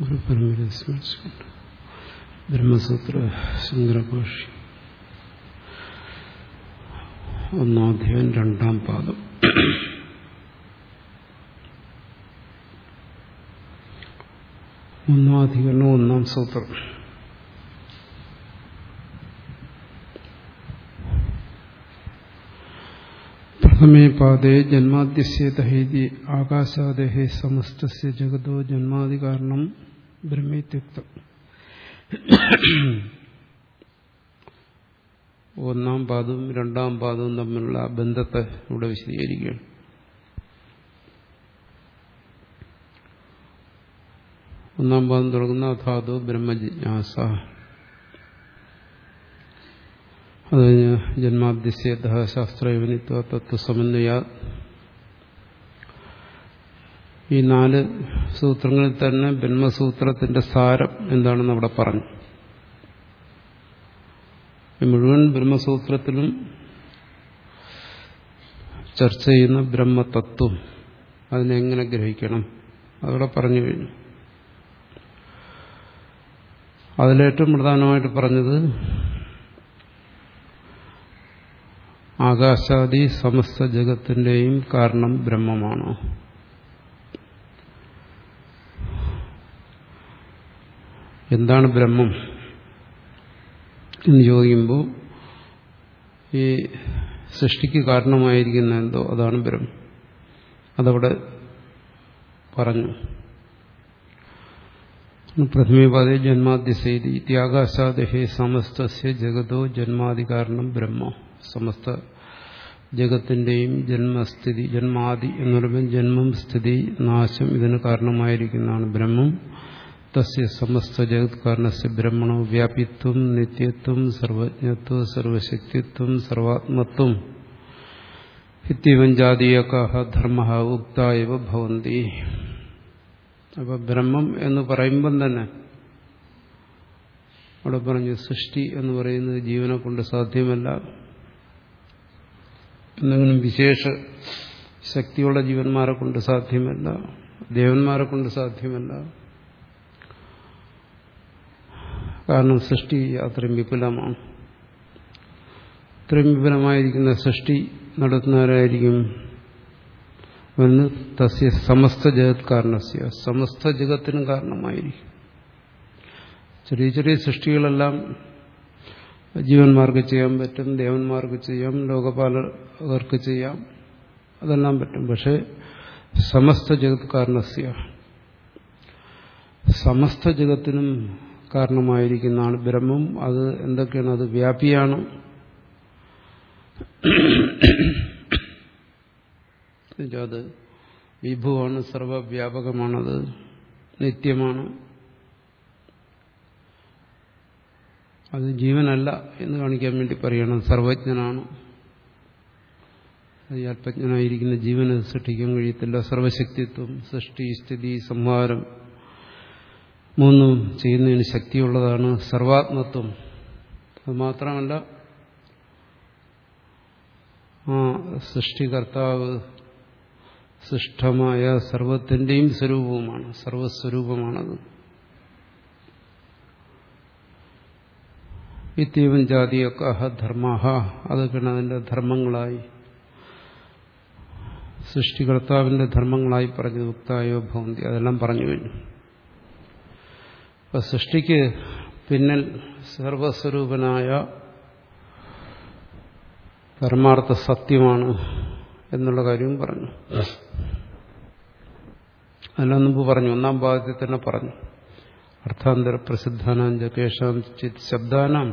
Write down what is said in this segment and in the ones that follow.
പരമരസ്മരിച്ചുകൊണ്ട് ബ്രഹ്മസൂത്ര ശങ്കരഭാഷി ഒന്നാധ്യായം രണ്ടാം പാദം ഒന്നാധികരണം ഒന്നാം സൂത്രം പ്രഥമേ പാദേ ജന്മാദ്യസ്യേതഹേതി ആകാശാദേഹേ സമസ്തസ്യ ജഗതോ ജന്മാദികാരണം ബ്രഹ്മേത്യുക്തം ഒന്നാം പാദവും രണ്ടാം പാദവും തമ്മിലുള്ള ബന്ധത്തെ ഇവിടെ വിശദീകരിക്കുകയാണ് ഒന്നാം പാദം തുടങ്ങുന്ന അഥാതു ബ്രഹ്മജിജ്ഞാസ അത് കഴിഞ്ഞ് ജന്മാദ്യസ്യത ശാസ്ത്രയോനിത്വ തത്വസമന്വയ ഈ നാല് സൂത്രങ്ങളിൽ തന്നെ ബ്രഹ്മസൂത്രത്തിന്റെ സാരം എന്താണെന്ന് അവിടെ പറഞ്ഞു മുഴുവൻ ബ്രഹ്മസൂത്രത്തിലും ചർച്ച ചെയ്യുന്ന ബ്രഹ്മതത്വം അതിനെങ്ങനെ ഗ്രഹിക്കണം അതവിടെ പറഞ്ഞു കഴിഞ്ഞു അതിലേറ്റവും പ്രധാനമായിട്ട് പറഞ്ഞത് ആകാശാദി സമസ്ത ജഗത്തിന്റെയും കാരണം ബ്രഹ്മമാണ് എന്താണ് ബ്രഹ്മം എന്ന് ചോദിക്കുമ്പോൾ ഈ സൃഷ്ടിക്ക് കാരണമായിരിക്കുന്ന എന്തോ അതാണ് ബ്രഹ്മം അതവിടെ പറഞ്ഞു പ്രഥമേപാതേ ജന്മാദ്യസേതി ത്യാഗാശാദഹേ സമസ്തസ്യ ജഗതോ ജന്മാദി കാരണം ബ്രഹ്മ സമസ്ത ജഗത്തിന്റെയും ജന്മസ്ഥിതി ജന്മാദി എന്ന് പറയുമ്പോൾ ജന്മം സ്ഥിതി നാശം ഇതിന് കാരണമായിരിക്കുന്നതാണ് ബ്രഹ്മം തസ്യ സമസ്ത ജഗത് കാരണസ് ബ്രഹ്മണോ വ്യാപിത്വം നിത്യത്വം സർവജ്ഞത്വം സർവശക്തിത്വം സർവാത്മത്വം ഇത്യവൻ ജാതീയകാഹ ധർമ്മ ഉക്തായവ ഭവന്തി അപ്പൊ ബ്രഹ്മം എന്ന് പറയുമ്പം തന്നെ അവിടെ പറഞ്ഞു സൃഷ്ടി എന്ന് പറയുന്നത് ജീവനെ കൊണ്ട് സാധ്യമല്ല എന്തെങ്കിലും വിശേഷ ശക്തിയുള്ള ജീവന്മാരെ കൊണ്ട് സാധ്യമല്ല ദേവന്മാരെ കൊണ്ട് സാധ്യമല്ല കാരണം സൃഷ്ടി അത്രയും വിപുലമാണ് ഇത്രയും വിപുലമായിരിക്കുന്ന സൃഷ്ടി നടത്തുന്നവരായിരിക്കും ഒന്ന് തസ്യ സമസ്ത ജഗത് കാരണസ്യ സമസ്ത ജഗത്തിനും കാരണമായിരിക്കും ചെറിയ ചെറിയ സൃഷ്ടികളെല്ലാം ജീവന്മാർക്ക് ചെയ്യാൻ പറ്റും ദേവന്മാർക്ക് ചെയ്യാം ലോകപാലകർക്ക് ചെയ്യാം അതെല്ലാം പറ്റും പക്ഷെ സമസ്ത ജഗത് കാരണസ്യ സമസ്ത ജഗത്തിനും കാരണമായിരിക്കുന്നതാണ് ബ്രഹ്മം അത് എന്തൊക്കെയാണ് അത് വ്യാപിയാണ് അത് വിഭുവാണ് സർവവ്യാപകമാണത് നിത്യമാണ് അത് ജീവനല്ല എന്ന് കാണിക്കാൻ വേണ്ടി പറയണം സർവജ്ഞനാണ് അത് അല്പജ്ഞനായിരിക്കുന്ന ജീവന് സൃഷ്ടിക്കാൻ കഴിയത്തില്ല സർവശക്തിത്വം സൃഷ്ടി സ്ഥിതി സംഹാരം മൂന്നും ചെയ്യുന്നതിന് ശക്തിയുള്ളതാണ് സർവാത്മത്വം അത് മാത്രമല്ല ആ സൃഷ്ടികർത്താവ് സൃഷ്ടമായ സർവത്തിൻ്റെയും സ്വരൂപവുമാണ് സർവസ്വരൂപമാണത് ഇത്യവൻ ജാതിയൊക്കെ ധർമാഹ അതൊക്കെയാണ് അതിൻ്റെ ധർമ്മങ്ങളായി സൃഷ്ടികർത്താവിന്റെ ധർമ്മങ്ങളായി പറഞ്ഞു മുക്തായോ ഭവന്തി അതെല്ലാം പറഞ്ഞു കഴിഞ്ഞു അപ്പൊ സൃഷ്ടിക്ക് പിന്നിൽ സർവസ്വരൂപനായ പരമാർത്ഥ സത്യമാണ് എന്നുള്ള കാര്യവും പറഞ്ഞു അതെല്ലാം മുമ്പ് പറഞ്ഞു ഒന്നാം ഭാഗത്തിൽ തന്നെ പറഞ്ഞു അർത്ഥാന്തര പ്രസിദ്ധാനാം കേശാം ചിത് ശബ്ദാനാം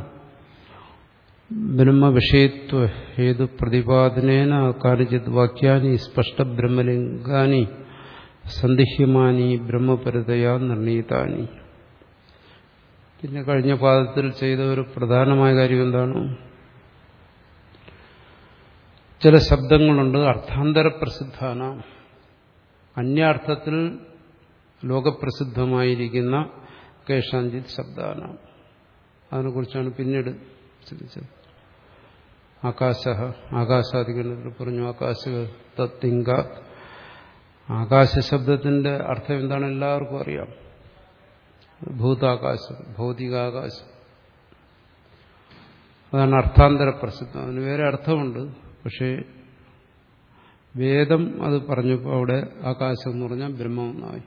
ബ്രഹ്മവിഷയത്വ ഹേതു പ്രതിപാദനേന കാണിച്ചിത് വാക്യാനി സ്പഷ്ട ബ്രഹ്മലിംഗാനി സന്ദിഹ്യമാനി ബ്രഹ്മപരതയാ നിർണീതാനി പിന്നെ കഴിഞ്ഞ പാദത്തിൽ ചെയ്ത ഒരു പ്രധാനമായ കാര്യം എന്താണ് ചില ശബ്ദങ്ങളുണ്ട് അർത്ഥാന്തര പ്രസിദ്ധാന അന്യാർത്ഥത്തിൽ ലോകപ്രസിദ്ധമായിരിക്കുന്ന കേശാഞ്ചിത് ശബ്ദാന അതിനെക്കുറിച്ചാണ് പിന്നീട് ചിന്തിച്ചത് ആകാശ ആകാശാദികളിൽ പറഞ്ഞു ആകാശ തത്തിങ്ക ആകാശ ശബ്ദത്തിന്റെ അർത്ഥം എന്താണ് എല്ലാവർക്കും അറിയാം ഭൂതാകാശം ഭൗതികാകാശം അതാണ് അർത്ഥാന്തര പ്രസിദ്ധം അതിന് വേറെ അർത്ഥമുണ്ട് പക്ഷേ വേദം അത് പറഞ്ഞപ്പോൾ അവിടെ ആകാശം എന്ന് പറഞ്ഞാൽ ബ്രഹ്മമെന്നായി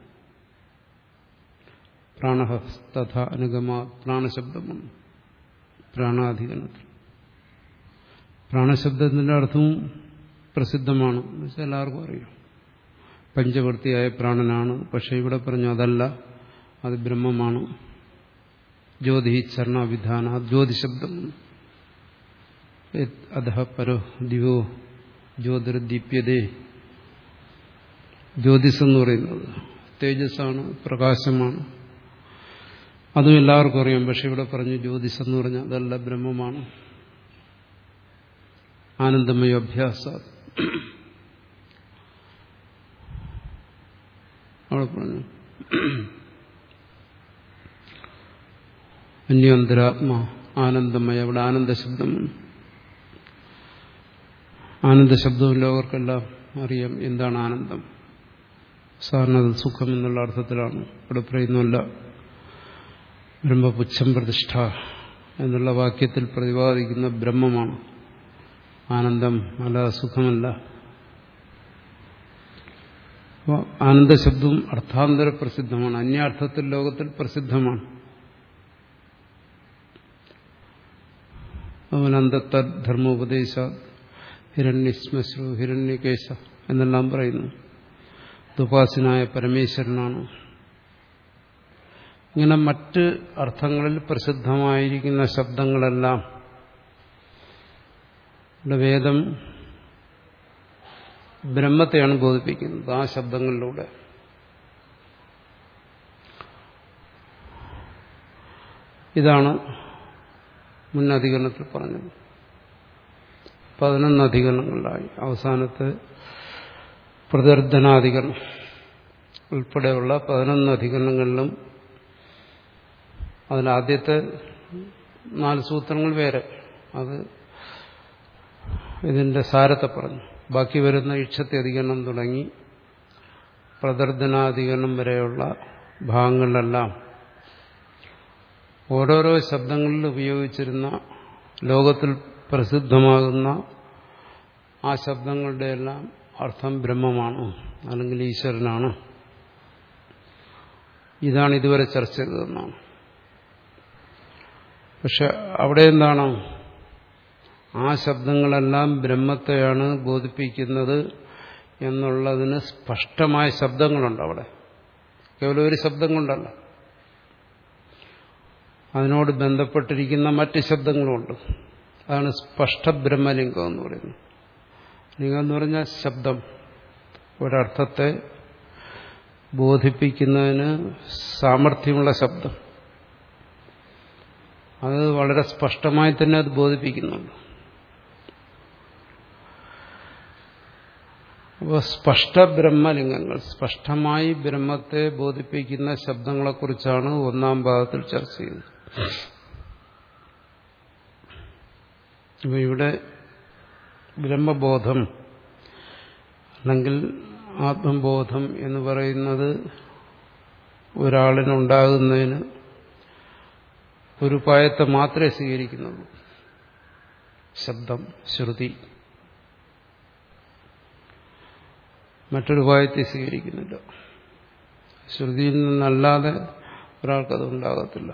പ്രാണഹസ്തഥ അനുഗമ പ്രാണശബ്ദമാണ് പ്രാണാധികരണത്തിൽ പ്രാണശബ്ദത്തിന്റെ അർത്ഥവും പ്രസിദ്ധമാണ് എന്നുവെച്ചാൽ എല്ലാവർക്കും അറിയാം പഞ്ചവൃത്തിയായ പ്രാണനാണ് പക്ഷെ ഇവിടെ പറഞ്ഞു അതല്ല അത് ബ്രഹ്മമാണ് ജ്യോതി ചരണവിധാന ജ്യോതിശബ്ദം അധ പരോ ദിവോ ജ്യോതിർദീപ്യതേ ജ്യോതിസ് എന്ന് പറയുന്നത് തേജസ്സാണ് പ്രകാശമാണ് അതും എല്ലാവർക്കും അറിയാം പക്ഷെ ഇവിടെ പറഞ്ഞു ജ്യോതിസ് എന്ന് പറഞ്ഞാൽ അതല്ല ബ്രഹ്മമാണ് ആനന്ദമയ അഭ്യാസ അവിടെ പറഞ്ഞു അന്യോന്തരാത്മ ആനന്ദമയ അവിടെ ആനന്ദശബ്ദം ആനന്ദശബ്ദവും ലോകർക്കെല്ലാം അറിയാം എന്താണ് ആനന്ദം സാധാരണ അത് സുഖം എന്നുള്ള അർത്ഥത്തിലാണ് ഇവിടെ പറയുന്നല്ല ബ്രഹ്മപുച്ഛം പ്രതിഷ്ഠ എന്നുള്ള വാക്യത്തിൽ പ്രതിപാദിക്കുന്ന ബ്രഹ്മമാണ് ആനന്ദം അല്ല സുഖമല്ല അപ്പോൾ ആനന്ദശബ്ദവും അർത്ഥാന്തര പ്രസിദ്ധമാണ് അന്യാർത്ഥത്തിൽ ലോകത്തിൽ പ്രസിദ്ധമാണ് അവനന്തധർമ്മോപദേശ ഹിരണ്യശ്മശ്രു ഹിരണ്യകേശ എന്നെല്ലാം പറയുന്നു ദുപാസനായ പരമേശ്വരനാണ് ഇങ്ങനെ മറ്റ് അർത്ഥങ്ങളിൽ പ്രസിദ്ധമായിരിക്കുന്ന ശബ്ദങ്ങളെല്ലാം വേദം ബ്രഹ്മത്തെയാണ് ബോധിപ്പിക്കുന്നത് ആ ശബ്ദങ്ങളിലൂടെ ഇതാണ് മുൻ അധികരണത്തിൽ പറഞ്ഞത് പതിനൊന്ന് അധികരണങ്ങളിലായി അവസാനത്തെ പ്രതിർദ്ധനാധികരണം ഉൾപ്പെടെയുള്ള പതിനൊന്ന് അധികരണങ്ങളിലും അതിലാദ്യത്തെ നാല് സൂത്രങ്ങൾ വേറെ അത് ഇതിന്റെ സാരത്തെ പറഞ്ഞു ബാക്കി വരുന്ന ഇക്ഷത്തെ അധികരണം തുടങ്ങി പ്രദർശനാധികരണം വരെയുള്ള ഭാഗങ്ങളിലെല്ലാം ഓരോരോ ശബ്ദങ്ങളിൽ ഉപയോഗിച്ചിരുന്ന ലോകത്തിൽ പ്രസിദ്ധമാകുന്ന ആ ശബ്ദങ്ങളുടെ എല്ലാം അർത്ഥം ബ്രഹ്മമാണ് അല്ലെങ്കിൽ ഈശ്വരനാണ് ഇതാണ് ഇതുവരെ ചർച്ച ചെയ്തതെന്നാണ് പക്ഷെ അവിടെ എന്താണ് ആ ശബ്ദങ്ങളെല്ലാം ബ്രഹ്മത്തെയാണ് ബോധിപ്പിക്കുന്നത് എന്നുള്ളതിന് സ്പഷ്ടമായ ശബ്ദങ്ങളുണ്ട് അവിടെ കേവലം ഒരു ശബ്ദം കൊണ്ടല്ല അതിനോട് ബന്ധപ്പെട്ടിരിക്കുന്ന മറ്റ് ശബ്ദങ്ങളുമുണ്ട് അതാണ് സ്പഷ്ട ബ്രഹ്മലിംഗം എന്ന് പറയുന്നത് ലിംഗം എന്ന് പറഞ്ഞാൽ ശബ്ദം ഒരർത്ഥത്തെ ബോധിപ്പിക്കുന്നതിന് സാമർഥ്യമുള്ള ശബ്ദം അത് വളരെ സ്പഷ്ടമായി തന്നെ അത് ബോധിപ്പിക്കുന്നുണ്ട് അപ്പോൾ സ്പഷ്ട ബ്രഹ്മലിംഗങ്ങൾ സ്പഷ്ടമായി ബ്രഹ്മത്തെ ബോധിപ്പിക്കുന്ന ശബ്ദങ്ങളെക്കുറിച്ചാണ് ഒന്നാം ഭാഗത്തിൽ ചർച്ച ചെയ്തത് അപ്പോൾ ഇവിടെ ബ്രഹ്മബോധം അല്ലെങ്കിൽ ആത്മബോധം എന്ന് പറയുന്നത് ഒരാളിനുണ്ടാകുന്നതിന് ഒരു ഉപായത്തെ മാത്രമേ സ്വീകരിക്കുന്നുള്ളൂ ശബ്ദം ശ്രുതി മറ്റൊരു ഉപായത്തെ സ്വീകരിക്കുന്നില്ല ശ്രുതിയിൽ നിന്നല്ലാതെ ഒരാൾക്കത് ഉണ്ടാകത്തില്ല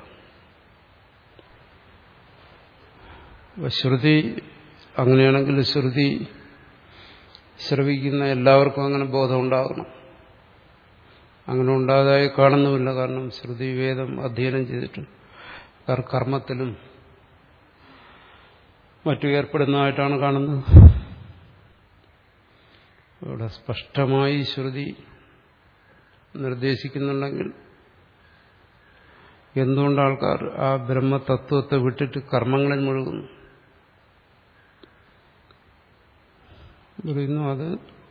ശ്രുതി അങ്ങനെയാണെങ്കിൽ ശ്രുതി ശ്രവിക്കുന്ന എല്ലാവർക്കും അങ്ങനെ ബോധം ഉണ്ടാകണം അങ്ങനെ ഉണ്ടാകാതായി കാണുന്നുമില്ല കാരണം ശ്രുതി വേദം അധ്യയനം ചെയ്തിട്ട് കർമ്മത്തിലും മറ്റു ഏർപ്പെടുന്നതായിട്ടാണ് കാണുന്നത് ഇവിടെ സ്പഷ്ടമായി ശ്രുതി നിർദ്ദേശിക്കുന്നുണ്ടെങ്കിൽ എന്തുകൊണ്ട് ആൾക്കാർ ആ ബ്രഹ്മതത്വത്തെ വിട്ടിട്ട് കർമ്മങ്ങളിൽ മുഴുകുന്നു പറയുന്നു അത്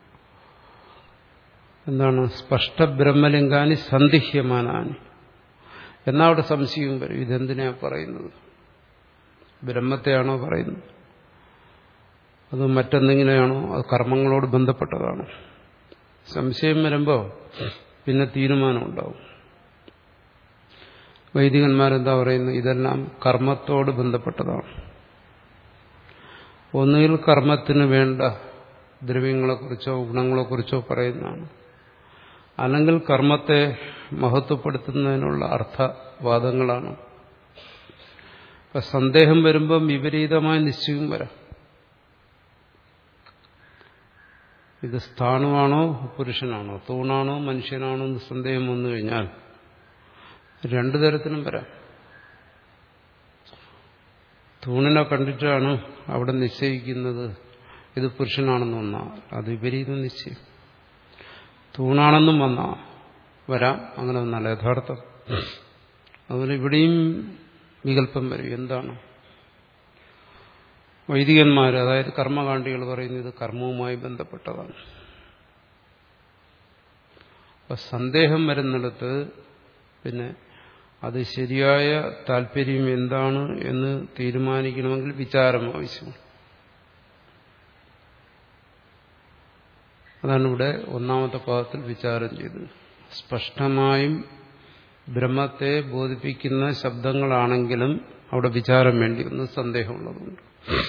എന്താണ് സ്പഷ്ട ബ്രഹ്മലിംഗാനി സന്ദിഹ്യമാനാനി എന്നാ അവിടെ സംശയവും വരും ഇതെന്തിനാ പറയുന്നത് ബ്രഹ്മത്തെയാണോ പറയുന്നത് അത് മറ്റെന്തെങ്കിലെയാണോ അത് കർമ്മങ്ങളോട് ബന്ധപ്പെട്ടതാണോ സംശയം വരുമ്പോൾ പിന്നെ തീരുമാനം ഉണ്ടാവും വൈദികന്മാരെന്താ പറയുന്നത് ഇതെല്ലാം കർമ്മത്തോട് ബന്ധപ്പെട്ടതാണ് ഒന്നുകിൽ കർമ്മത്തിന് വേണ്ട ദ്രവ്യങ്ങളെക്കുറിച്ചോ ഗുണങ്ങളെക്കുറിച്ചോ പറയുന്നതാണ് അല്ലെങ്കിൽ കർമ്മത്തെ മഹത്വപ്പെടുത്തുന്നതിനുള്ള അർത്ഥവാദങ്ങളാണ് ഇപ്പൊ സന്ദേഹം വരുമ്പം വിപരീതമായ നിശ്ചയം വരാം ഇത് സ്ഥാണുവാണോ പുരുഷനാണോ തൂണാണോ മനുഷ്യനാണോ എന്ന് സന്ദേഹം വന്നു കഴിഞ്ഞാൽ രണ്ടു തരത്തിലും വരാം തൂണിനെ കണ്ടിട്ടാണ് അവിടെ നിശ്ചയിക്കുന്നത് ഇത് പുരുഷനാണെന്ന് വന്നാൽ അത് വിപരീതം നിശ്ചയം തൂണാണെന്നും വന്ന വരാം അങ്ങനെ വന്നാൽ യഥാർത്ഥം അതുപോലെ ഇവിടെയും വികല്പം വരും എന്താണ് വൈദികന്മാർ അതായത് കർമ്മകാണ്ഡികൾ പറയുന്നത് ഇത് കർമ്മവുമായി ബന്ധപ്പെട്ടതാണ് അപ്പൊ സന്ദേഹം വരുന്നിടത്ത് പിന്നെ അത് ശരിയായ താല്പര്യം എന്താണ് എന്ന് തീരുമാനിക്കണമെങ്കിൽ വിചാരം ആവശ്യമാണ് അതാണ് ഇവിടെ ഒന്നാമത്തെ പാദത്തിൽ വിചാരം ചെയ്തത് സ്പഷ്ടമായും ബ്രഹ്മത്തെ ബോധിപ്പിക്കുന്ന ശബ്ദങ്ങളാണെങ്കിലും അവിടെ വിചാരം വേണ്ടി വന്ന് സന്ദേഹമുള്ളതുകൊണ്ട്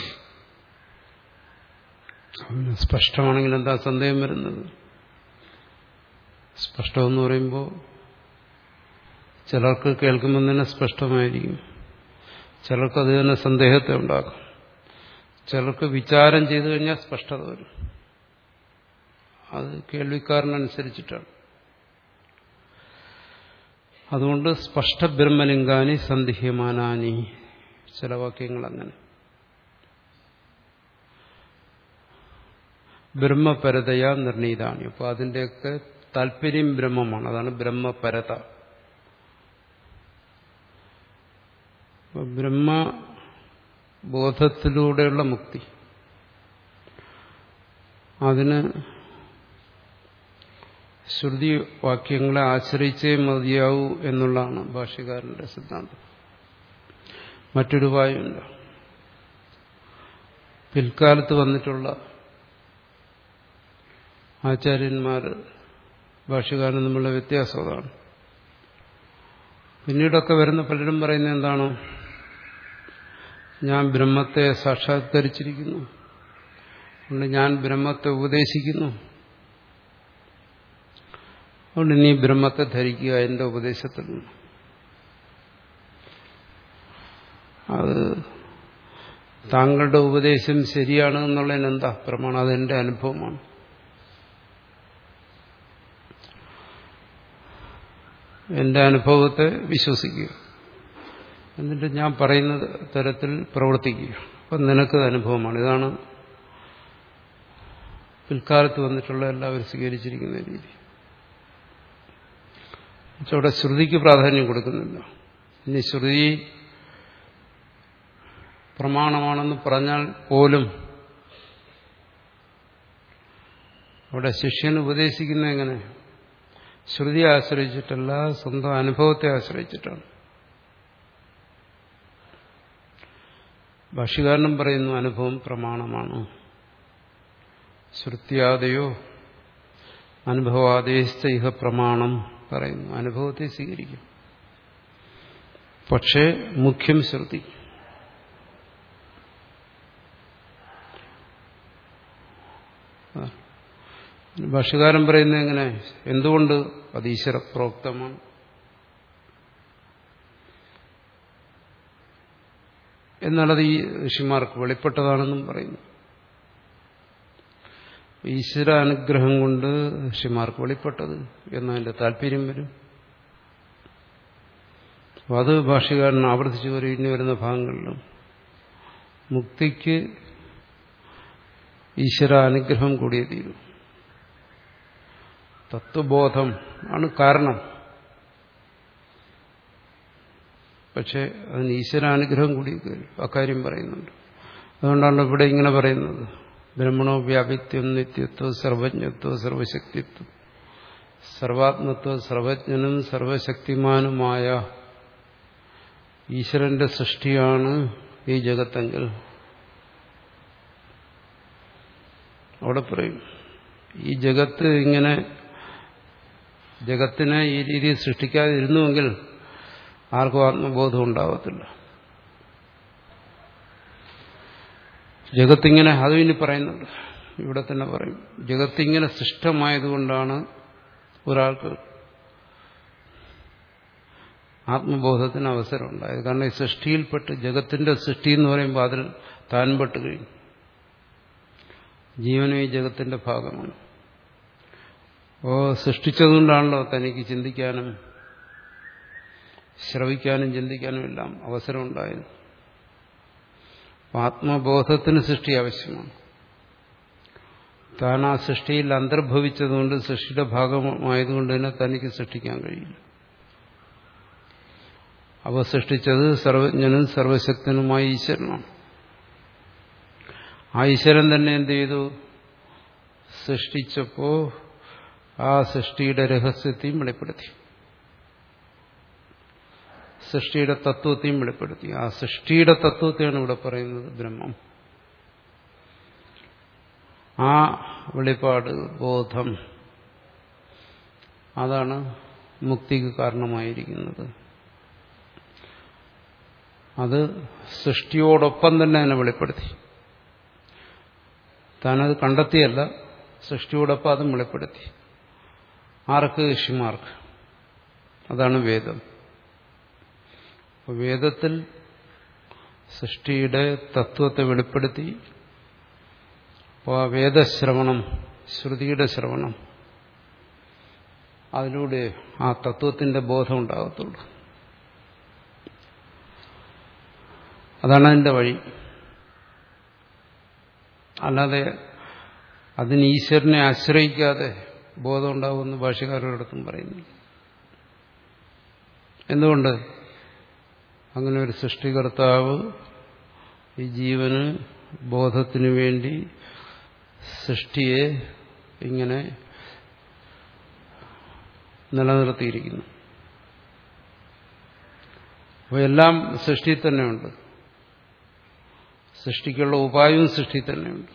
സ്പഷ്ടമാണെങ്കിൽ എന്താ സന്ദേഹം വരുന്നത് സ്പഷ്ടമെന്ന് പറയുമ്പോൾ ചിലർക്ക് കേൾക്കുമ്പോൾ തന്നെ സ്പഷ്ടമായിരിക്കും ചിലർക്ക് അത് തന്നെ സന്ദേഹത്തെ ഉണ്ടാക്കും ചിലർക്ക് വിചാരം ചെയ്തു കഴിഞ്ഞാൽ സ്പഷ്ടത വരും അത് കേൾവിക്കാരനനുസരിച്ചിട്ടാണ് അതുകൊണ്ട് സ്പഷ്ട ബ്രഹ്മലിംഗാനി സന്ദിഹ്യമാനാനി ചില വാക്യങ്ങൾ അങ്ങനെ ബ്രഹ്മപരതയാ നിർണീതാണ് അപ്പോൾ അതിൻ്റെയൊക്കെ താല്പര്യം ബ്രഹ്മമാണ് അതാണ് ബ്രഹ്മപരത ബ്രഹ്മബോധത്തിലൂടെയുള്ള മുക്തി അതിന് ശ്രുതി വാക്യങ്ങളെ ആശ്രയിച്ചേ മതിയാവൂ എന്നുള്ളതാണ് ഭാഷ്യകാരന്റെ സിദ്ധാന്തം മറ്റൊരു ഉപായമില്ല പിൽക്കാലത്ത് വന്നിട്ടുള്ള ആചാര്യന്മാർ ഭാഷ്യകാരൻ തമ്മിലുള്ള വ്യത്യാസം അതാണ് പിന്നീടൊക്കെ വരുന്ന പലരും പറയുന്നത് എന്താണ് ഞാൻ ബ്രഹ്മത്തെ സാക്ഷാത്കരിച്ചിരിക്കുന്നു അതുകൊണ്ട് ഞാൻ ബ്രഹ്മത്തെ ഉപദേശിക്കുന്നു അതുകൊണ്ട് നീ ബ്രഹ്മത്തെ ധരിക്കുക എന്റെ ഉപദേശത്തിൽ നിന്ന് അത് താങ്കളുടെ ഉപദേശം ശരിയാണ് എന്നുള്ളതിന് എന്താ പ്രമാണം അതെന്റെ അനുഭവമാണ് എന്റെ അനുഭവത്തെ വിശ്വസിക്കുക എന്നിട്ട് ഞാൻ പറയുന്ന തരത്തിൽ പ്രവർത്തിക്കുക അപ്പം നിനക്ക് അനുഭവമാണ് ഇതാണ് പിൽക്കാലത്ത് വന്നിട്ടുള്ള എല്ലാവരും സ്വീകരിച്ചിരിക്കുന്ന രീതി അവിടെ ശ്രുതിക്ക് പ്രാധാന്യം കൊടുക്കുന്നില്ല ഇനി ശ്രുതി പ്രമാണമാണെന്ന് പറഞ്ഞാൽ പോലും അവിടെ ശിഷ്യൻ ഉപദേശിക്കുന്ന എങ്ങനെ ശ്രുതിയെ ആശ്രയിച്ചിട്ടല്ല സ്വന്തം അനുഭവത്തെ ആശ്രയിച്ചിട്ടാണ് ഭാഷ്യകാരനും പറയുന്നു അനുഭവം പ്രമാണമാണ് ശ്രുത്യാദയോ അനുഭവാദേശ ഇഹ പ്രമാണം പറയുന്നു അനുഭവത്തെ സ്വീകരിക്കും പക്ഷേ മുഖ്യം ശ്രുതി ഭാഷകാരൻ പറയുന്നത് എങ്ങനെ എന്തുകൊണ്ട് അത് ഈശ്വര പ്രോക്തമാണ് എന്നാലത് ഈ ഋഷിമാർക്ക് വെളിപ്പെട്ടതാണെന്നും പറയുന്നു ഈശ്വര അനുഗ്രഹം കൊണ്ട് ഋഷിമാർക്ക് വെളിപ്പെട്ടത് എന്നതിന്റെ താല്പര്യം വരും അപ്പോൾ അത് ഭാഷകാരൻ ആവർത്തിച്ചു വരും ഇനി വരുന്ന ഭാഗങ്ങളിലും മുക്തിക്ക് ഈശ്വര അനുഗ്രഹം കൂടിയേ തീരും തത്വബോധം ആണ് കാരണം പക്ഷെ അതിന് ഈശ്വരാനുഗ്രഹം കൂടി അക്കാര്യം പറയുന്നുണ്ട് അതുകൊണ്ടാണ് ഇവിടെ ഇങ്ങനെ പറയുന്നത് ബ്രഹ്മണോ വ്യാപിത്വം നിത്യത്വം സർവജ്ഞത്വം സർവശക്തിത്വം സർവാത്മത്വം സർവജ്ഞനും സർവശക്തിമാനുമായ ഈശ്വരന്റെ സൃഷ്ടിയാണ് ഈ ജഗത്തെങ്കിൽ അവിടെ പറയും ഈ ജഗത്ത് ഇങ്ങനെ ജഗത്തിനെ ഈ രീതിയിൽ സൃഷ്ടിക്കാതിരുന്നുവെങ്കിൽ ആർക്കും ആത്മബോധം ഉണ്ടാവത്തില്ല ജഗത്തിങ്ങനെ അതും ഇനി പറയുന്നുണ്ട് ഇവിടെ തന്നെ പറയും ജഗത്തിങ്ങനെ സൃഷ്ടമായതുകൊണ്ടാണ് ഒരാൾക്ക് ആത്മബോധത്തിന് അവസരം ഉണ്ടായത് കാരണം ഈ സൃഷ്ടിയിൽപ്പെട്ട് ജഗത്തിന്റെ സൃഷ്ടി എന്ന് പറയുമ്പോൾ അതിൽ താൻ പെട്ട് കഴിഞ്ഞു ജീവനും ഈ ജഗത്തിന്റെ ഭാഗമാണ് അപ്പോൾ സൃഷ്ടിച്ചതുകൊണ്ടാണല്ലോ തനിക്ക് ചിന്തിക്കാനും ശ്രവിക്കാനും ചിന്തിക്കാനും എല്ലാം അവസരം ഉണ്ടായത് ആത്മബോധത്തിന് സൃഷ്ടി ആവശ്യമാണ് താൻ ആ സൃഷ്ടിയിൽ അന്തർഭവിച്ചതുകൊണ്ട് സൃഷ്ടിയുടെ ഭാഗമായതുകൊണ്ട് തന്നെ തനിക്ക് സൃഷ്ടിക്കാൻ കഴിയില്ല അവ സൃഷ്ടിച്ചത് സർവജ്ഞനും സർവശക്തനുമായ ഈശ്വരനാണ് ആ ഈശ്വരൻ തന്നെ എന്ത് ചെയ്തു സൃഷ്ടിച്ചപ്പോ ആ സൃഷ്ടിയുടെ രഹസ്യത്തെയും വെളിപ്പെടുത്തി സൃഷ്ടിയുടെ തത്വത്തെയും വെളിപ്പെടുത്തി ആ സൃഷ്ടിയുടെ തത്വത്തെയാണ് ഇവിടെ പറയുന്നത് ബ്രഹ്മം ആ വെളിപ്പാട് ബോധം അതാണ് മുക്തിക്ക് കാരണമായിരിക്കുന്നത് അത് സൃഷ്ടിയോടൊപ്പം തന്നെ അതിനെ വെളിപ്പെടുത്തി താനത് കണ്ടെത്തിയല്ല സൃഷ്ടിയോടൊപ്പം അതും വെളിപ്പെടുത്തി ആർക്ക് ഋഷിമാർക്ക് അതാണ് വേദം വേദത്തിൽ സൃഷ്ടിയുടെ തത്വത്തെ വെളിപ്പെടുത്തി അപ്പോൾ ആ വേദശ്രവണം ശ്രുതിയുടെ ശ്രവണം അതിലൂടെ ആ തത്വത്തിന്റെ ബോധം ഉണ്ടാകത്തുള്ളൂ അതാണ് അതിന്റെ വഴി അല്ലാതെ അതിന് ഈശ്വരനെ ആശ്രയിക്കാതെ ബോധം ഉണ്ടാകുമെന്ന് ഭാഷകാരോടത്തും പറയുന്നു എന്തുകൊണ്ട് അങ്ങനെ ഒരു സൃഷ്ടികർത്താവ് ഈ ജീവന് ബോധത്തിനു വേണ്ടി സൃഷ്ടിയെ ഇങ്ങനെ നിലനിർത്തിയിരിക്കുന്നു അപ്പോൾ എല്ലാം സൃഷ്ടി തന്നെയുണ്ട് സൃഷ്ടിക്കുള്ള ഉപായവും സൃഷ്ടി തന്നെയുണ്ട്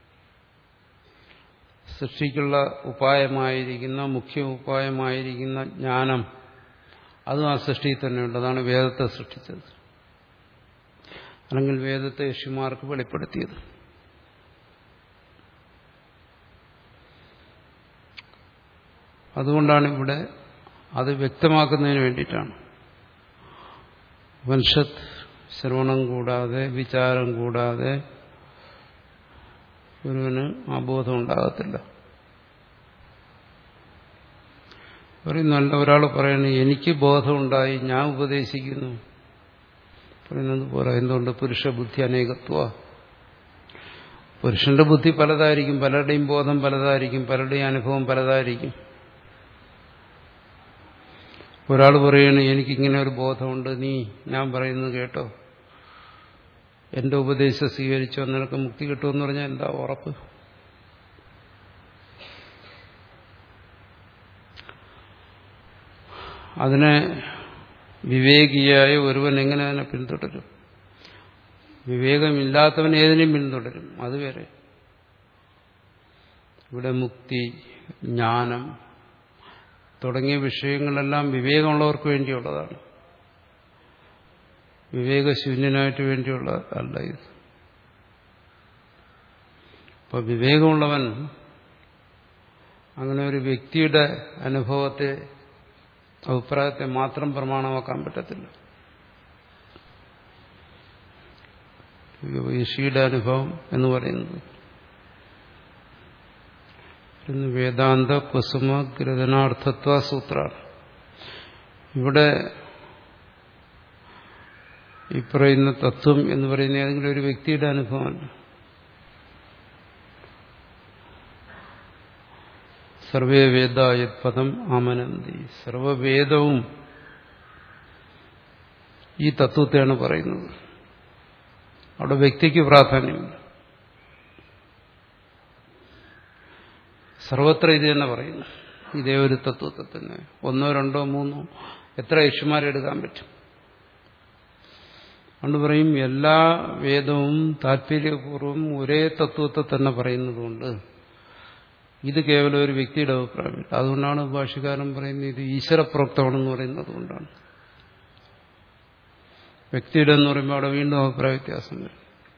സൃഷ്ടിക്കുള്ള ഉപായമായിരിക്കുന്ന മുഖ്യ ഉപായമായിരിക്കുന്ന ജ്ഞാനം അതും ആ സൃഷ്ടിയിൽ തന്നെയുണ്ട് അതാണ് വേദത്തെ സൃഷ്ടിച്ചത് അല്ലെങ്കിൽ വേദത്തെ ഋഷിമാർക്ക് വെളിപ്പെടുത്തിയത് അതുകൊണ്ടാണ് ഇവിടെ അത് വ്യക്തമാക്കുന്നതിന് വേണ്ടിയിട്ടാണ് വംശത്ത് ശ്രവണം കൂടാതെ വിചാരം കൂടാതെ ഒരുവന് ആ ബോധം ഉണ്ടാകത്തില്ല പറയുന്നല്ല ഒരാൾ പറയുന്നു എനിക്ക് ബോധമുണ്ടായി ഞാൻ ഉപദേശിക്കുന്നു പറയുന്നത് പോലെ എന്തുകൊണ്ട് പുരുഷ ബുദ്ധി അനേകത്വ പുരുഷന്റെ ബുദ്ധി പലതായിരിക്കും പലരുടെയും ബോധം പലതായിരിക്കും പലരുടെയും അനുഭവം പലതായിരിക്കും ഒരാൾ പറയണു എനിക്കിങ്ങനെ ഒരു ബോധമുണ്ട് നീ ഞാൻ പറയുന്നത് കേട്ടോ എന്റെ ഉപദേശം സ്വീകരിച്ചോ നിനക്ക് മുക്തി കിട്ടുമെന്ന് പറഞ്ഞാൽ എന്താ ഉറപ്പ് അതിനെ വിവേകിയായ ഒരുവൻ എങ്ങനെ അതിനെ പിന്തുടരും വിവേകമില്ലാത്തവൻ ഏതിനെയും പിന്തുടരും അതുവരെ ഇവിടെ മുക്തി ജ്ഞാനം തുടങ്ങിയ വിഷയങ്ങളെല്ലാം വിവേകമുള്ളവർക്ക് വേണ്ടിയുള്ളതാണ് വിവേകശൂന്യനായിട്ട് വേണ്ടിയുള്ള അല്ല ഇത് അപ്പൊ വിവേകമുള്ളവൻ അങ്ങനെ ഒരു വ്യക്തിയുടെ അനുഭവത്തെ അഭിപ്രായത്തെ മാത്രം പ്രമാണമാക്കാൻ പറ്റത്തില്ല ഋഷിയുടെ അനുഭവം എന്ന് പറയുന്നത് വേദാന്ത കുസുമ ഗ്രഥനാർത്ഥത്വ സൂത്രാണ് ഇവിടെ ഈ പറയുന്ന തത്വം എന്ന് പറയുന്ന ഏതെങ്കിലും ഒരു വ്യക്തിയുടെ അനുഭവമല്ല സർവേ വേദായത് പദം ആമനന്തി സർവവേദവും ഈ തത്വത്തെയാണ് പറയുന്നത് അവിടെ വ്യക്തിക്ക് പ്രാധാന്യമില്ല സർവത്ര ഇത് തന്നെ പറയുന്നു ഇതേ ഒരു തത്വത്തെ തന്നെ ഒന്നോ രണ്ടോ മൂന്നോ എത്ര യക്ഷുമാരെടുക്കാൻ പറ്റും അതുകൊണ്ട് പറയും എല്ലാ വേദവും താല്പര്യപൂർവ്വം ഒരേ തത്വത്തെ തന്നെ പറയുന്നതുകൊണ്ട് ഇത് കേവലം ഒരു വ്യക്തിയുടെ അഭിപ്രായമില്ല അതുകൊണ്ടാണ് ഭാഷകാരൻ പറയുന്നത് ഇത് ഈശ്വരപ്രോക്തമാണെന്ന് പറയുന്നത് കൊണ്ടാണ് വ്യക്തിയുടെ എന്ന് പറയുമ്പോൾ അവിടെ വീണ്ടും അഭിപ്രായ വ്യത്യാസം വരും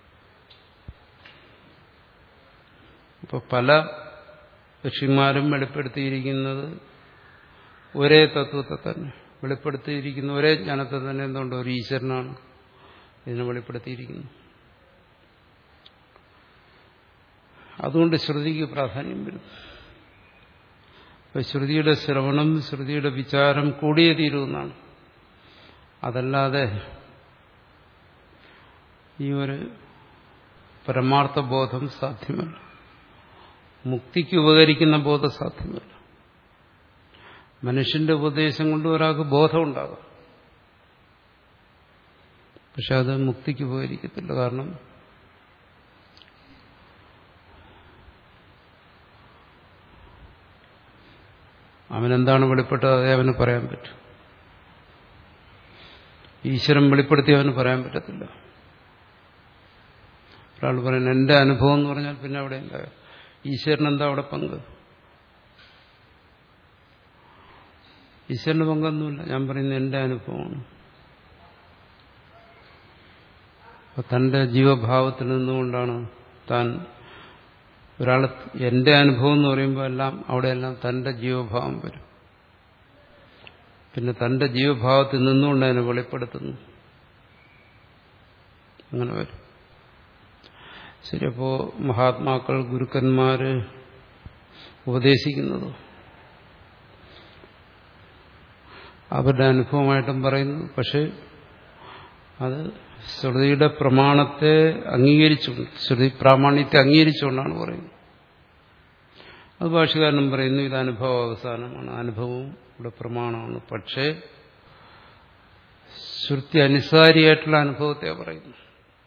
ഇപ്പൊ പല ഋഷിമാരും വെളിപ്പെടുത്തിയിരിക്കുന്നത് ഒരേ തത്വത്തെ തന്നെ വെളിപ്പെടുത്തിയിരിക്കുന്ന ഒരേ ജ്ഞാനത്തെ തന്നെ എന്തുകൊണ്ട് ഒരു ഈശ്വരനാണ് ഇതിനെ വെളിപ്പെടുത്തിയിരിക്കുന്നത് അതുകൊണ്ട് ശ്രുതിക്ക് പ്രാധാന്യം വരും ഇപ്പൊ ശ്രുതിയുടെ ശ്രവണം ശ്രുതിയുടെ വിചാരം കൂടിയേ തീരുമെന്നാണ് അതല്ലാതെ ഈ ഒരു പരമാർത്ഥ ബോധം സാധ്യമല്ല മുക്തിക്ക് ഉപകരിക്കുന്ന ബോധം സാധ്യമല്ല മനുഷ്യന്റെ ഉപദേശം കൊണ്ട് ഒരാൾക്ക് ബോധം ഉണ്ടാകും പക്ഷെ അത് മുക്തിക്ക് ഉപകരിക്കത്തില്ല കാരണം അവനെന്താണ് വെളിപ്പെട്ടത് അതേ അവന് പറയാൻ പറ്റും ഈശ്വരൻ വെളിപ്പെടുത്തി അവന് പറയാൻ പറ്റത്തില്ല ഒരാൾ പറയുന്നത് എന്റെ അനുഭവം എന്ന് പറഞ്ഞാൽ പിന്നെ അവിടെ എന്താ ഈശ്വരൻ എന്താ അവിടെ പങ്ക് ഈശ്വരന് പങ്കൊന്നുമില്ല ഞാൻ പറയുന്നത് എന്റെ അനുഭവമാണ് അപ്പൊ തന്റെ ജീവഭാവത്തിൽ നിന്നുകൊണ്ടാണ് താൻ ഒരാൾ എന്റെ അനുഭവം എന്ന് പറയുമ്പോൾ എല്ലാം അവിടെയെല്ലാം തന്റെ ജീവഭാവം വരും പിന്നെ തന്റെ ജീവഭാവത്തിൽ നിന്നുകൊണ്ട് അതിനെ വെളിപ്പെടുത്തുന്നു അങ്ങനെ വരും ശരി അപ്പോ മഹാത്മാക്കൾ ഗുരുക്കന്മാര് ഉപദേശിക്കുന്നത് അവരുടെ അനുഭവമായിട്ടും പറയുന്നു പക്ഷെ അത് ശ്രുതിയുടെ പ്രമാണത്തെ അംഗീകരിച്ചുകൊണ്ട് ശ്രുതി പ്രാമാണ്യത്തെ അംഗീകരിച്ചുകൊണ്ടാണ് പറയുന്നത് അത് ഭാഷകാരനും പറയുന്നു ഇത് അനുഭവ അവസാനമാണ് അനുഭവവും ഇവിടെ പ്രമാണമാണ് പക്ഷേ ശ്രുതി അനുസാരിയായിട്ടുള്ള അനുഭവത്തെ പറയുന്നു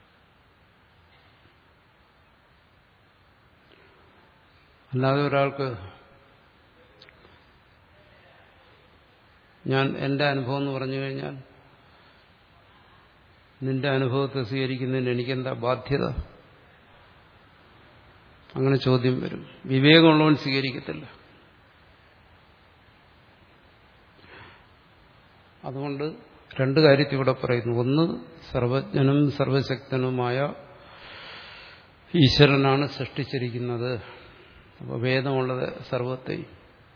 അല്ലാതെ ഒരാൾക്ക് ഞാൻ എന്റെ അനുഭവം എന്ന് പറഞ്ഞു കഴിഞ്ഞാൽ നിന്റെ അനുഭവത്തെ സ്വീകരിക്കുന്നതിന് എനിക്കെന്താ ബാധ്യത അങ്ങനെ ചോദ്യം വരും വിവേകമുള്ളവൻ സ്വീകരിക്കത്തില്ല അതുകൊണ്ട് രണ്ട് കാര്യത്തിൽ ഇവിടെ പറയുന്നു ഒന്ന് സർവജ്ഞനും സർവശക്തനുമായ ഈശ്വരനാണ് സൃഷ്ടിച്ചിരിക്കുന്നത് അപ്പോൾ വേദമുള്ളത് സർവത്തെയും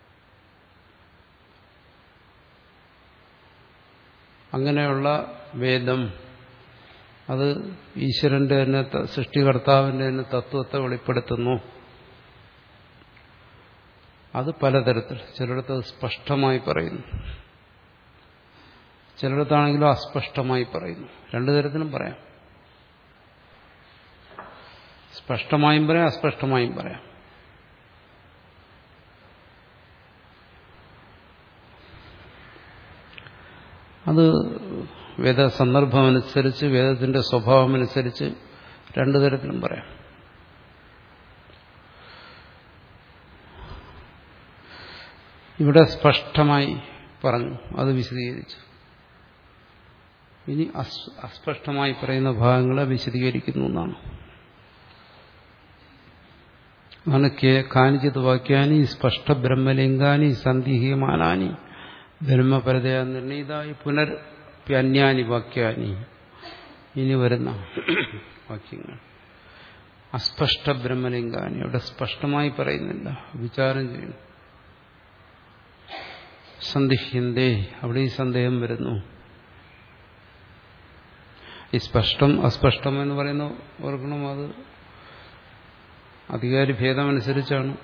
അങ്ങനെയുള്ള വേദം അത് ഈശ്വരന്റെ തന്നെ സൃഷ്ടികർത്താവിന്റെ തന്നെ തത്വത്തെ വെളിപ്പെടുത്തുന്നു അത് പലതരത്തിൽ ചിലയിടത്ത് അത് സ്പഷ്ടമായി പറയുന്നു ചിലയിടത്താണെങ്കിലും അസ്പഷ്ടമായി പറയുന്നു രണ്ടു തരത്തിലും പറയാം സ്പഷ്ടമായും പറയാം അസ്പഷ്ടമായും പറയാം അത് വേദ സന്ദർഭമനുസരിച്ച് വേദത്തിന്റെ സ്വഭാവമനുസരിച്ച് രണ്ടു തരത്തിലും പറയാം ഇവിടെ സ്പഷ്ടമായി പറഞ്ഞു അത് വിശദീകരിച്ചു ഇനി അസ്പഷ്ടമായി പറയുന്ന ഭാഗങ്ങളെ വിശദീകരിക്കുന്നു എന്നാണ് ആണ് കാനിച്ചിത് വാക്യാനി സ്പഷ്ട ബ്രഹ്മലിംഗാനി സന്ദിഹ്യമാനാനി ബ്രഹ്മപരതയാ നിർണീതായി പുനർപ്യന്യാനി വാക്യാനി ഇനി വരുന്ന വാക്യങ്ങൾ അസ്പഷ്ട ബ്രഹ്മലിംഗാനി അവിടെ സ്പഷ്ടമായി പറയുന്നില്ല വിചാരം ചെയ്യുന്നു സന്ദിഹ്യന്തേ അവിടെ ഈ സന്ദേഹം വരുന്നു ഈ സ്പഷ്ടം അസ്പഷ്ടം എന്ന് പറയുന്ന ഓർക്കണം അത് അധികാരി ഭേദമനുസരിച്ചാണ്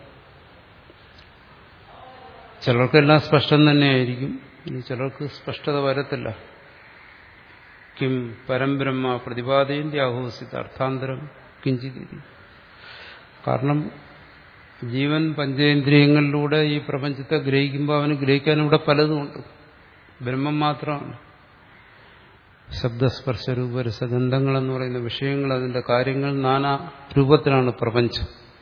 ചിലർക്കെല്ലാം സ്പഷ്ടം തന്നെയായിരിക്കും ഇനി ചിലർക്ക് സ്പഷ്ടത വരത്തില്ല കിം പരംബ്രഹ്മ പ്രതിപാദയന്റെ ആഹോസിത അർത്ഥാന്തരം കിഞ്ചിതി കാരണം ജീവൻ പഞ്ചേന്ദ്രിയങ്ങളിലൂടെ ഈ പ്രപഞ്ചത്തെ ഗ്രഹിക്കുമ്പോൾ അവന് ഗ്രഹിക്കാൻ ഇവിടെ പലതുമുണ്ട് ബ്രഹ്മം മാത്രമാണ് ശബ്ദസ്പർശ രൂപരസഗന്ധങ്ങൾ എന്ന് പറയുന്ന വിഷയങ്ങൾ അതിന്റെ കാര്യങ്ങൾ നാനാ രൂപത്തിലാണ് പ്രപഞ്ചം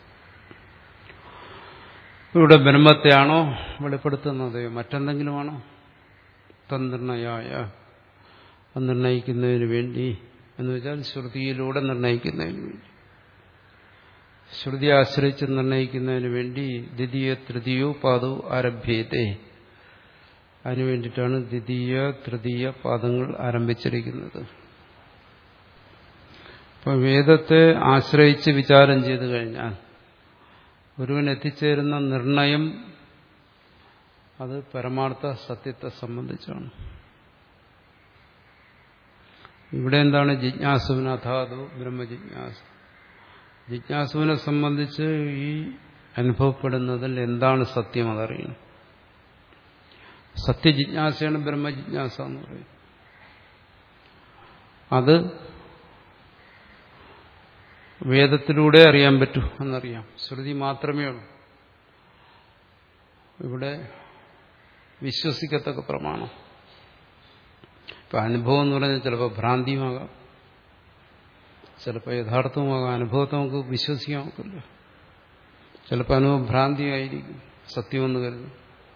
ഇവിടെ ബ്രഹ്മത്തെയാണോ വെളിപ്പെടുത്തുന്നത് മറ്റെന്തെങ്കിലുമാണോ തന്നിർണയായ നിർണയിക്കുന്നതിന് വേണ്ടി എന്ന് വെച്ചാൽ ശ്രുതിയിലൂടെ നിർണയിക്കുന്നതിന് വേണ്ടി ശ്രുതി ആശ്രയിച്ച് നിർണയിക്കുന്നതിന് വേണ്ടി ദ്വിതീയ തൃതീയോ പാദോ ആരഭ്യത്തെ അതിനു വേണ്ടിയിട്ടാണ് ദ്വിതീയ തൃതീയ പാദങ്ങൾ ആരംഭിച്ചിരിക്കുന്നത് അപ്പൊ വേദത്തെ ആശ്രയിച്ച് വിചാരം ചെയ്തു കഴിഞ്ഞാൽ ഒരുവൻ എത്തിച്ചേരുന്ന നിർണയം അത് പരമാർത്ഥ സത്യത്തെ സംബന്ധിച്ചാണ് ഇവിടെ എന്താണ് ജിജ്ഞാസുവിന് അഥാതു ബ്രഹ്മജിജ്ഞാസ ജിജ്ഞാസുവിനെ സംബന്ധിച്ച് ഈ അനുഭവപ്പെടുന്നതിൽ എന്താണ് സത്യം അതറിയണം സത്യജിജ്ഞാസയാണ് ബ്രഹ്മജിജ്ഞാസ എന്ന് പറയുന്നത് അത് വേദത്തിലൂടെ അറിയാൻ പറ്റൂ എന്നറിയാം ശ്രുതി മാത്രമേ ഉള്ളൂ ഇവിടെ വിശ്വസിക്കത്തക്ക പ്രമാണം ഇപ്പൊ അനുഭവം എന്ന് പറഞ്ഞാൽ ചിലപ്പോൾ ഭ്രാന്തിയുമാകാം ചിലപ്പോൾ യഥാർത്ഥവുമാകാം അനുഭവത്തെ നമുക്ക് വിശ്വസിക്കാൻ ഒക്കില്ല ചിലപ്പോൾ അനുഭവം ഭ്രാന്തിയായിരിക്കും സത്യമെന്ന് കരുതും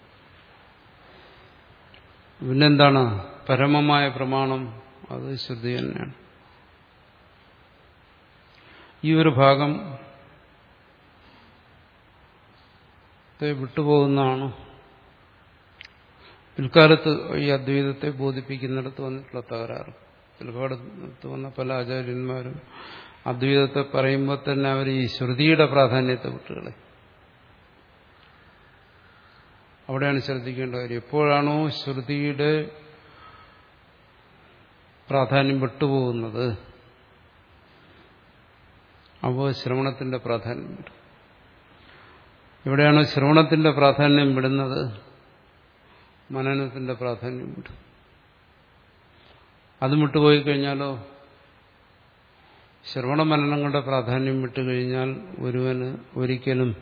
പിന്നെന്താണ് പരമമായ പ്രമാണം അത് ശ്രുതി തന്നെയാണ് ഈ ഒരു ഭാഗം വിട്ടുപോകുന്നതാണ് പിൽക്കാലത്ത് ഈ അദ്വൈതത്തെ ബോധിപ്പിക്കുന്നിടത്ത് വന്നിട്ടുള്ള തകരാറ് പിൽക്കാലത്ത് വന്ന പല ആചാര്യന്മാരും അദ്വൈതത്തെ പറയുമ്പോൾ തന്നെ അവർ ഈ ശ്രുതിയുടെ പ്രാധാന്യത്തെ വിട്ടുകളെ അവിടെയാണ് ശ്രദ്ധിക്കേണ്ട കാര്യം എപ്പോഴാണോ ശ്രുതിയുടെ പ്രാധാന്യം വിട്ടുപോകുന്നത് അപ്പോൾ ശ്രവണത്തിന്റെ പ്രാധാന്യം വിടും എവിടെയാണോ ശ്രവണത്തിന്റെ പ്രാധാന്യം വിടുന്നത് മനനത്തിന്റെ പ്രാധാന്യം വിടും അത് വിട്ടുപോയി കഴിഞ്ഞാലോ ശ്രവണ മനനങ്ങളുടെ പ്രാധാന്യം വിട്ടുകഴിഞ്ഞാൽ ഒരുവന് ഒരിക്കലും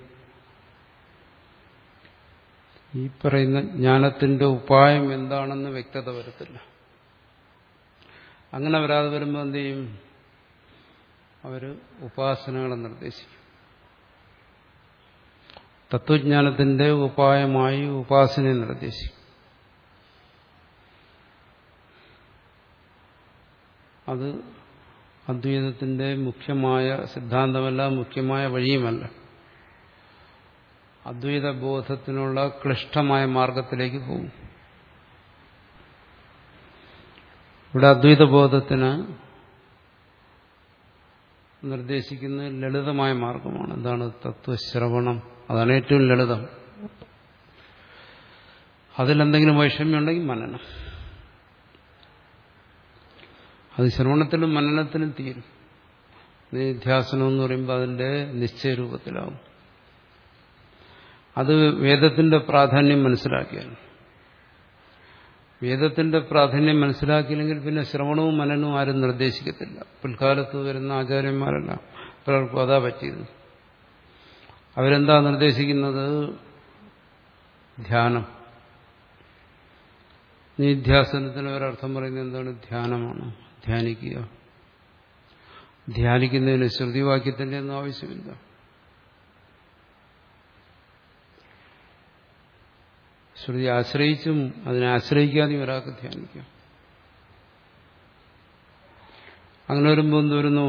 ഈ പറയുന്ന ജ്ഞാനത്തിന്റെ ഉപായം എന്താണെന്ന് വ്യക്തത വരത്തില്ല അങ്ങനെ വരാതെ വരുമ്പോൾ എന്ത് ചെയ്യും അവര് ഉപാസനകളെ നിർദ്ദേശിക്കും തത്വജ്ഞാനത്തിന്റെ ഉപായമായി ഉപാസനയെ നിർദ്ദേശിക്കും അത് അദ്വൈതത്തിന്റെ മുഖ്യമായ സിദ്ധാന്തമല്ല മുഖ്യമായ വഴിയുമല്ല അദ്വൈത ബോധത്തിനുള്ള ക്ലിഷ്ടമായ മാർഗത്തിലേക്ക് പോകും ഇവിടെ അദ്വൈത ബോധത്തിന് നിർദ്ദേശിക്കുന്ന ലളിതമായ മാർഗമാണ് എന്താണ് തത്വശ്രവണം അതാണ് ഏറ്റവും ലളിതം അതിലെന്തെങ്കിലും വൈഷമ്യമുണ്ടെങ്കിൽ മനനം അത് ശ്രവണത്തിലും മനനത്തിലും തീരും നിധ്യാസനം എന്ന് പറയുമ്പോൾ അതിന്റെ നിശ്ചയരൂപത്തിലാവും അത് വേദത്തിന്റെ പ്രാധാന്യം മനസ്സിലാക്കിയാൽ വേദത്തിന്റെ പ്രാധാന്യം മനസ്സിലാക്കിയില്ലെങ്കിൽ പിന്നെ ശ്രവണവും മനനവും ആരും നിർദ്ദേശിക്കത്തില്ല പിൽക്കാലത്ത് വരുന്ന ആചാര്യന്മാരെല്ലാം പലർക്കും അതാ പറ്റിയത് അവരെന്താ നിർദ്ദേശിക്കുന്നത് ധ്യാനം നിധ്യാസനത്തിന് ഒരർത്ഥം പറയുന്നത് എന്താണ് ധ്യാനമാണ് ധ്യാനിക്കുക ധ്യാനിക്കുന്നതിന് ശ്രുതിവാക്യത്തിന്റെ ഒന്നും ആവശ്യമില്ല ശ്രുതി ആശ്രയിച്ചും അതിനെ ആശ്രയിക്കാതെയും ഒരാൾക്ക് ധ്യാനിക്കാം അങ്ങനെ വരുമ്പോൾ എന്ത് വരുന്നു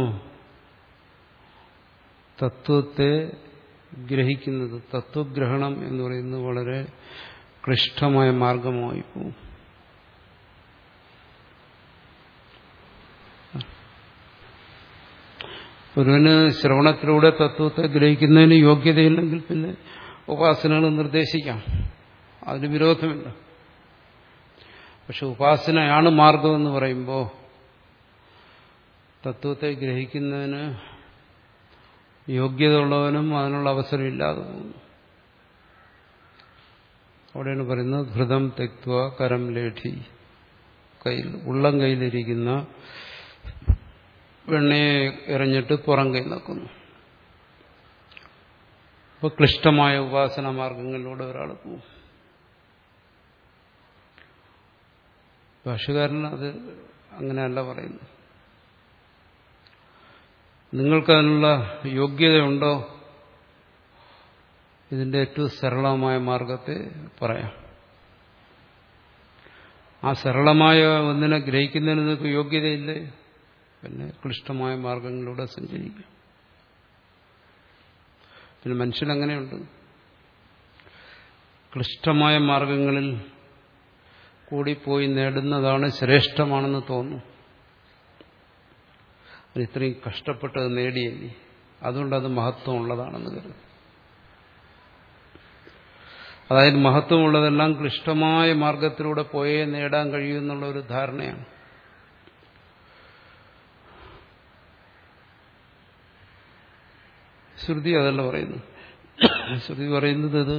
തത്വത്തെ ഗ്രഹിക്കുന്നത് തത്വഗ്രഹണം എന്ന് പറയുന്നത് വളരെ ക്ലിഷ്ടമായ മാർഗമായി പോകും ഒരുവന് ശ്രവണത്തിലൂടെ തത്വത്തെ ഗ്രഹിക്കുന്നതിന് യോഗ്യതയില്ലെങ്കിൽ പിന്നെ ഉപാസനകൾ നിർദ്ദേശിക്കാം അതിന് വിരോധമില്ല പക്ഷെ ഉപാസനയാണ് മാർഗമെന്ന് പറയുമ്പോൾ തത്വത്തെ ഗ്രഹിക്കുന്നതിന് യോഗ്യത ഉള്ളവനും അതിനുള്ള അവസരമില്ലാതെ പോകുന്നു അവിടെയാണ് പറയുന്നത് ഘൃതം തെക്വ കരം ലേഠി കയ്യിൽ ഉള്ളം കയ്യിലിരിക്കുന്ന വെണ്ണയെ എറിഞ്ഞിട്ട് പുറം കൈ നക്കുന്നു അപ്പോൾ ക്ലിഷ്ടമായ ഉപാസന മാർഗങ്ങളിലൂടെ ഒരാൾ പോകും ഭാഷകാരൻ അത് അങ്ങനെയല്ല പറയുന്നു നിങ്ങൾക്കതിനുള്ള യോഗ്യതയുണ്ടോ ഇതിന്റെ ഏറ്റവും സരളമായ മാർഗത്തെ പറയാം ആ സരളമായ ഒന്നിനെ ഗ്രഹിക്കുന്നതിന് നിങ്ങൾക്ക് യോഗ്യതയില്ലേ പിന്നെ ക്ലിഷ്ടമായ മാർഗങ്ങളിലൂടെ സഞ്ചരിക്കാം പിന്നെ മനുഷ്യനങ്ങനെയുണ്ട് ക്ലിഷ്ടമായ മാർഗങ്ങളിൽ കൂടി പോയി നേടുന്നതാണ് ശ്രേഷ്ഠമാണെന്ന് തോന്നുന്നു അത് ഇത്രയും കഷ്ടപ്പെട്ടത് നേടിയല്ലേ അതുകൊണ്ട് അത് മഹത്വം ഉള്ളതാണെന്ന് കരുതും അതായത് മഹത്വമുള്ളതെല്ലാം ക്ലിഷ്ടമായ മാർഗത്തിലൂടെ പോയേ നേടാൻ കഴിയുമെന്നുള്ള ഒരു ധാരണയാണ് ശ്രുതി അതല്ല പറയുന്നു ശ്രുതി പറയുന്നത് ഇത്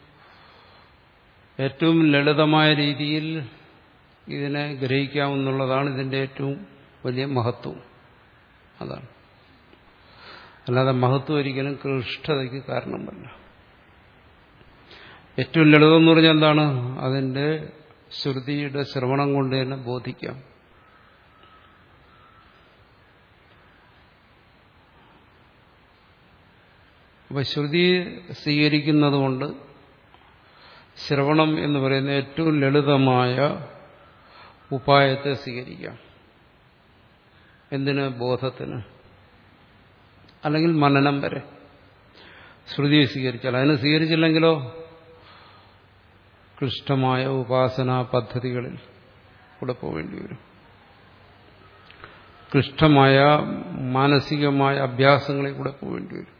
ഏറ്റവും ലളിതമായ രീതിയിൽ ഇതിനെ ഗ്രഹിക്കാമെന്നുള്ളതാണ് ഇതിന്റെ ഏറ്റവും വലിയ മഹത്വം അതാണ് അല്ലാതെ മഹത്വം ഒരിക്കലും ക്ലിഷ്ടതയ്ക്ക് കാരണമല്ല ഏറ്റവും ലളിതം എന്ന് പറഞ്ഞാൽ എന്താണ് അതിന്റെ ശ്രുതിയുടെ ശ്രവണം കൊണ്ട് തന്നെ ബോധിക്കാം അപ്പൊ ശ്രുതി സ്വീകരിക്കുന്നത് കൊണ്ട് ശ്രവണം എന്ന് പറയുന്ന ഏറ്റവും ലളിതമായ ഉപായത്തെ സ്വീകരിക്കാം എന്തിന് ബോധത്തിന് അല്ലെങ്കിൽ മനനം വരെ ശ്രുതിയെ സ്വീകരിച്ചാൽ അതിനെ സ്വീകരിച്ചില്ലെങ്കിലോ ക്ലിഷ്ടമായ ഉപാസനാ പദ്ധതികളിൽ കൂടെ പോവേണ്ടി വരും ക്ലിഷ്ടമായ മാനസികമായ അഭ്യാസങ്ങളിൽ കൂടെ പോവേണ്ടി വരും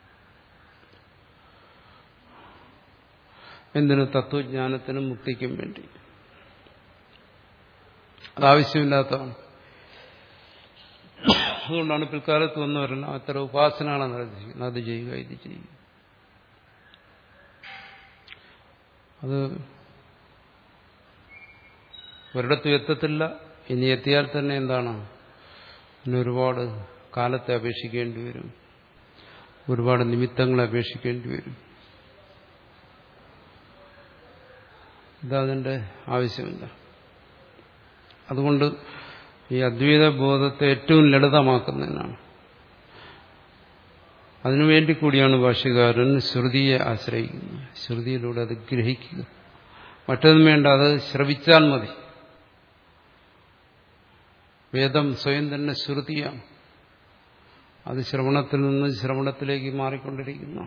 എന്തിനു തത്വജ്ഞാനത്തിനും മുക്തിക്കും വേണ്ടി അതാവശ്യമില്ലാത്തതാണ് അതുകൊണ്ടാണ് പിൽക്കാലത്ത് വന്നവരെല്ലാം അത്തരം ഉപാസനകളെ നിർദ്ദേശിക്കുന്നത് അത് ചെയ്യുക ഇത് ചെയ്യുക അത് ഒരിടത്തും എത്തത്തില്ല ഇനി എത്തിയാൽ തന്നെ എന്താണ് പിന്നെ ഒരുപാട് കാലത്തെ അപേക്ഷിക്കേണ്ടി വരും ഒരുപാട് നിമിത്തങ്ങളെ അപേക്ഷിക്കേണ്ടി വരും ഇതതിൻ്റെ ആവശ്യമില്ല അതുകൊണ്ട് ഈ അദ്വൈത ബോധത്തെ ഏറ്റവും ലളിതമാക്കുന്നതിനാണ് അതിനുവേണ്ടി കൂടിയാണ് ഭാഷ്യകാരൻ ശ്രുതിയെ ആശ്രയിക്കുന്നത് ശ്രുതിയിലൂടെ അത് ഗ്രഹിക്കുക മറ്റൊന്നും വേണ്ട അത് ശ്രവിച്ചാൽ മതി വേദം സ്വയം തന്നെ ശ്രുതിയാണ് അത് ശ്രവണത്തിൽ നിന്ന് ശ്രവണത്തിലേക്ക് മാറിക്കൊണ്ടിരിക്കുന്നു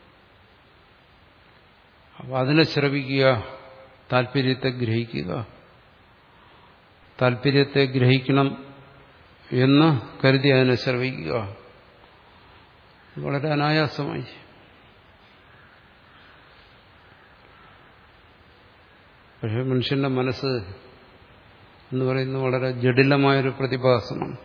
അപ്പോൾ അതിനെ ശ്രവിക്കുക താല്പര്യത്തെ ഗ്രഹിക്കുക താല്പര്യത്തെ ഗ്രഹിക്കണം എന്ന് കരുതി അതിനെ ശ്രവിക്കുക വളരെ അനായാസമായി പക്ഷെ മനുഷ്യന്റെ മനസ്സ് എന്ന് പറയുന്നത് വളരെ ജടിലമായൊരു പ്രതിഭാസമാണ്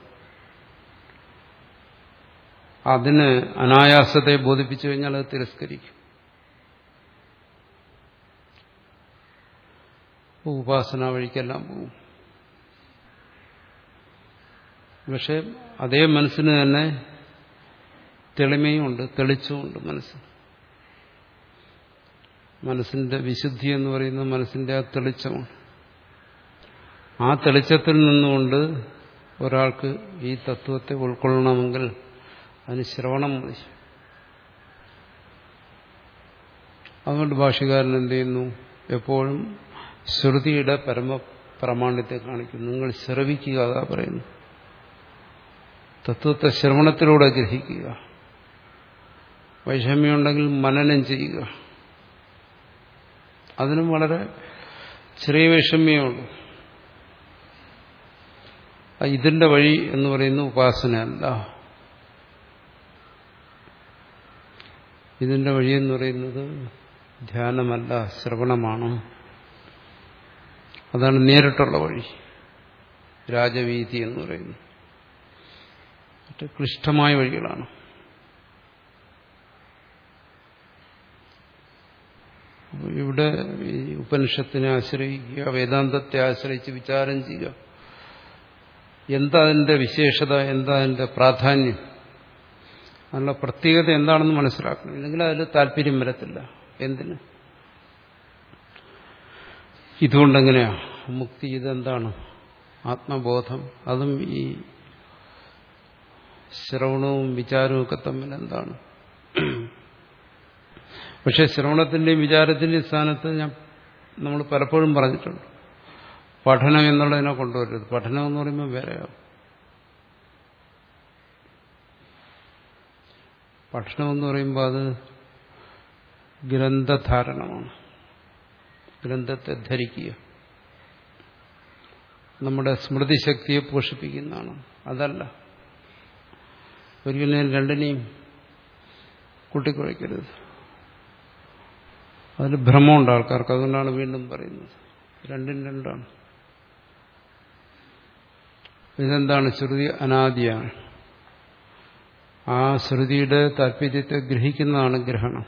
അതിന് അനായാസത്തെ ബോധിപ്പിച്ചു കഴിഞ്ഞാൽ അത് തിരസ്കരിക്കും ഉപാസന വഴിക്കെല്ലാം പോകും പക്ഷെ അതേ മനസ്സിന് തന്നെ തെളിമയുമുണ്ട് തെളിച്ചുമുണ്ട് മനസ്സ് മനസ്സിന്റെ വിശുദ്ധി എന്ന് പറയുന്നത് മനസ്സിന്റെ ആ തെളിച്ചമാണ് ആ തെളിച്ചത്തിൽ നിന്നുകൊണ്ട് ഒരാൾക്ക് ഈ തത്വത്തെ ഉൾക്കൊള്ളണമെങ്കിൽ അതിന് ശ്രവണം മതി അതുകൊണ്ട് ഭാഷകാരൻ എന്ത് ചെയ്യുന്നു എപ്പോഴും ശ്രുതിയുടെ പരമ പ്രമാണ്യത്തെ കാണിക്കുന്നു നിങ്ങൾ ശ്രവിക്കുക അതാ പറയുന്നു തത്വത്തെ ശ്രവണത്തിലൂടെ ഗ്രഹിക്കുക വൈഷമ്യമുണ്ടെങ്കിൽ മനനം ചെയ്യുക അതിനും വളരെ ചെറിയ വൈഷമ്യമുള്ളൂ ഇതിന്റെ വഴി എന്ന് പറയുന്ന ഉപാസനയല്ല ഇതിന്റെ വഴി എന്ന് പറയുന്നത് ധ്യാനമല്ല ശ്രവണമാണ് അതാണ് നേരിട്ടുള്ള വഴി രാജവീതി എന്ന് പറയുന്നു മറ്റ് ക്ലിഷ്ടമായ വഴികളാണ് ഇവിടെ ഈ ഉപനിഷത്തിനെ ആശ്രയിക്കുക വേദാന്തത്തെ ആശ്രയിച്ച് വിചാരം ചെയ്യുക എന്താ അതിന്റെ വിശേഷത എന്താ അതിന്റെ പ്രാധാന്യം അതിനുള്ള പ്രത്യേകത എന്താണെന്ന് മനസ്സിലാക്കണം ഇല്ലെങ്കിൽ അതിൽ താല്പര്യം വരത്തില്ല എന്തിന് ഇതുകൊണ്ടെങ്ങനെയാ മുക്തി ഇതെന്താണ് ആത്മബോധം അതും ഈ ശ്രവണവും വിചാരവും ഒക്കെ തമ്മിൽ എന്താണ് പക്ഷെ ശ്രവണത്തിന്റെയും വിചാരത്തിന്റെയും സ്ഥാനത്ത് ഞാൻ നമ്മൾ പലപ്പോഴും പറഞ്ഞിട്ടുണ്ട് പഠനം എന്നുള്ളതിനെ കൊണ്ടുവരരുത് പഠനം എന്ന് പറയുമ്പോൾ വേറെയാവും പഠനം എന്ന് പറയുമ്പോൾ അത് ഗ്രന്ഥധാരണമാണ് ഗ്രന്ഥത്തെ ധരിക്കുക നമ്മുടെ സ്മൃതിശക്തിയെ പോഷിപ്പിക്കുന്നതാണ് അതല്ല ഒരിക്കലും രണ്ടിനെയും കൂട്ടിക്കുഴയ്ക്കരുത് അതിൽ ഭ്രമമുണ്ട് ആൾക്കാർക്ക് അതുകൊണ്ടാണ് വീണ്ടും പറയുന്നത് രണ്ടും രണ്ടാണ് ഇതെന്താണ് ശ്രുതി അനാദിയാണ് ആ ശ്രുതിയുടെ താല്പര്യത്തെ ഗ്രഹിക്കുന്നതാണ് ഗ്രഹണം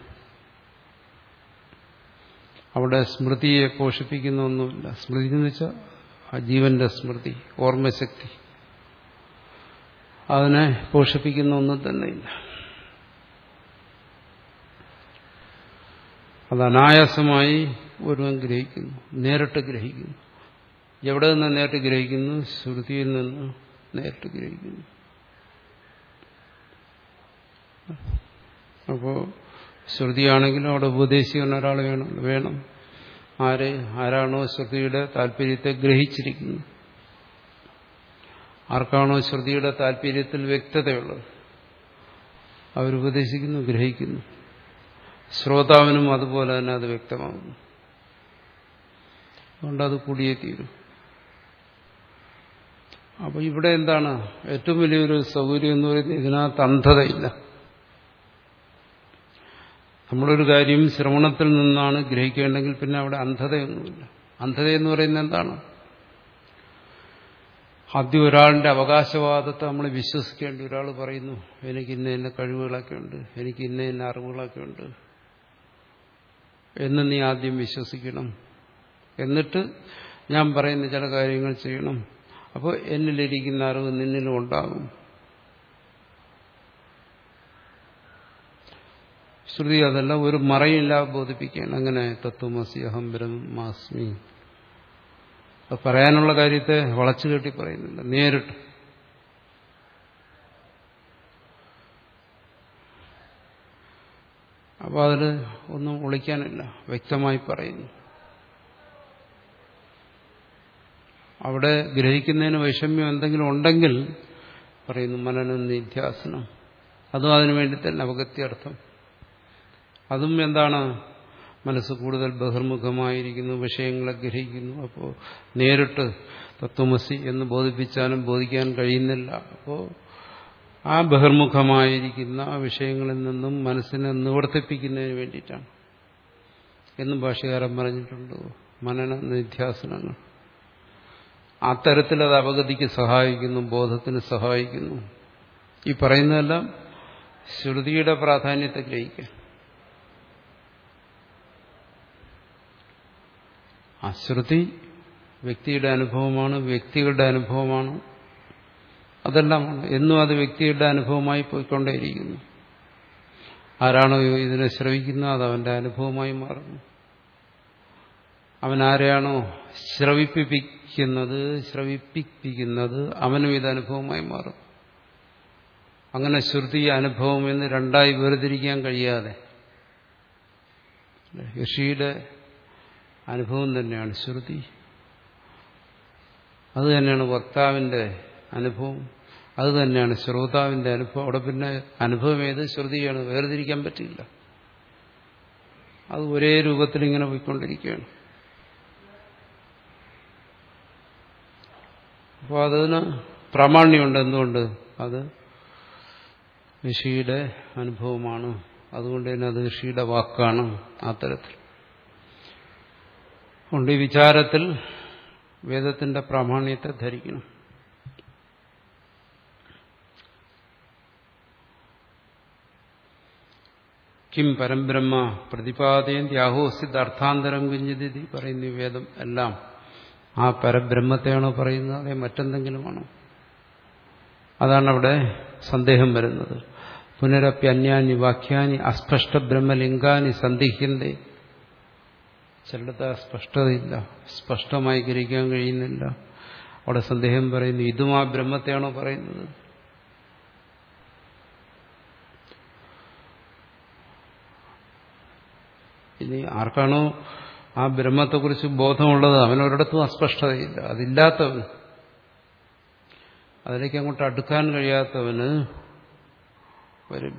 അവിടെ സ്മൃതിയെ പോഷിപ്പിക്കുന്ന ഒന്നുമില്ല സ്മൃതി എന്ന് വെച്ചാൽ ആ ജീവന്റെ സ്മൃതി ഓർമ്മശക്തി അതിനെ പോഷിപ്പിക്കുന്ന ഒന്നും തന്നെയില്ല അത് അനായാസമായി ഒരുവൻ ഗ്രഹിക്കുന്നു നേരിട്ട് ഗ്രഹിക്കുന്നു എവിടെ നിന്ന് നേരിട്ട് ഗ്രഹിക്കുന്നു ശ്രുതിയിൽ നിന്ന് നേരിട്ട് ഗ്രഹിക്കുന്നു അപ്പോൾ ശ്രുതിയാണെങ്കിലും അവിടെ ഉപദേശിക്കാൻ ഒരാൾ വേണം വേണം ആര് ആരാണോ ശ്രുതിയുടെ താല്പര്യത്തെ ഗ്രഹിച്ചിരിക്കുന്നത് ആർക്കാണോ ശ്രുതിയുടെ താല്പര്യത്തിൽ വ്യക്തതയുള്ളത് അവരുപദേശിക്കുന്നു ഗ്രഹിക്കുന്നു ശ്രോതാവിനും അതുപോലെ തന്നെ അത് വ്യക്തമാകുന്നു അതുകൊണ്ട് അത് കൂടിയേ തീരും അപ്പൊ ഇവിടെ എന്താണ് ഏറ്റവും വലിയൊരു സൗകര്യം എന്ന് പറയുന്നത് ഇതിനകത്ത് അന്ധതയില്ല നമ്മളൊരു കാര്യം ശ്രവണത്തിൽ നിന്നാണ് ഗ്രഹിക്കേണ്ടെങ്കിൽ പിന്നെ അവിടെ അന്ധതയൊന്നുമില്ല അന്ധത എന്ന് പറയുന്നത് എന്താണ് ആദ്യം ഒരാളുടെ അവകാശവാദത്തെ നമ്മൾ വിശ്വസിക്കേണ്ട ഒരാൾ പറയുന്നു എനിക്ക് ഇന്ന ഇന്ന കഴിവുകളൊക്കെ ഉണ്ട് എനിക്ക് ഇന്ന ഇന്ന അറിവുകളൊക്കെ ഉണ്ട് എന്ന് നീ ആദ്യം വിശ്വസിക്കണം എന്നിട്ട് ഞാൻ പറയുന്ന ചില കാര്യങ്ങൾ ചെയ്യണം അപ്പോൾ എന്നിലിരിക്കുന്ന അറിവ് നിന്നിലും ഉണ്ടാകും ശ്രുതി അതല്ല ഒരു മറയില്ല ബോധിപ്പിക്കുകയാണ് അങ്ങനെ തത്വമസി അഹം ബ്രഹ്മാസ്മി അത് പറയാനുള്ള കാര്യത്തെ വളച്ചു കെട്ടി പറയുന്നില്ല നേരിട്ട് അപ്പോൾ അതിൽ ഒന്നും ഒളിക്കാനില്ല വ്യക്തമായി പറയുന്നു അവിടെ ഗ്രഹിക്കുന്നതിന് വൈഷമ്യം എന്തെങ്കിലും ഉണ്ടെങ്കിൽ പറയുന്നു മനനം നിധ്യാസനം അതും അതിനു വേണ്ടി തന്നെ അപകത്യർത്ഥം അതും എന്താണ് മനസ്സ് കൂടുതൽ ബഹിർമുഖമായിരിക്കുന്നു വിഷയങ്ങളെ ഗ്രഹിക്കുന്നു അപ്പോൾ നേരിട്ട് തത്വമസി എന്ന് ബോധിപ്പിച്ചാലും ബോധിക്കാൻ കഴിയുന്നില്ല അപ്പോൾ ആ ബഹിർമുഖമായിരിക്കുന്ന ആ വിഷയങ്ങളിൽ നിന്നും മനസ്സിനെ നിവർത്തിപ്പിക്കുന്നതിന് വേണ്ടിയിട്ടാണ് എന്നും ഭാഷകാരൻ പറഞ്ഞിട്ടുണ്ട് മനന നിധ്യാസനങ്ങൾ അത്തരത്തിൽ അത് അപഗതിക്ക് സഹായിക്കുന്നു ബോധത്തിന് സഹായിക്കുന്നു ഈ പറയുന്നതെല്ലാം ശ്രുതിയുടെ പ്രാധാന്യത്തെ ഗ്രഹിക്കാൻ അശ്രുതി വ്യക്തിയുടെ അനുഭവമാണ് വ്യക്തികളുടെ അനുഭവമാണ് അതെല്ലാമാണ് എന്നും അത് വ്യക്തിയുടെ അനുഭവമായി പോയിക്കൊണ്ടേയിരിക്കുന്നു ആരാണോ ഇതിനെ ശ്രവിക്കുന്നത് അത് അവന്റെ അനുഭവമായി മാറുന്നു അവൻ ആരെയാണോ ശ്രവിപ്പിക്കുന്നത് ശ്രവിപ്പിക്കുന്നത് അവനും ഇത് അനുഭവമായി മാറും അങ്ങനെ ശ്രുതി അനുഭവം എന്ന് രണ്ടായി വേർതിരിക്കാൻ കഴിയാതെ ഋഷിയുടെ അനുഭവം തന്നെയാണ് ശ്രുതി അത് തന്നെയാണ് വക്താവിന്റെ അനുഭവം അത് തന്നെയാണ് ശ്രോതാവിന്റെ അനുഭവം അവിടെ പിന്നെ അനുഭവം ഏത് ശ്രുതിയാണ് വേർതിരിക്കാൻ പറ്റില്ല അത് ഒരേ രൂപത്തിൽ ഇങ്ങനെ പോയിക്കൊണ്ടിരിക്കുകയാണ് അപ്പോൾ അതിന് പ്രാമാണ്യമുണ്ട് എന്തുകൊണ്ട് അത് ഋഷിയുടെ അനുഭവമാണ് അതുകൊണ്ട് തന്നെ അത് ഋഷിയുടെ വാക്കാണ് ആ തരത്തിൽ അതുകൊണ്ട് ഈ വിചാരത്തിൽ വേദത്തിന്റെ പ്രാമാണ്യത്തെ ധരിക്കണം കിം പരംബ്രഹ്മ പ്രതിപാദയന്തി അഹോസിത് അർത്ഥാന്തരം കുഞ്ഞിതി പറയുന്ന ഈ വേദം എല്ലാം ആ പരബ്രഹ്മത്തെയാണോ പറയുന്നത് അതെ മറ്റെന്തെങ്കിലുമാണോ അതാണ് അവിടെ സന്ദേഹം വരുന്നത് പുനരപ്യന്യാനി വാക്യാനി അസ്പഷ്ട ബ്രഹ്മലിംഗാനി സന്ദിഹ്യന്തേ ചിലടത്ത് സ്പഷ്ടതയില്ല സ്പഷ്ടമായി ഗ്രഹിക്കാൻ കഴിയുന്നില്ല അവിടെ സന്ദേഹം പറയുന്നു ഇതും ആ ബ്രഹ്മത്തെയാണോ പറയുന്നത് ഇനി ആർക്കാണോ ആ ബ്രഹ്മത്തെക്കുറിച്ച് ബോധമുള്ളത് അവനൊരിടത്തും അസ്പഷ്ടതയില്ല അതില്ലാത്തവൻ അതിലേക്ക് അങ്ങോട്ട് അടുക്കാൻ കഴിയാത്തവന് വരും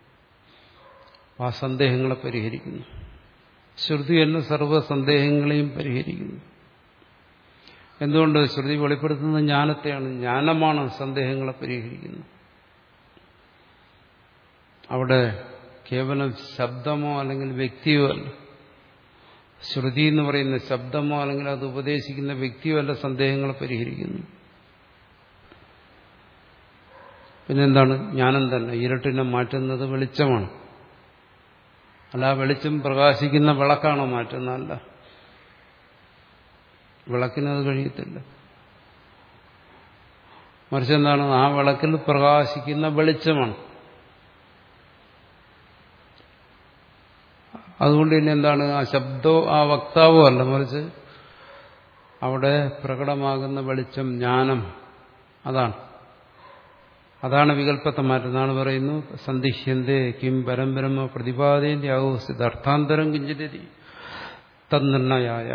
ആ സന്ദേഹങ്ങളെ പരിഹരിക്കുന്നു ശ്രുതി എന്ന സർവ്വ സന്ദേഹങ്ങളെയും പരിഹരിക്കുന്നു എന്തുകൊണ്ട് ശ്രുതി വെളിപ്പെടുത്തുന്നത് ജ്ഞാനത്തെയാണ് ജ്ഞാനമാണ് സന്ദേഹങ്ങളെ പരിഹരിക്കുന്നത് അവിടെ കേവലം ശബ്ദമോ അല്ലെങ്കിൽ വ്യക്തിയോ അല്ല ശ്രുതി എന്ന് പറയുന്ന ശബ്ദമോ അല്ലെങ്കിൽ അത് ഉപദേശിക്കുന്ന വ്യക്തിയോ അല്ല സന്ദേഹങ്ങളെ പരിഹരിക്കുന്നു പിന്നെന്താണ് ജ്ഞാനം തന്നെ ഇരുട്ടിനെ മാറ്റുന്നത് വെളിച്ചമാണ് അല്ല ആ വെളിച്ചം പ്രകാശിക്കുന്ന വിളക്കാണോ മാറ്റുന്നതല്ല വിളക്കിനത് കഴിയത്തില്ല മറിച്ച് എന്താണ് ആ വിളക്കിൽ പ്രകാശിക്കുന്ന വെളിച്ചമാണ് അതുകൊണ്ട് തന്നെ എന്താണ് ആ ശബ്ദോ ആ വക്താവോ അല്ല മറിച്ച് അവിടെ പ്രകടമാകുന്ന വെളിച്ചം ജ്ഞാനം അതാണ് അതാണ് വികല്പത്തെ മാറ്റുന്നതാണ് പറയുന്നു സന്ധിഷ്യന്തേ കിം പരമ്പരമ പ്രതിപാദേന്റെ ആഘോഷിത് അർത്ഥാന്തരം കിഞ്ചിതി തന്നിർണയായ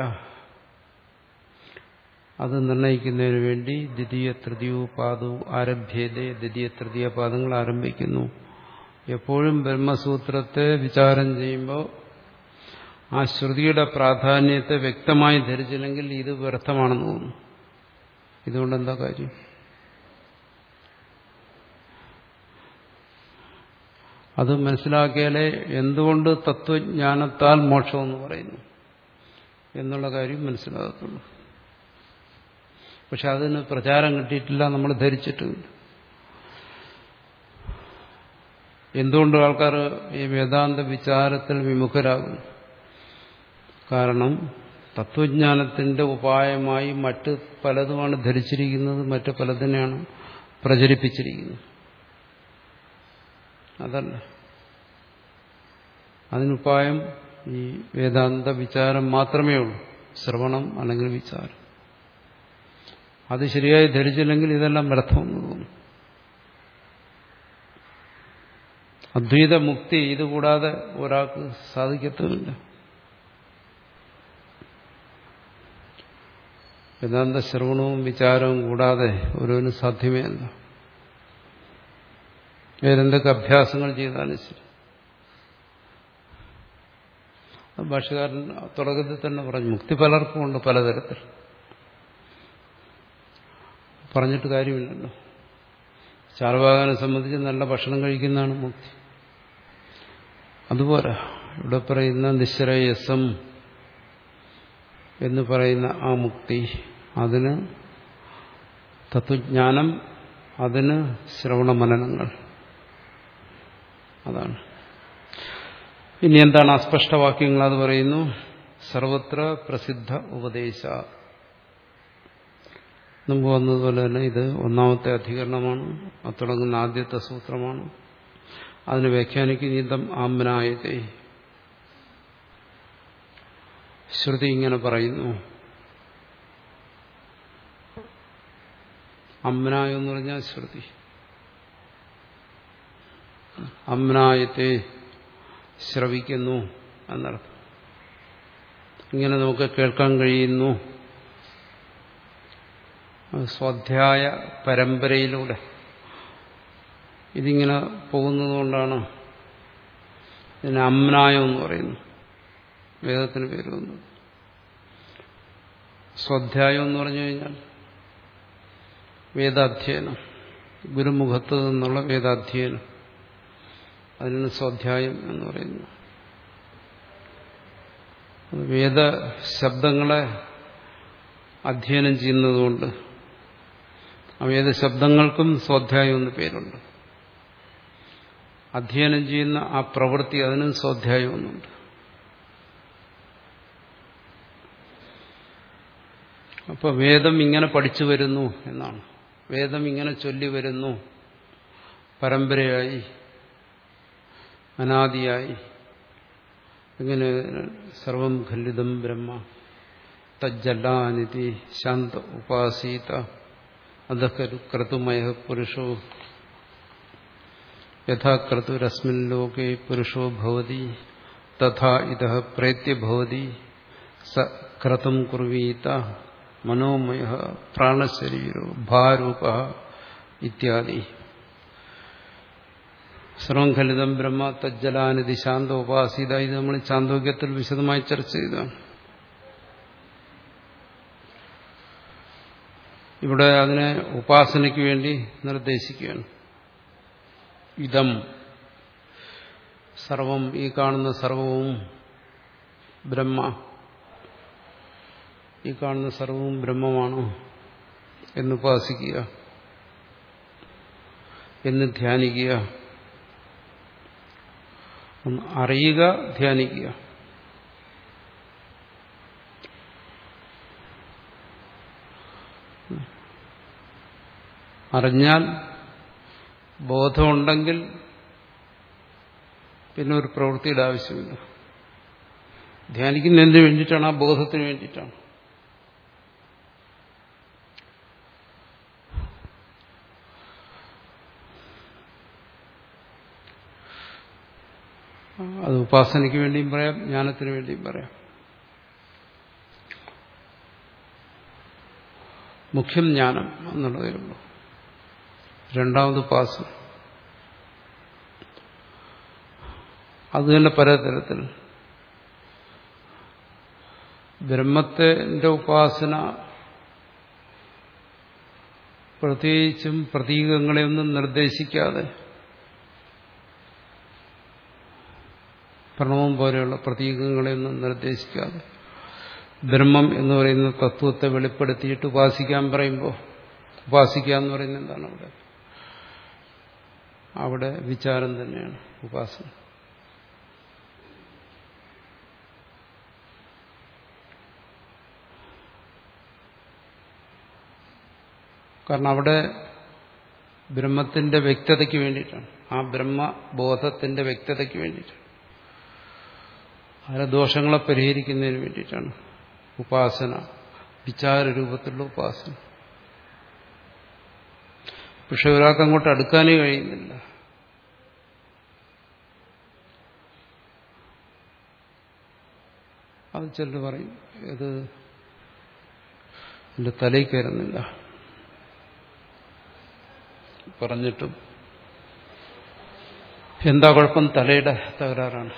അത് നിർണയിക്കുന്നതിന് വേണ്ടി ദ്വിതീയ തൃതീയ പാദവും ആരഭ്യതേ ദ്വിതീയ തൃതീയ പാദങ്ങൾ ആരംഭിക്കുന്നു എപ്പോഴും ബ്രഹ്മസൂത്രത്തെ വിചാരം ചെയ്യുമ്പോൾ ആ ശ്രുതിയുടെ പ്രാധാന്യത്തെ വ്യക്തമായി ധരിച്ചില്ലെങ്കിൽ ഇത് വ്യർത്ഥമാണെന്ന് തോന്നുന്നു ഇതുകൊണ്ട് എന്താ കാര്യം അത് മനസ്സിലാക്കിയാലേ എന്തുകൊണ്ട് തത്വജ്ഞാനത്താൽ മോക്ഷമെന്ന് പറയുന്നു എന്നുള്ള കാര്യം മനസ്സിലാകത്തുള്ളൂ പക്ഷെ അതിന് പ്രചാരം കിട്ടിയിട്ടില്ല നമ്മൾ ധരിച്ചിട്ടുണ്ട് എന്തുകൊണ്ട് ആൾക്കാർ ഈ വേദാന്ത വിചാരത്തിൽ വിമുഖരാകുന്നു കാരണം തത്വജ്ഞാനത്തിന്റെ ഉപായമായി മറ്റ് പലതുമാണ് ധരിച്ചിരിക്കുന്നത് മറ്റ് പലതിനെയാണ് പ്രചരിപ്പിച്ചിരിക്കുന്നത് അതല്ല അതിനുപായം ഈ വേദാന്ത വിചാരം മാത്രമേ ഉള്ളൂ ശ്രവണം അല്ലെങ്കിൽ വിചാരം അത് ശരിയായി ധരിച്ചില്ലെങ്കിൽ ഇതെല്ലാം വ്യർത്ഥമെന്ന് തോന്നും അദ്വൈത മുക്തി ഇതുകൂടാതെ ഒരാൾക്ക് സാധിക്കത്തുമില്ല വേദാന്ത ശ്രവണവും വിചാരവും കൂടാതെ ഓരോന്നും സാധ്യമേ അല്ല വേറെന്തൊക്കെ അഭ്യാസങ്ങൾ ചെയ്താലും ശരി ഭാഷകാരൻ തുടക്കത്തിൽ തന്നെ പറഞ്ഞു മുക്തി പലർക്കും ഉണ്ട് പലതരത്തിൽ പറഞ്ഞിട്ട് കാര്യമില്ലല്ലോ ചാർവാകനെ സംബന്ധിച്ച് നല്ല ഭക്ഷണം കഴിക്കുന്നതാണ് മുക്തി അതുപോലെ ഇവിടെ പറയുന്ന നിശ്രയസം എന്ന് പറയുന്ന ആ മുക്തി അതിന് തത്വജ്ഞാനം അതിന് ശ്രവണമനനങ്ങൾ അതാണ് ഇനി എന്താണ് അസ്പഷ്ടവാക്യങ്ങൾ അത് പറയുന്നു സർവത്ര പ്രസിദ്ധ ഉപദേശ മുമ്പ് വന്നതുപോലെ തന്നെ ഇത് ഒന്നാമത്തെ അധികരണമാണ് അത് തുടങ്ങുന്ന ആദ്യത്തെ സൂത്രമാണ് അതിന് വ്യാഖ്യാനിക്കുന്നതം ആംബനായത്തെ ശ്രുതി ഇങ്ങനെ പറയുന്നു അമ്നായ എന്ന് പറഞ്ഞാൽ ശ്രുതി അമ്നായത്തെ ശ്രവിക്കുന്നു എന്നർത്ഥം ഇങ്ങനെ നമുക്ക് കേൾക്കാൻ കഴിയുന്നു സ്വാധ്യായ പരമ്പരയിലൂടെ ഇതിങ്ങനെ പോകുന്നതുകൊണ്ടാണ് ഇതിന് അമ്നായം എന്ന് പറയുന്നു വേദത്തിന് പേര് വന്നത് സ്വാധ്യായം എന്ന് പറഞ്ഞു കഴിഞ്ഞാൽ വേദാധ്യയനം ഗുരുമുഖത്ത് നിന്നുള്ള വേദാധ്യയനം അതിനാണ് സ്വാധ്യായം എന്ന് പറയുന്നത് വേദ ശബ്ദങ്ങളെ അധ്യയനം ചെയ്യുന്നതുകൊണ്ട് ആ വേദശബ്ദങ്ങൾക്കും സ്വാധ്യായം എന്ന് പേരുണ്ട് അധ്യയനം ചെയ്യുന്ന ആ പ്രവൃത്തി അതിനും സ്വാധ്യായം എന്നുണ്ട് അപ്പോൾ വേദം ഇങ്ങനെ പഠിച്ചു വരുന്നു എന്നാണ് വേദം ഇങ്ങനെ ചൊല്ലി വരുന്നു പരമ്പരയായി അനാദിയായി ഇങ്ങനെ സർവം ഖല്ലിതം ബ്രഹ്മ തജ്ജല്ലാനിധി ശാന്ത ഉപാസീത അതൊക്കെ ക്രതുമയ പുരുഷോ യഥാ ക്രതുരസ്മിൻ ലോകെ പുരുഷോ ഭവതി തഥാ ഇത പ്രേത്യ ഭവതി സ ക്രതും കുർവീത മനോമയ പ്രാണശരീരോ ഭാരൂപ ഇത്യാദി സർവം ഖലിതം ബ്രഹ്മ തജ്ജലാനിധി ശാന്ത ഉപാസീത ഇത് നമ്മൾ ചാന്തോക്യത്തിൽ വിശദമായി ചർച്ച ചെയ്തതാണ് ഇവിടെ അതിനെ ഉപാസനയ്ക്ക് വേണ്ടി നിർദ്ദേശിക്കുകയാണ് ഇതം സർവം ഈ കാണുന്ന സർവവും ബ്രഹ്മ ഈ കാണുന്ന സർവവും ബ്രഹ്മമാണ് എന്നുപാസിക്കുക എന്ന് ധ്യാനിക്കുക ഒന്ന് അറിയുക ധ്യാനിക്കുക അറിഞ്ഞാൽ ബോധമുണ്ടെങ്കിൽ പിന്നെ ഒരു പ്രവൃത്തിയുടെ ആവശ്യമില്ല ധ്യാനിക്കുന്നതിന് വേണ്ടിയിട്ടാണ് ആ ബോധത്തിന് വേണ്ടിയിട്ടാണ് അത് ഉപാസനയ്ക്ക് വേണ്ടിയും പറയാം ജ്ഞാനത്തിന് വേണ്ടിയും പറയാം മുഖ്യം ജ്ഞാനം എന്നുള്ളതേ ഉള്ളൂ രണ്ടാമത് ഉപാസന അത് തന്നെ പലതരത്തിൽ ബ്രഹ്മത്തിന്റെ ഉപാസന പ്രത്യേകിച്ചും പ്രതീകങ്ങളെയൊന്നും നിർദ്ദേശിക്കാതെ പ്രണവം പോലെയുള്ള പ്രതീകങ്ങളെയൊന്നും നിർദ്ദേശിക്കാതെ ബ്രഹ്മം എന്ന് പറയുന്ന തത്വത്തെ വെളിപ്പെടുത്തിയിട്ട് ഉപാസിക്കാൻ പറയുമ്പോൾ ഉപാസിക്കുക എന്ന് പറയുന്നത് എന്താണ് അവിടെ അവിടെ വിചാരം തന്നെയാണ് ഉപാസന കാരണം അവിടെ ബ്രഹ്മത്തിന്റെ വ്യക്തതയ്ക്ക് വേണ്ടിയിട്ടാണ് ആ ബ്രഹ്മബോധത്തിന്റെ വ്യക്തതയ്ക്ക് വേണ്ടിയിട്ടാണ് അതിലെ ദോഷങ്ങളെ പരിഹരിക്കുന്നതിന് വേണ്ടിയിട്ടാണ് ഉപാസന വിചാര രൂപത്തിലുള്ള ഉപാസന പക്ഷെ ഒരാൾക്ക് അങ്ങോട്ട് അടുക്കാനേ കഴിയുന്നില്ല അത് ചിലർ പറയും ഇത് എന്റെ തലയിൽ കയറുന്നില്ല പറഞ്ഞിട്ടും എന്താ കുഴപ്പം തലയുടെ തകരാറാണ്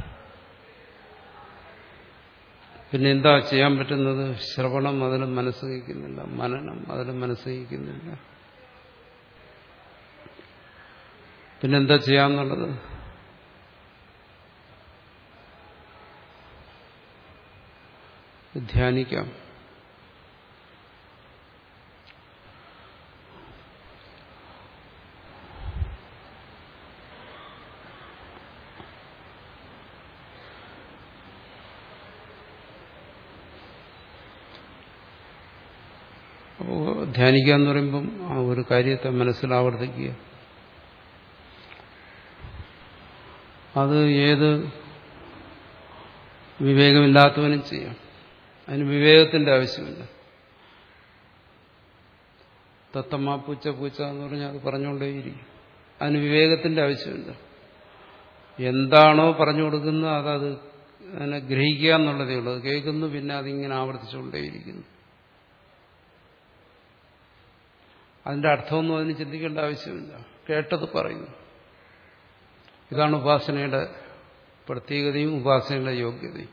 പിന്നെ എന്താ ചെയ്യാൻ പറ്റുന്നത് ശ്രവണം അതിൽ മനസ്സ് വയ്ക്കുന്നില്ല മനനം അതിൽ മനസ്സ് വയ്ക്കുന്നില്ല പിന്നെന്താ ചെയ്യാന്നുള്ളത് ധ്യാനിക്കാം അപ്പോൾ ധ്യാനിക്കുക എന്ന് പറയുമ്പം ആ ഒരു കാര്യത്തെ മനസ്സിൽ ആവർത്തിക്കുക അത് ഏത് വിവേകമില്ലാത്തവനും ചെയ്യാം അതിന് വിവേകത്തിന്റെ ആവശ്യമില്ല തത്തമ്മ പൂച്ച പൂച്ച എന്ന് പറഞ്ഞാൽ അത് പറഞ്ഞുകൊണ്ടേയിരിക്കും അതിന് വിവേകത്തിന്റെ ആവശ്യമില്ല എന്താണോ പറഞ്ഞു കൊടുക്കുന്നത് അതത് അതിനെ ഗ്രഹിക്കുക എന്നുള്ളതേ ഉള്ളൂ അത് കേൾക്കുന്നു പിന്നെ അതിങ്ങനെ ആവർത്തിച്ചുകൊണ്ടേയിരിക്കുന്നു അതിന്റെ അർത്ഥമൊന്നും അതിന് ചിന്തിക്കേണ്ട ആവശ്യമില്ല കേട്ടത് പറയുന്നു ഇതാണ് ഉപാസനയുടെ പ്രത്യേകതയും ഉപാസനയുടെ യോഗ്യതയും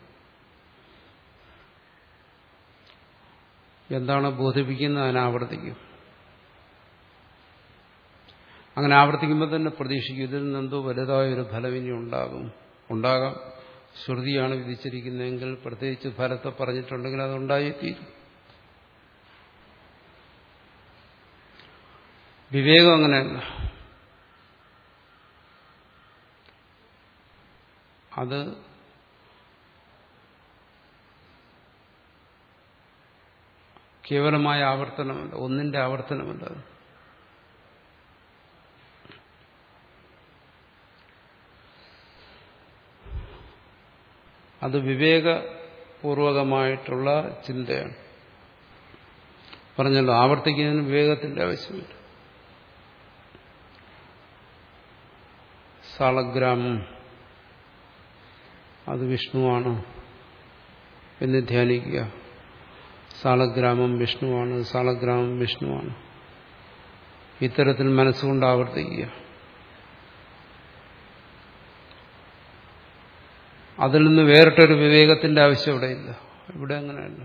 എന്താണ് ബോധിപ്പിക്കുന്നത് അതിനെ ആവർത്തിക്കും അങ്ങനെ ആവർത്തിക്കുമ്പോൾ തന്നെ പ്രതീക്ഷിക്കും ഇതിൽ നിന്നെന്തോ വലുതായ ഒരു ഫലം ഇനി ഉണ്ടാകും ഉണ്ടാകാം ശ്രുതിയാണ് വിധിച്ചിരിക്കുന്നതെങ്കിൽ പ്രത്യേകിച്ച് ഫലത്തെ പറഞ്ഞിട്ടുണ്ടെങ്കിൽ അതുണ്ടായിത്തീരും വിവേകം അങ്ങനെയല്ല അത് കേവലമായ ആവർത്തനമല്ല ഒന്നിന്റെ ആവർത്തനമല്ല അത് അത് വിവേകപൂർവകമായിട്ടുള്ള ചിന്തയാണ് പറഞ്ഞല്ലോ ആവർത്തിക്കുന്നതിന് വിവേകത്തിന്റെ ആവശ്യമില്ല സാളഗ്രാമം അത് വിഷ്ണുവാണ് എന്ന് ധ്യാനിക്കുക സാളഗ്രാമം വിഷ്ണുവാണ് സാളഗ്രാമം വിഷ്ണുവാണ് ഇത്തരത്തിൽ മനസ്സുകൊണ്ട് ആവർത്തിക്കുക അതിൽ നിന്ന് വേറിട്ടൊരു വിവേകത്തിന്റെ ആവശ്യം ഇവിടെയില്ല ഇവിടെ അങ്ങനെയല്ല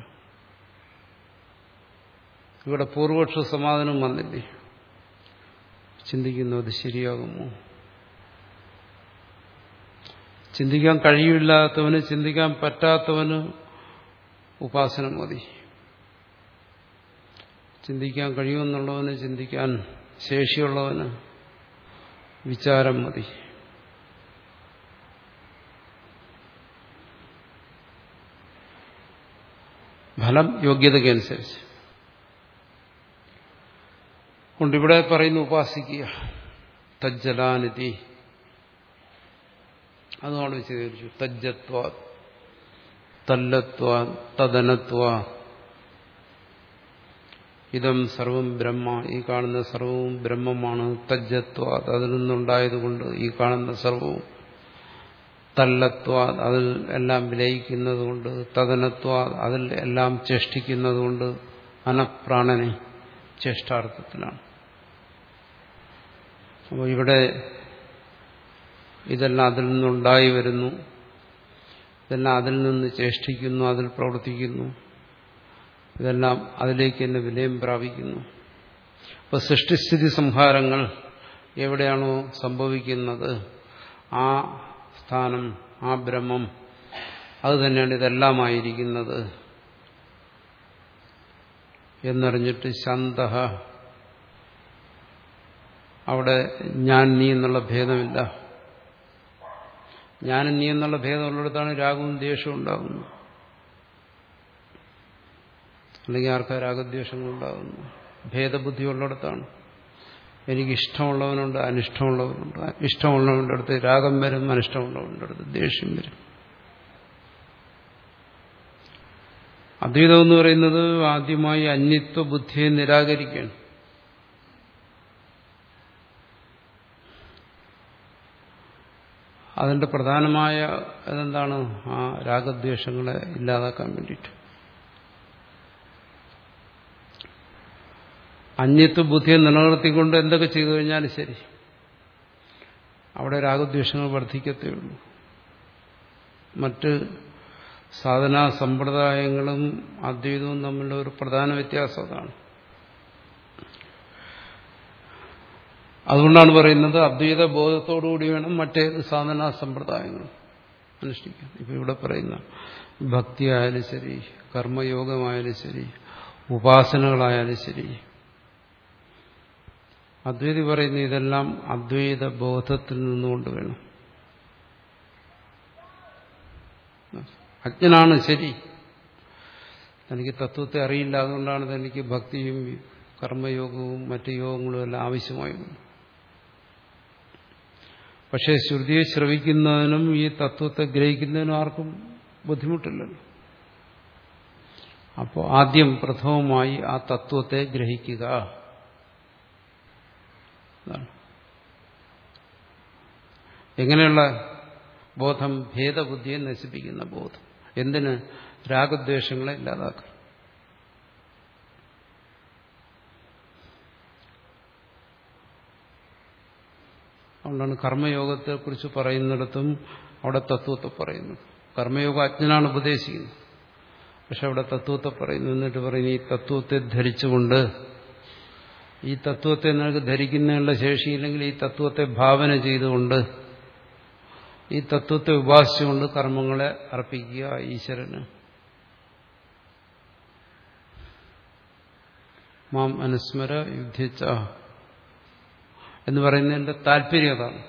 ഇവിടെ പൂർവപക്ഷ സമാധാനം വന്നില്ലേ ചിന്തിക്കുന്നു അത് ശരിയാകുമോ ചിന്തിക്കാൻ കഴിയില്ലാത്തവന് ചിന്തിക്കാൻ പറ്റാത്തവന് ഉപാസന മതി ചിന്തിക്കാൻ കഴിയുമെന്നുള്ളവന് ചിന്തിക്കാൻ ശേഷിയുള്ളവന് വിചാരം മതി ഫലം യോഗ്യതയ്ക്കനുസരിച്ച് കൊണ്ടിവിടെ പറയുന്നു ഉപാസിക്കുക തജ്ജലാനിധി അതുകൊണ്ട് വിശദീകരിച്ചു തജ്ജത്വ തല്ലത്വ തദനത്വ ഇതം സർവം ബ്രഹ്മ ഈ കാണുന്ന സർവവും ബ്രഹ്മമാണ് തജ്ജത്വ അതിൽ നിന്നുണ്ടായതുകൊണ്ട് ഈ കാണുന്ന സർവവും തല്ലത്വ അതിൽ എല്ലാം വിലയിക്കുന്നതുകൊണ്ട് തദനത്വ അതിൽ എല്ലാം ചേഷ്ടിക്കുന്നതുകൊണ്ട് അനപ്രാണനെ ചേഷ്ടാർത്ഥത്തിലാണ് അപ്പോൾ ഇവിടെ ഇതെല്ലാം അതിൽ നിന്നുണ്ടായി വരുന്നു ഇതെല്ലാം അതിൽ നിന്ന് ചേഷ്ടിക്കുന്നു അതിൽ പ്രവർത്തിക്കുന്നു ഇതെല്ലാം അതിലേക്ക് തന്നെ വിലയം പ്രാപിക്കുന്നു അപ്പോൾ സൃഷ്ടിസ്ഥിതി സംഹാരങ്ങൾ എവിടെയാണോ സംഭവിക്കുന്നത് ആ സ്ഥാനം ആ ബ്രഹ്മം അത് തന്നെയാണ് ഇതെല്ലാമായിരിക്കുന്നത് എന്നറിഞ്ഞിട്ട് ശാന്ത അവിടെ ഞാൻ നീ എന്നുള്ള ഭേദമില്ല ഞാനും നീ എന്നുള്ള ഭേദമുള്ളിടത്താണ് രാഗവും ദ്വേഷവും ഉണ്ടാകുന്നത് അല്ലെങ്കിൽ ആർക്കാ രാഗദ്വേഷങ്ങൾ ഉണ്ടാകുന്നു ഭേദബുദ്ധി ഉള്ളിടത്താണ് എനിക്ക് ഇഷ്ടമുള്ളവനുണ്ട് അനിഷ്ടമുള്ളവനുണ്ട് ഇഷ്ടമുള്ളവൻ്റെ അടുത്ത് രാഗം വരും അനിഷ്ടമുള്ളവൻ്റെ അടുത്ത് ദേഷ്യം വരും അദ്വൈതം എന്ന് പറയുന്നത് ആദ്യമായി അന്യത്വ ബുദ്ധിയെ നിരാകരിക്കുകയാണ് അതിന്റെ പ്രധാനമായ ഇതെന്താണ് ആ രാഗദ്വേഷങ്ങളെ ഇല്ലാതാക്കാൻ വേണ്ടിയിട്ട് അന്യത്വ ബുദ്ധിയെ നിലനിർത്തിക്കൊണ്ട് എന്തൊക്കെ ചെയ്തു കഴിഞ്ഞാലും ശരി അവിടെ രാഗദ്വേഷങ്ങൾ വർദ്ധിക്കത്തേ ഉള്ളൂ മറ്റ് സാധനാ സമ്പ്രദായങ്ങളും അദ്വൈതവും തമ്മിലുള്ള ഒരു പ്രധാന വ്യത്യാസം അതാണ് അതുകൊണ്ടാണ് പറയുന്നത് അദ്വൈത ബോധത്തോടുകൂടി വേണം മറ്റേത് സാധനാ സമ്പ്രദായങ്ങൾ അനുഷ്ഠിക്കാൻ ഇപ്പൊ ഇവിടെ പറയുന്ന ഭക്തിയായാലും ശരി കർമ്മയോഗമായാലും ശരി ഉപാസനകളായാലും ശരി അദ്വൈതി പറയുന്ന ഇതെല്ലാം അദ്വൈത ബോധത്തിൽ നിന്നുകൊണ്ട് വേണം അജ്ഞനാണ് ശരി എനിക്ക് തത്വത്തെ അറിയില്ല അതുകൊണ്ടാണ് എനിക്ക് ഭക്തിയും കർമ്മയോഗവും മറ്റു യോഗങ്ങളും എല്ലാം ആവശ്യമായി പക്ഷേ ശ്രുതിയെ ശ്രവിക്കുന്നതിനും ഈ തത്വത്തെ ഗ്രഹിക്കുന്നതിനും ആർക്കും ബുദ്ധിമുട്ടില്ലല്ലോ അപ്പോൾ ആദ്യം പ്രഥമമായി ആ തത്വത്തെ ഗ്രഹിക്കുക എങ്ങനെയുള്ള ബോധം ഭേദബുദ്ധിയെ നശിപ്പിക്കുന്ന ബോധം എന്തിന് രാഗദ്വേഷങ്ങളെ ഇല്ലാതാക്കുക അതുകൊണ്ടാണ് കർമ്മയോഗത്തെക്കുറിച്ച് പറയുന്നിടത്തും അവിടെ തത്വത്തെ പറയുന്നത് കർമ്മയോഗം അജ്ഞനാണ് ഉപദേശിക്കുന്നത് പക്ഷെ അവിടെ തത്വത്തെ പറയുന്നു എന്നിട്ട് പറയുന്നു ഈ തത്വത്തെ ധരിച്ചുകൊണ്ട് ഈ തത്വത്തെ നിനക്ക് ധരിക്കുന്നതിനുള്ള ശേഷിയില്ലെങ്കിൽ ഈ തത്വത്തെ ഭാവന ചെയ്തുകൊണ്ട് ഈ തത്വത്തെ ഉപാസിച്ചുകൊണ്ട് കർമ്മങ്ങളെ അർപ്പിക്കുക ഈശ്വരന് മാം അനുസ്മര യുദ്ധിച്ച എന്ന് പറയുന്നതിന്റെ താല്പര്യം അതാണ്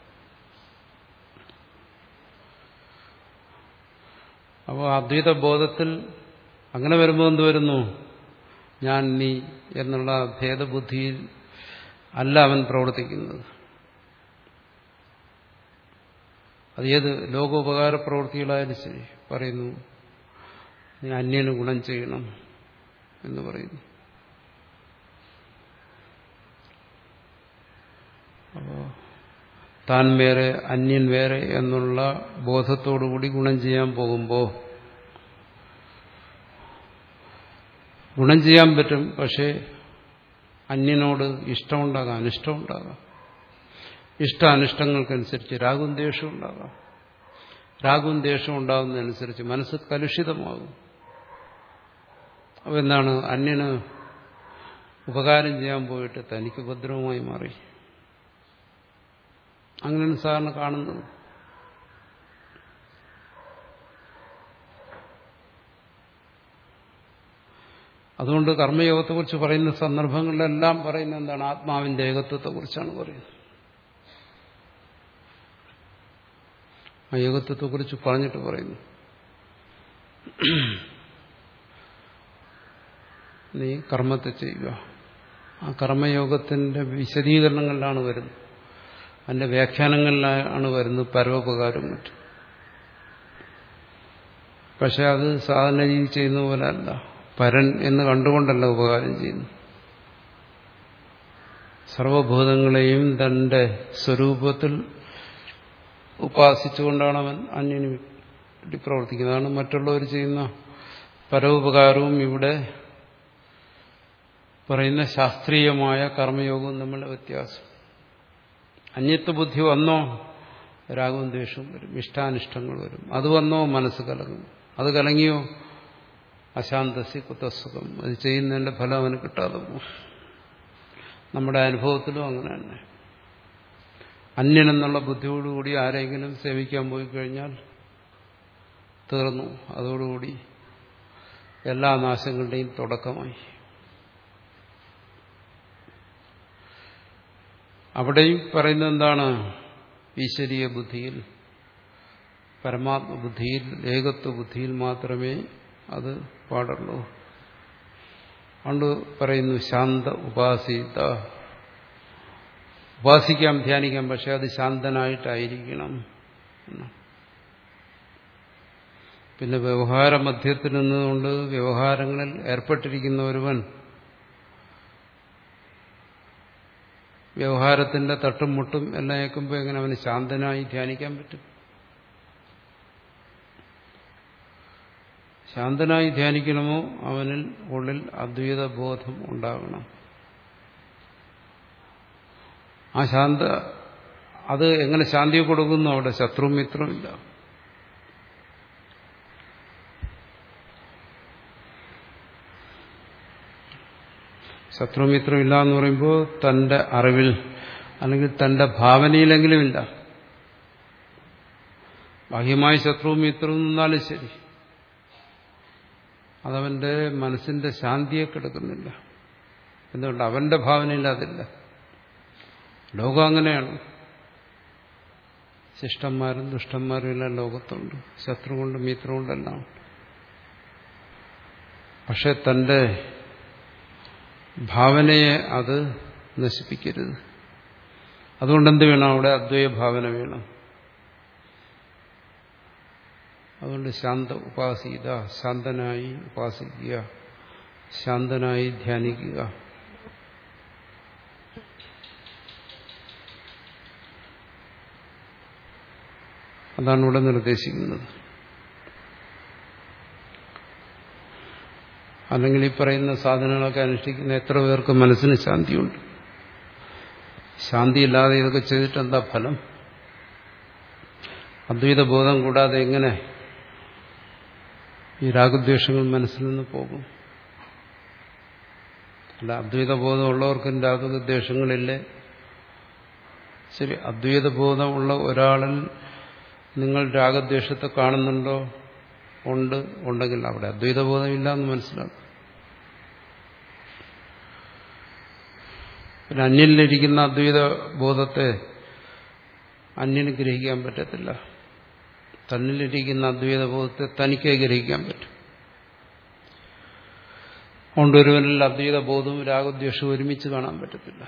അപ്പോൾ അദ്വൈത ബോധത്തിൽ അങ്ങനെ വരുമ്പോൾ എന്ത് വരുന്നു ഞാൻ നീ എന്നുള്ള ഭേദബുദ്ധിയിൽ അല്ല അവൻ പ്രവർത്തിക്കുന്നത് അത് ഏത് ലോകോപകാര പ്രവൃത്തികളായാലും ശരി പറയുന്നു നീ അന്യന് ഗുണം ചെയ്യണം എന്ന് പറയുന്നു അപ്പോ താൻ വേറെ അന്യൻ വേറെ എന്നുള്ള ബോധത്തോടുകൂടി ഗുണം ചെയ്യാൻ പോകുമ്പോൾ ഗുണം ചെയ്യാൻ പറ്റും പക്ഷേ അന്യനോട് ഇഷ്ടമുണ്ടാകാം അനിഷ്ടമുണ്ടാകാം ഇഷ്ട അനിഷ്ടങ്ങൾക്കനുസരിച്ച് രാഗവും ദേഷ്യവും ഉണ്ടാകാം രാഗവും ദേഷ്യവും ഉണ്ടാകുന്നതനുസരിച്ച് മനസ്സ് കലുഷിതമാകും അപ്പോൾ എന്താണ് അന്യന് ഉപകാരം ചെയ്യാൻ പോയിട്ട് തനിക്ക് ഉപദ്രവമായി മാറി അങ്ങനെയാണ് സാധാരണ കാണുന്നത് അതുകൊണ്ട് കർമ്മയോഗത്തെക്കുറിച്ച് പറയുന്ന സന്ദർഭങ്ങളിലെല്ലാം പറയുന്നത് എന്താണ് ആത്മാവിന്റെ ഏകത്വത്തെക്കുറിച്ചാണ് പറയുന്നത് ആ ഏകത്വത്തെക്കുറിച്ച് പറഞ്ഞിട്ട് പറയുന്നു നീ കർമ്മത്തെ ചെയ്യുക ആ കർമ്മയോഗത്തിന്റെ വിശദീകരണങ്ങളിലാണ് വരുന്നത് അതിന്റെ വ്യാഖ്യാനങ്ങളിലാണ് വരുന്നത് പരോപകാരം മറ്റും പക്ഷെ അത് സാധാരണ രീതി ചെയ്യുന്ന പോലെ അല്ല പരൻ എന്ന് കണ്ടുകൊണ്ടല്ല ഉപകാരം ചെയ്യുന്നു സർവഭൂതങ്ങളെയും തന്റെ സ്വരൂപത്തിൽ ഉപാസിച്ചുകൊണ്ടാണ് അവൻ അന്യന് വേണ്ടി പ്രവർത്തിക്കുന്നതാണ് മറ്റുള്ളവർ ചെയ്യുന്ന പരോപകാരവും ഇവിടെ പറയുന്ന ശാസ്ത്രീയമായ കർമ്മയോഗവും തമ്മിലുള്ള വ്യത്യാസം അന്യത്വ ബുദ്ധി വന്നോ രാഗവും ദ്വേഷവും വരും ഇഷ്ടാനിഷ്ടങ്ങൾ വരും അത് വന്നോ മനസ്സ് കലങ്ങും അത് കലങ്ങിയോ അശാന്തസി കുത്തസുഖം അത് ചെയ്യുന്നതിന്റെ ഫലം അവന് കിട്ടാതെ പോകും നമ്മുടെ അനുഭവത്തിലും അങ്ങനെ തന്നെ അന്യനെന്നുള്ള ബുദ്ധിയോടുകൂടി ആരെങ്കിലും സേവിക്കാൻ പോയി കഴിഞ്ഞാൽ തീർന്നു അതോടുകൂടി എല്ലാ നാശങ്ങളുടെയും തുടക്കമായി അവിടെയും പറയുന്നത് എന്താണ് ഈശ്വരീയ ബുദ്ധിയിൽ പരമാത്മബുദ്ധിയിൽ ഏകത്വ ബുദ്ധിയിൽ മാത്രമേ അത് പാടുള്ളൂ അതുകൊണ്ട് പറയുന്നു ശാന്ത ഉപാസിത ഉപാസിക്കാം ധ്യാനിക്കാം പക്ഷെ അത് ശാന്തനായിട്ടായിരിക്കണം പിന്നെ വ്യവഹാര മധ്യത്തിൽ നിന്നുകൊണ്ട് വ്യവഹാരങ്ങളിൽ ഏർപ്പെട്ടിരിക്കുന്ന ഒരുവൻ വ്യവഹാരത്തിന്റെ തട്ടും മുട്ടും എല്ലാം ഏൽക്കുമ്പോൾ എങ്ങനെ അവന് ശാന്തനായി ധ്യാനിക്കാൻ പറ്റും ശാന്തനായി ധ്യാനിക്കണമോ അവനിൽ ഉള്ളിൽ അദ്വൈത ബോധം ഉണ്ടാകണം ആ ശാന്ത അത് എങ്ങനെ ശാന്തി കൊടുക്കുന്നു അവിടെ ശത്രു മിത്രമില്ല ശത്രുമിത്രമില്ല എന്ന് പറയുമ്പോൾ തന്റെ അറിവിൽ അല്ലെങ്കിൽ തന്റെ ഭാവനയിലെങ്കിലും ഇല്ല ബാഹ്യമായ ശത്രുവും മിത്രവും നിന്നാലും ശരി അതവന്റെ മനസ്സിന്റെ ശാന്തിയെ കിടക്കുന്നില്ല എന്തുകൊണ്ട് അവന്റെ ഭാവനയിൽ അതില്ല ലോകം അങ്ങനെയാണ് ശിഷ്ടന്മാരും ദുഷ്ടന്മാരും എല്ലാം ലോകത്തുണ്ട് ശത്രു കൊണ്ടും മിത്രം കൊണ്ടെല്ലാം പക്ഷെ തന്റെ ഭാവനയെ അത് നശിപ്പിക്കരുത് അതുകൊണ്ട് എന്ത് വേണം അവിടെ അദ്വൈത ഭാവന വേണം അതുകൊണ്ട് ശാന്ത ഉപാസിത ശാന്തനായി ഉപാസിക്കുക ശാന്തനായി ധ്യാനിക്കുക അതാണ് ഇവിടെ നിർദ്ദേശിക്കുന്നത് അല്ലെങ്കിൽ ഈ പറയുന്ന സാധനങ്ങളൊക്കെ അനുഷ്ഠിക്കുന്ന എത്ര പേർക്ക് മനസ്സിന് ശാന്തിയുണ്ട് ശാന്തിയില്ലാതെ ഇതൊക്കെ ചെയ്തിട്ട് എന്താ ഫലം അദ്വൈത ബോധം കൂടാതെ എങ്ങനെ ഈ രാഗദ്വേഷങ്ങൾ മനസ്സിൽ നിന്ന് പോകും അല്ല അദ്വൈത ബോധമുള്ളവർക്കും രാഗദ്വേഷങ്ങളില്ലേ ശരി അദ്വൈത ബോധമുള്ള ഒരാളിൽ നിങ്ങൾ രാഗദ്വേഷത്തെ കാണുന്നുണ്ടോ ഉണ്ട് ഉണ്ടെങ്കിൽ അവിടെ അദ്വൈത ബോധമില്ല എന്ന് മനസ്സിലാക്കും പിന്നെ അന്യനിലിരിക്കുന്ന അദ്വൈത ബോധത്തെ അന്യന് ഗ്രഹിക്കാൻ പറ്റത്തില്ല തന്നിലിരിക്കുന്ന അദ്വൈത ബോധത്തെ തനിക്ക് ഗ്രഹിക്കാൻ പറ്റും അതുകൊണ്ട് ഒരുവനിൽ അദ്വൈത ബോധവും രാഗദ്വേഷവും ഒരുമിച്ച് കാണാൻ പറ്റത്തില്ല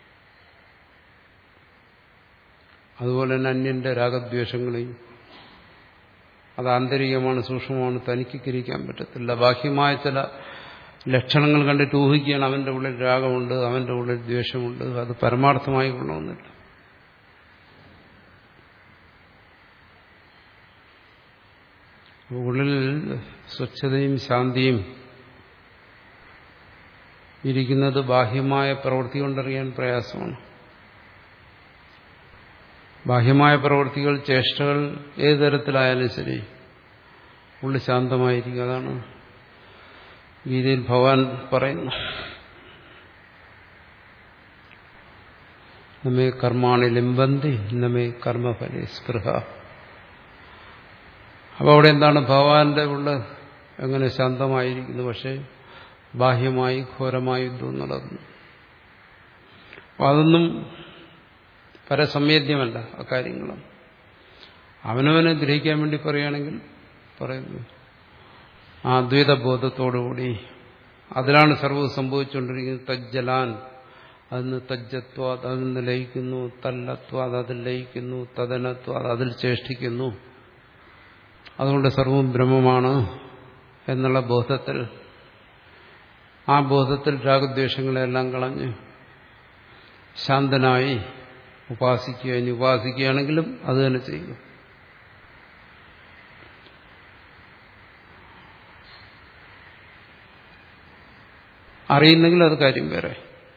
അതുപോലെ തന്നെ അന്യന്റെ രാഗദ്വേഷങ്ങളെയും അത് ആന്തരികമാണ് സൂക്ഷ്മമാണ് തനിക്ക് ഗ്രഹിക്കാൻ പറ്റത്തില്ല ബാഹ്യമായ ചില ലക്ഷണങ്ങൾ കണ്ടിട്ട് ഊഹിക്കുകയാണ് അവന്റെ ഉള്ളിൽ രാഗമുണ്ട് അവന്റെ ഉള്ളിൽ ദ്വേഷമുണ്ട് അത് പരമാർത്ഥമായി കൊള്ളണമെന്നില്ല ഉള്ളിൽ സ്വച്ഛതയും ശാന്തിയും ഇരിക്കുന്നത് ബാഹ്യമായ പ്രവൃത്തി കൊണ്ടറിയാൻ പ്രയാസമാണ് ബാഹ്യമായ പ്രവൃത്തികൾ ചേഷ്ടകൾ ഏത് തരത്തിലായാലും ശരി ഉള്ളിൽ ശാന്തമായിരിക്കും അതാണ് ഗീതയിൽ ഭഗവാൻ പറയുന്നു നമ്മെ കർമാണി ലിംബന്തി നമ്മെ കർമ്മഫലി സ്പൃഹ അപ്പോൾ അവിടെ എന്താണ് ഭഗവാന്റെ ഉള്ള എങ്ങനെ ശാന്തമായിരിക്കുന്നു പക്ഷെ ബാഹ്യമായി ഘോരമായ യുദ്ധം നടക്കുന്നു അപ്പം അതൊന്നും പരസംവേദ്യമല്ല അക്കാര്യങ്ങളും അവനവനെ ഗ്രഹിക്കാൻ വേണ്ടി പറയുകയാണെങ്കിൽ പറയുന്നു ആ അദ്വൈതബോധത്തോടുകൂടി അതിലാണ് സർവ്വം സംഭവിച്ചുകൊണ്ടിരിക്കുന്നത് തജ്ജലാൻ അതിന് തജ്ജത്വാത് അതിൽ നിന്ന് ലയിക്കുന്നു തല്ലത്വാത് അതിൽ ലയിക്കുന്നു തദനത്വാത് അതിൽ ചേഷ്ടിക്കുന്നു അതുകൊണ്ട് സർവവും ബ്രഹ്മമാണ് എന്നുള്ള ബോധത്തിൽ ആ ബോധത്തിൽ രാഗദ്വേഷങ്ങളെല്ലാം കളഞ്ഞ് ശാന്തനായി ഉപാസിക്കുക ഇനി ഉപാസിക്കുകയാണെങ്കിലും അത് തന്നെ ചെയ്യുക അറിയുന്നെങ്കിൽ അത് കാര്യം വേറെ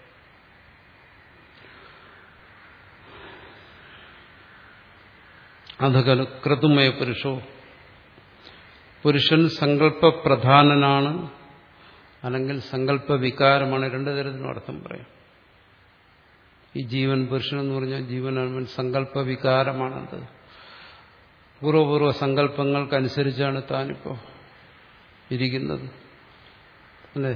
അധകല ക്രതുമയ പുരുഷോ പുരുഷൻ സങ്കല്പപ്രധാനനാണ് അല്ലെങ്കിൽ സങ്കല്പവികാരമാണ് രണ്ടു തരത്തിലും അർത്ഥം പറയാം ഈ ജീവൻ പുരുഷൻ എന്ന് പറഞ്ഞാൽ ജീവൻ അവൻ സങ്കല്പവികാരമാണത് പൂർവപൂർവ സങ്കല്പങ്ങൾക്കനുസരിച്ചാണ് താനിപ്പോ ഇരിക്കുന്നത് അല്ലേ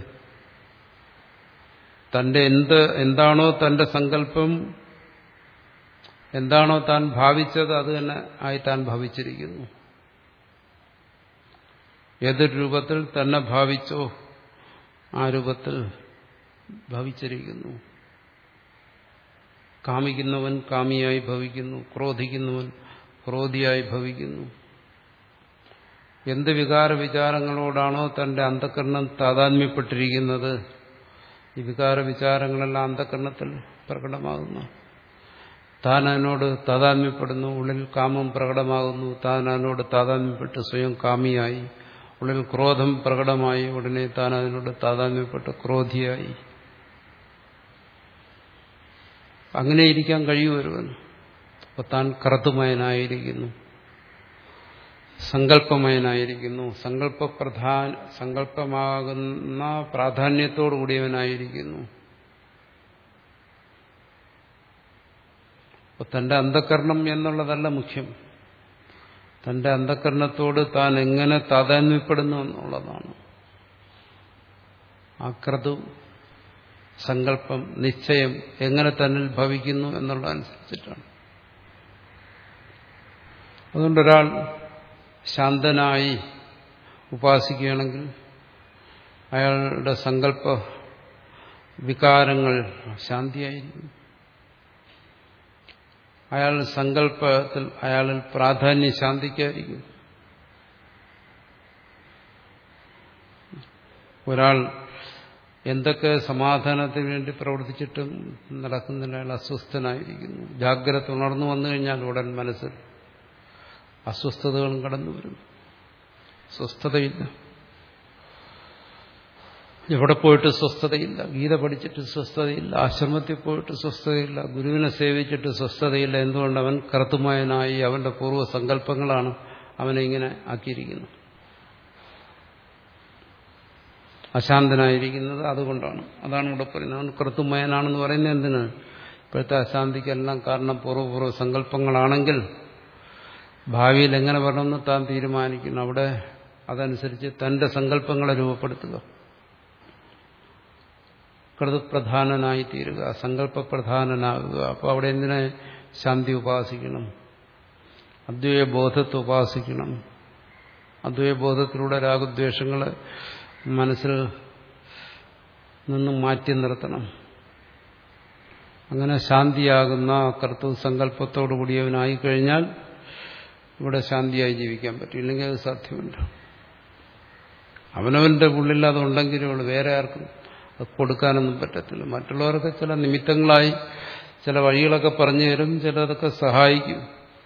തന്റെ എന്ത് എന്താണോ തന്റെ സങ്കല്പം എന്താണോ താൻ ഭാവിച്ചത് അത് തന്നെ ആയി താൻ ഭവിച്ചിരിക്കുന്നു ഏതൊരു രൂപത്തിൽ തന്നെ ഭാവിച്ചോ ആ രൂപത്തിൽ ഭവിച്ചിരിക്കുന്നു കാമിക്കുന്നവൻ കാമിയായി ഭവിക്കുന്നു ക്രോധിക്കുന്നവൻ ക്രോധിയായി ഭവിക്കുന്നു എന്ത് വികാര വിചാരങ്ങളോടാണോ തന്റെ അന്ധകരണം താതാത്മ്യപ്പെട്ടിരിക്കുന്നത് ഈ വികാര വിചാരങ്ങളെല്ലാം അന്ധകരണത്തിൽ പ്രകടമാകുന്നു താൻ അതിനോട് താതാത്മ്യപ്പെടുന്നു ഉള്ളിൽ കാമം പ്രകടമാകുന്നു താൻ അതിനോട് താതാത്മ്യപ്പെട്ട് സ്വയം കാമിയായി ഉള്ളിൽ ക്രോധം പ്രകടമായി ഉടനെ താൻ അതിനോട് താതാത്മ്യപ്പെട്ട് ക്രോധിയായി അങ്ങനെ ഇരിക്കാൻ കഴിയുമരുവൻ അപ്പൊ താൻ കറുത്തുമയനായിരിക്കുന്നു സങ്കല്പമയനായിരിക്കുന്നു സങ്കല്പപ്രധാന സങ്കല്പമാകുന്ന പ്രാധാന്യത്തോടു കൂടിയവനായിരിക്കുന്നു അപ്പൊ തന്റെ അന്ധകരണം എന്നുള്ളതല്ല മുഖ്യം തന്റെ അന്ധകരണത്തോട് താൻ എങ്ങനെ താതാന്യപ്പെടുന്നു എന്നുള്ളതാണ് ആക്രതു സങ്കല്പം നിശ്ചയം എങ്ങനെ തന്നിൽ ഭവിക്കുന്നു എന്നുള്ളതനുസരിച്ചിട്ടാണ് അതുകൊണ്ടൊരാൾ ശാന്തനായി ഉപാസിക്കുകയാണെങ്കിൽ അയാളുടെ സങ്കല്പ വികാരങ്ങൾ ശാന്തിയായിരിക്കും അയാൾ സങ്കല്പത്തിൽ അയാളിൽ പ്രാധാന്യം ശാന്തിക്കായിരിക്കും ഒരാൾ എന്തൊക്കെ സമാധാനത്തിന് വേണ്ടി പ്രവർത്തിച്ചിട്ടും നടക്കുന്നില്ല അയാൾ അസ്വസ്ഥനായിരിക്കുന്നു ജാഗ്രത ഉണർന്നു വന്നു കഴിഞ്ഞാൽ ഉടൻ മനസ്സിൽ അസ്വസ്ഥതകളും കടന്നു വരും സ്വസ്ഥതയില്ല എവിടെ പോയിട്ട് സ്വസ്ഥതയില്ല ഗീത പഠിച്ചിട്ട് സ്വസ്ഥതയില്ല ആശ്രമത്തിൽ പോയിട്ട് സ്വസ്ഥതയില്ല ഗുരുവിനെ സേവിച്ചിട്ട് സ്വസ്ഥതയില്ല എന്തുകൊണ്ട് അവൻ കറുത്തുമയനായി അവന്റെ പൂർവ്വ സങ്കല്പങ്ങളാണ് അവനെ ഇങ്ങനെ ആക്കിയിരിക്കുന്നത് അശാന്തനായിരിക്കുന്നത് അതുകൊണ്ടാണ് അതാണ് ഇവിടെ പറയുന്നത് അവൻ കറുത്തുമയനാണെന്ന് പറയുന്നത് എന്തിന് ഇപ്പോഴത്തെ അശാന്തിക്കെല്ലാം കാരണം പൂർവ്വപൂർവ്വ സങ്കല്പങ്ങളാണെങ്കിൽ ഭാവിയിൽ എങ്ങനെ വരണമെന്ന് താൻ തീരുമാനിക്കുന്നു അവിടെ അതനുസരിച്ച് തന്റെ സങ്കല്പങ്ങളെ രൂപപ്പെടുത്തുക കൃതപ്രധാനനായി തീരുക സങ്കല്പപ്രധാനനാകുക അപ്പോൾ അവിടെ എന്തിനെ ശാന്തി ഉപാസിക്കണം അദ്വൈയ ബോധത്തെ ഉപാസിക്കണം അദ്വൈയ ബോധത്തിലൂടെ രാഗദ്വേഷങ്ങളെ മനസ്സിൽ നിന്നും മാറ്റി നിർത്തണം അങ്ങനെ ശാന്തിയാകുന്ന കർത്തൃ സങ്കല്പത്തോടു കൂടിയവനായി കഴിഞ്ഞാൽ ഇവിടെ ശാന്തിയായി ജീവിക്കാൻ പറ്റും ഇല്ലെങ്കിൽ അത് സാധ്യമല്ല അവനവന്റെ ഉള്ളിൽ അതുണ്ടെങ്കിലേ ഉള്ളൂ വേറെ ആർക്കും അത് കൊടുക്കാനൊന്നും പറ്റത്തില്ല മറ്റുള്ളവർക്ക് ചില നിമിത്തങ്ങളായി ചില വഴികളൊക്കെ പറഞ്ഞു തരും ചിലതൊക്കെ സഹായിക്കും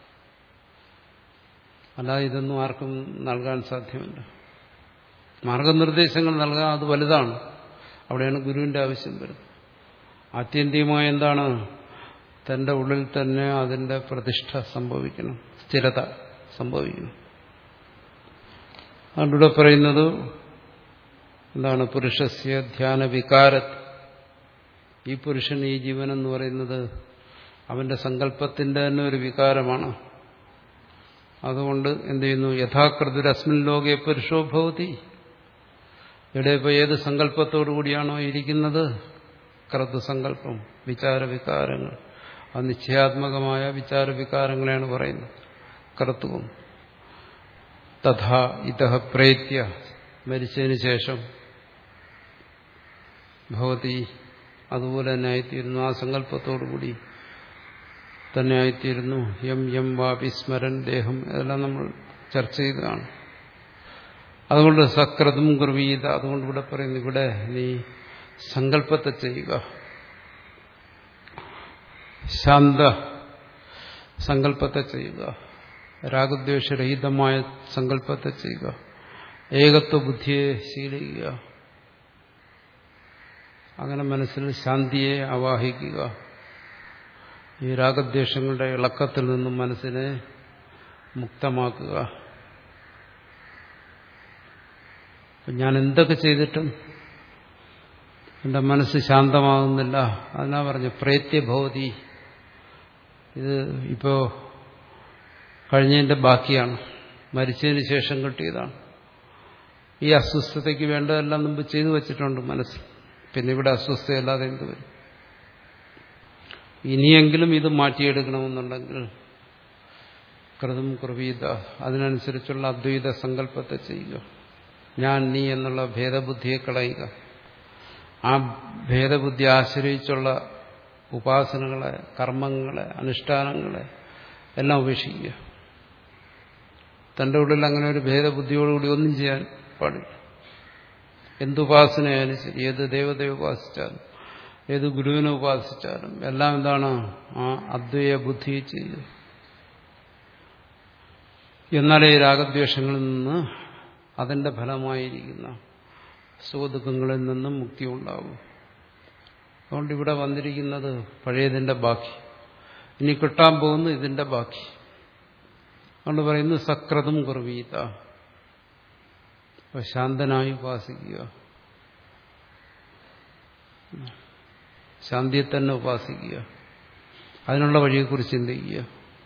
അല്ലാതെ ഇതൊന്നും ആർക്കും നൽകാൻ സാധ്യമല്ല മാർഗനിർദ്ദേശങ്ങൾ നൽകാൻ അത് വലുതാണ് അവിടെയാണ് ഗുരുവിന്റെ ആവശ്യം വരുന്നത് ആത്യന്തികമായ എന്താണ് തന്റെ ഉള്ളിൽ തന്നെ അതിന്റെ പ്രതിഷ്ഠ സംഭവിക്കണം സ്ഥിരത സംഭവിക്കണം അതുകൊണ്ട് പറയുന്നത് എന്താണ് പുരുഷസ്യ ധ്യാന വികാരത്ത് ഈ പുരുഷൻ ഈ ജീവൻ എന്ന് പറയുന്നത് അവന്റെ സങ്കല്പത്തിന്റെ തന്നെ ഒരു വികാരമാണ് അതുകൊണ്ട് എന്ത് ചെയ്യുന്നു യഥാകൃതിരസ്മിൻ ലോകെ പുരുഷോ ഭവതി ഇവിടെ ഇപ്പോൾ ഏത് സങ്കല്പത്തോടു കൂടിയാണോ ഇരിക്കുന്നത് ക്രതു സങ്കല്പം വിചാരവികാരങ്ങൾ ആ നിശ്ചയാത്മകമായ വിചാരവികാരങ്ങളെയാണ് പറയുന്നത് ക്രത്തുവം തഥാ ഇതഹ പ്രേത്യ മരിച്ചതിന് ശേഷം ഭവതി അതുപോലെ തന്നെ ആയിത്തീരുന്നു ആ സങ്കല്പത്തോടുകൂടി തന്നെ ആയിത്തീരുന്നു യം യം വാപി സ്മരൻ ദേഹം ഇതെല്ലാം നമ്മൾ ചർച്ച ചെയ്തതാണ് അതുകൊണ്ട് സക്രതും കുർവീത അതുകൊണ്ട് ഇവിടെ പറയുന്നു ഇവിടെ നീ സങ്കല്പത്തെ ചെയ്യുക ശാന്ത സങ്കല്പത്തെ ചെയ്യുക രാഗദ്വേഷരഹിതമായ സങ്കല്പത്തെ ചെയ്യുക ഏകത്വ ബുദ്ധിയെ ശീലിക്കുക അങ്ങനെ മനസ്സിൽ ശാന്തിയെ ആവാഹിക്കുക ഈ രാഗദ്വേഷങ്ങളുടെ ഇളക്കത്തിൽ നിന്നും മനസ്സിനെ മുക്തമാക്കുക ഞാൻ എന്തൊക്കെ ചെയ്തിട്ടും എൻ്റെ മനസ്സ് ശാന്തമാകുന്നില്ല അതിനാ പറഞ്ഞു പ്രേത്യഭവതി ഇത് ഇപ്പോ കഴിഞ്ഞതിന്റെ ബാക്കിയാണ് മരിച്ചതിന് ശേഷം കിട്ടിയതാണ് ഈ അസ്വസ്ഥതയ്ക്ക് വേണ്ടതെല്ലാം മുമ്പ് ചെയ്തു വച്ചിട്ടുണ്ട് മനസ്സിൽ പിന്നെ ഇവിടെ അസ്വസ്ഥയല്ലാതെ എന്ത് വരും ഇനിയെങ്കിലും ഇത് മാറ്റിയെടുക്കണമെന്നുണ്ടെങ്കിൽ കൃതം കുർവീത അതിനനുസരിച്ചുള്ള അദ്വൈത സങ്കല്പത്തെ ചെയ്യുക ഞാൻ നീ എന്നുള്ള ഭേദബുദ്ധിയെ കളയുക ആ ഭേദബുദ്ധി ആശ്രയിച്ചുള്ള ഉപാസനകളെ കർമ്മങ്ങളെ അനുഷ്ഠാനങ്ങളെ എല്ലാം ഉപേക്ഷിക്കുക തന്റെ ഉള്ളിൽ അങ്ങനെ ഒരു ഭേദബുദ്ധിയോടുകൂടി ഒന്നും ചെയ്യാൻ പാടില്ല എന്തുപാസനയായാലും ശരി ഏത് ദൈവതയെ ഉപാസിച്ചാലും ഏത് ഗുരുവിനെ ഉപാസിച്ചാലും എല്ലാം എന്താണ് ആ അദ്വൈയ ബുദ്ധി ചെയ്യുക എന്നാലേ രാഗദ്വേഷങ്ങളിൽ നിന്ന് അതിന്റെ ഫലമായിരിക്കുന്ന സുഖദുഃഖങ്ങളിൽ നിന്നും മുക്തി ഉണ്ടാകും അതുകൊണ്ട് ഇവിടെ വന്നിരിക്കുന്നത് പഴയതിന്റെ ബാക്കി ഇനി കിട്ടാൻ പോകുന്നു ഇതിന്റെ ബാക്കി അതുകൊണ്ട് പറയുന്നു സക്രതും കുറവീത അപ്പൊ ശാന്തനായി ഉപാസിക്കുക ശാന്തിയെ തന്നെ ഉപാസിക്കുക അതിനുള്ള വഴിയെക്കുറിച്ച് ചിന്തിക്കുക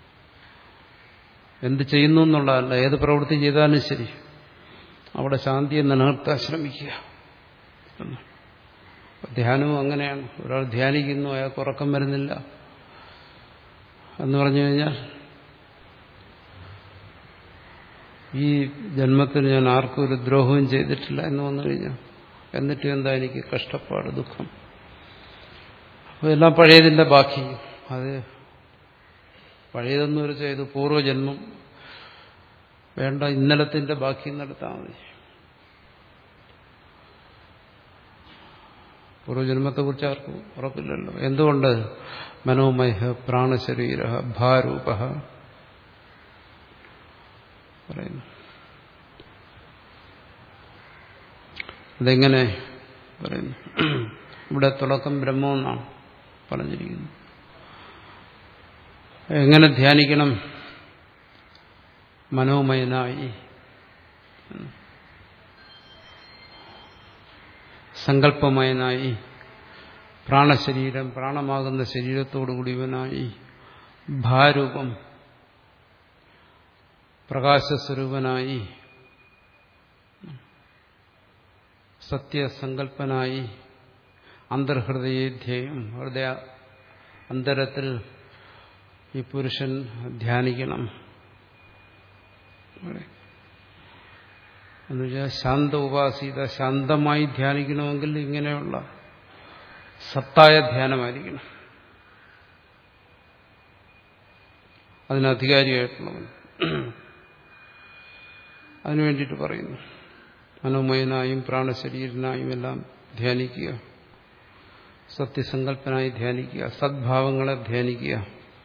എന്ത് ചെയ്യുന്നു എന്നുള്ളതല്ല ഏത് പ്രവൃത്തി ചെയ്താലും ശരി അവിടെ ശാന്തിയെ നിലനിർത്താൻ ശ്രമിക്കുക ധ്യാനവും അങ്ങനെയാണ് ഒരാൾ ധ്യാനിക്കുന്നു അയാൾക്ക് ഉറക്കം വരുന്നില്ല എന്ന് പറഞ്ഞു കഴിഞ്ഞാൽ ഈ ജന്മത്തിൽ ഞാൻ ആർക്കും ഒരു ദ്രോഹവും ചെയ്തിട്ടില്ല എന്ന് വന്നു കഴിഞ്ഞാൽ എന്നിട്ടും എന്താ എനിക്ക് കഷ്ടപ്പാട് ദുഃഖം അപ്പോൾ എല്ലാം പഴയതിന്റെ ബാക്കി അത് പഴയതെന്ന് ഒരു ചെയ്തു പൂർവ്വജന്മം വേണ്ട ഇന്നലത്തിന്റെ ബാക്കി നടത്താൽ മതി പൂർവ്വജന്മത്തെക്കുറിച്ച് ആർക്കും ഉറപ്പില്ലല്ലോ എന്തുകൊണ്ട് മനോമയ പ്രാണശരീര ഭാരൂപ പറയുന്നു അതെങ്ങനെ പറയുന്നു ഇവിടെ തുടക്കം ബ്രഹ്മമെന്നാണ് പറഞ്ഞിരിക്കുന്നത് എങ്ങനെ ധ്യാനിക്കണം മനോമയനായി സങ്കല്പമയനായി പ്രാണശരീരം പ്രാണമാകുന്ന ശരീരത്തോടുകൂടിയവനായി ഭാരൂപം പ്രകാശസ്വരൂപനായി സത്യസങ്കല്പനായി അന്തർഹൃദയേധ്യേയം ഹൃദയ അന്തരത്തിൽ ഈ പുരുഷൻ ധ്യാനിക്കണം എന്നുവെച്ചാൽ ശാന്ത ഉപാസീത ശാന്തമായി ധ്യാനിക്കണമെങ്കിൽ ഇങ്ങനെയുള്ള സത്തായ ധ്യാനമായിരിക്കണം അതിനധികാരിയായിട്ടുള്ളവൻ അതിനു വേണ്ടിയിട്ട് പറയുന്നു മനോമയനായും പ്രാണശരീരനായും എല്ലാം ധ്യാനിക്കുക സത്യസങ്കല്പനായി ധ്യാനിക്കുക സദ്ഭാവങ്ങളെ ധ്യാനിക്കുക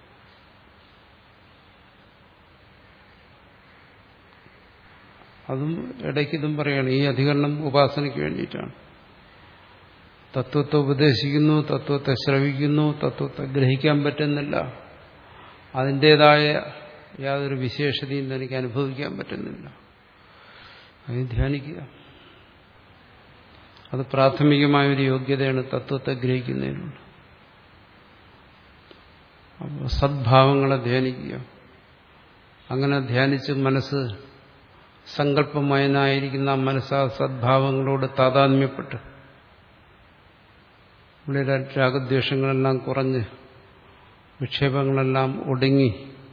അതും ഇടയ്ക്ക് ഇതും പറയണം ഈ അധികരണം ഉപാസനയ്ക്ക് വേണ്ടിയിട്ടാണ് തത്വത്തെ ഉപദേശിക്കുന്നു തത്വത്തെ ശ്രവിക്കുന്നു തത്വത്തെ ഗ്രഹിക്കാൻ പറ്റുന്നില്ല അതിൻ്റെതായ യാതൊരു വിശേഷതയും തനിക്ക് അനുഭവിക്കാൻ പറ്റുന്നില്ല അത് ധ്യാനിക്കുക അത് പ്രാഥമികമായ ഒരു യോഗ്യതയാണ് തത്വത്തെ ഗ്രഹിക്കുന്നതിനുള്ള അപ്പോൾ സദ്ഭാവങ്ങളെ ധ്യാനിക്കുക അങ്ങനെ ധ്യാനിച്ച് മനസ്സ് സങ്കല്പമയനായിരിക്കുന്ന മനസ്സാ സദ്ഭാവങ്ങളോട് താതാത്മ്യപ്പെട്ട് ഉള്ളിലെ രാഗദ്വേഷങ്ങളെല്ലാം കുറഞ്ഞ് വിക്ഷേപങ്ങളെല്ലാം ഒടുങ്ങി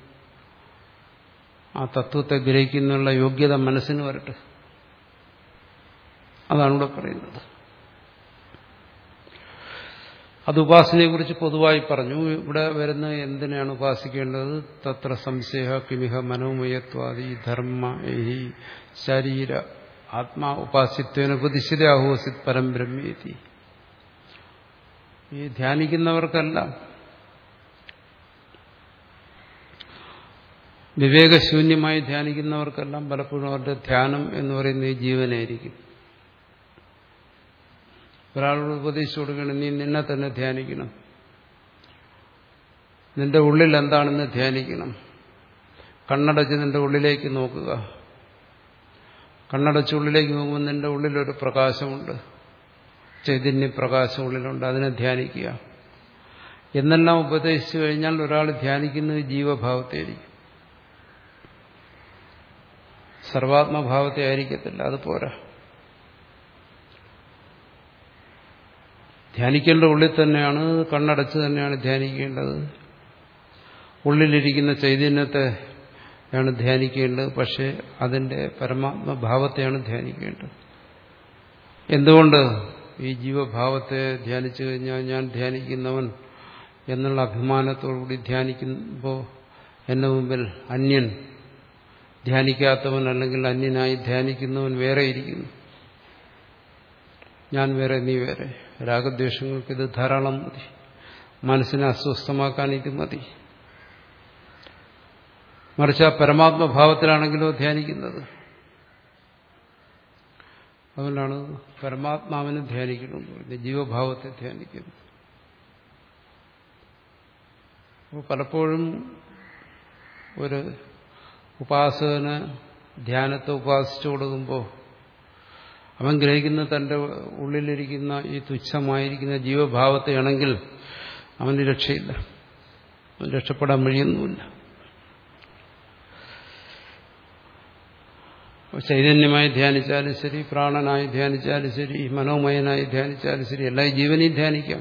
ആ തത്വത്തെ ഗ്രഹിക്കുന്നുള്ള യോഗ്യത മനസ്സിന് വരട്ടെ അതാണ് ഇവിടെ പറയുന്നത് അത് ഉപാസനയെക്കുറിച്ച് പൊതുവായി പറഞ്ഞു ഇവിടെ വരുന്ന എന്തിനാണ് ഉപാസിക്കേണ്ടത് തത്ര സംശയ കിമിഹ മനോമയത്വാദി ധർമ്മ ഈ ശരീര ആത്മാ ഉപാസ്യത്വേന പ്രതിഷ്ഠിതാഹോസിത് പരം ബ്രഹ്മേതി ഈ ധ്യാനിക്കുന്നവർക്കെല്ലാം വിവേകശൂന്യമായി ധ്യാനിക്കുന്നവർക്കെല്ലാം പലപ്പോഴും അവരുടെ ധ്യാനം എന്ന് പറയുന്നത് ഈ ജീവനായിരിക്കും ഒരാളോട് ഉപദേശിച്ചു കൊടുക്കണം നീ നിന്നെ തന്നെ ധ്യാനിക്കണം നിന്റെ ഉള്ളിൽ എന്താണെന്ന് ധ്യാനിക്കണം കണ്ണടച്ച് നിന്റെ ഉള്ളിലേക്ക് നോക്കുക കണ്ണടച്ച് ഉള്ളിലേക്ക് നോക്കുമ്പോൾ നിന്റെ ഉള്ളിലൊരു പ്രകാശമുണ്ട് ചൈതന്യ പ്രകാശം ഉള്ളിലുണ്ട് അതിനെ ധ്യാനിക്കുക എന്നെല്ലാം ഉപദേശിച്ചു കഴിഞ്ഞാൽ ഒരാൾ ധ്യാനിക്കുന്നത് ജീവഭാവത്തെ ആയിരിക്കും സർവാത്മഭാവത്തെ ആയിരിക്കത്തില്ല അത് പോരാ ധ്യാനിക്കേണ്ട ഉള്ളിൽ തന്നെയാണ് കണ്ണടച്ച് തന്നെയാണ് ധ്യാനിക്കേണ്ടത് ഉള്ളിലിരിക്കുന്ന ചൈതന്യത്തെ ആണ് ധ്യാനിക്കേണ്ടത് പക്ഷെ അതിന്റെ പരമാത്മഭാവത്തെയാണ് ധ്യാനിക്കേണ്ടത് എന്തുകൊണ്ട് ഈ ജീവഭാവത്തെ ധ്യാനിച്ചു കഴിഞ്ഞാൽ ഞാൻ ധ്യാനിക്കുന്നവൻ എന്നുള്ള അഭിമാനത്തോടുകൂടി ധ്യാനിക്കുമ്പോൾ എന്റെ മുമ്പിൽ അന്യൻ ധ്യാനിക്കാത്തവൻ അല്ലെങ്കിൽ അന്യനായി ധ്യാനിക്കുന്നവൻ വേറെ ഇരിക്കുന്നു ഞാൻ വേറെ നീ വേറെ രാഗദ്വേഷങ്ങൾക്ക് ഇത് ധാരാളം മതി മനസ്സിനെ അസ്വസ്ഥമാക്കാൻ ഇത് മതി മറിച്ച് ആ പരമാത്മഭാവത്തിലാണെങ്കിലോ ധ്യാനിക്കുന്നത് അതുകൊണ്ടാണ് പരമാത്മാവിനെ ധ്യാനിക്കണമെന്ന് പറയുന്നത് ജീവഭാവത്തെ ധ്യാനിക്കുന്നു അപ്പോൾ പലപ്പോഴും ഒരു ഉപാസകന് ധ്യാനത്തെ ഉപാസിച്ചു കൊടുക്കുമ്പോൾ അവൻ ഗ്രഹിക്കുന്ന തന്റെ ഉള്ളിലിരിക്കുന്ന ഈ തുച്ഛമായിരിക്കുന്ന ജീവഭാവത്തെയാണെങ്കിൽ അവന് രക്ഷയില്ല അവൻ രക്ഷപ്പെടാൻ വഴിയൊന്നുമില്ല ചൈതന്യമായി ധ്യാനിച്ചാലും ശരി പ്രാണനായി ധ്യാനിച്ചാലും ശരി മനോമയനായി ധ്യാനിച്ചാലും ശരി എല്ലാ ജീവനെയും ധ്യാനിക്കാം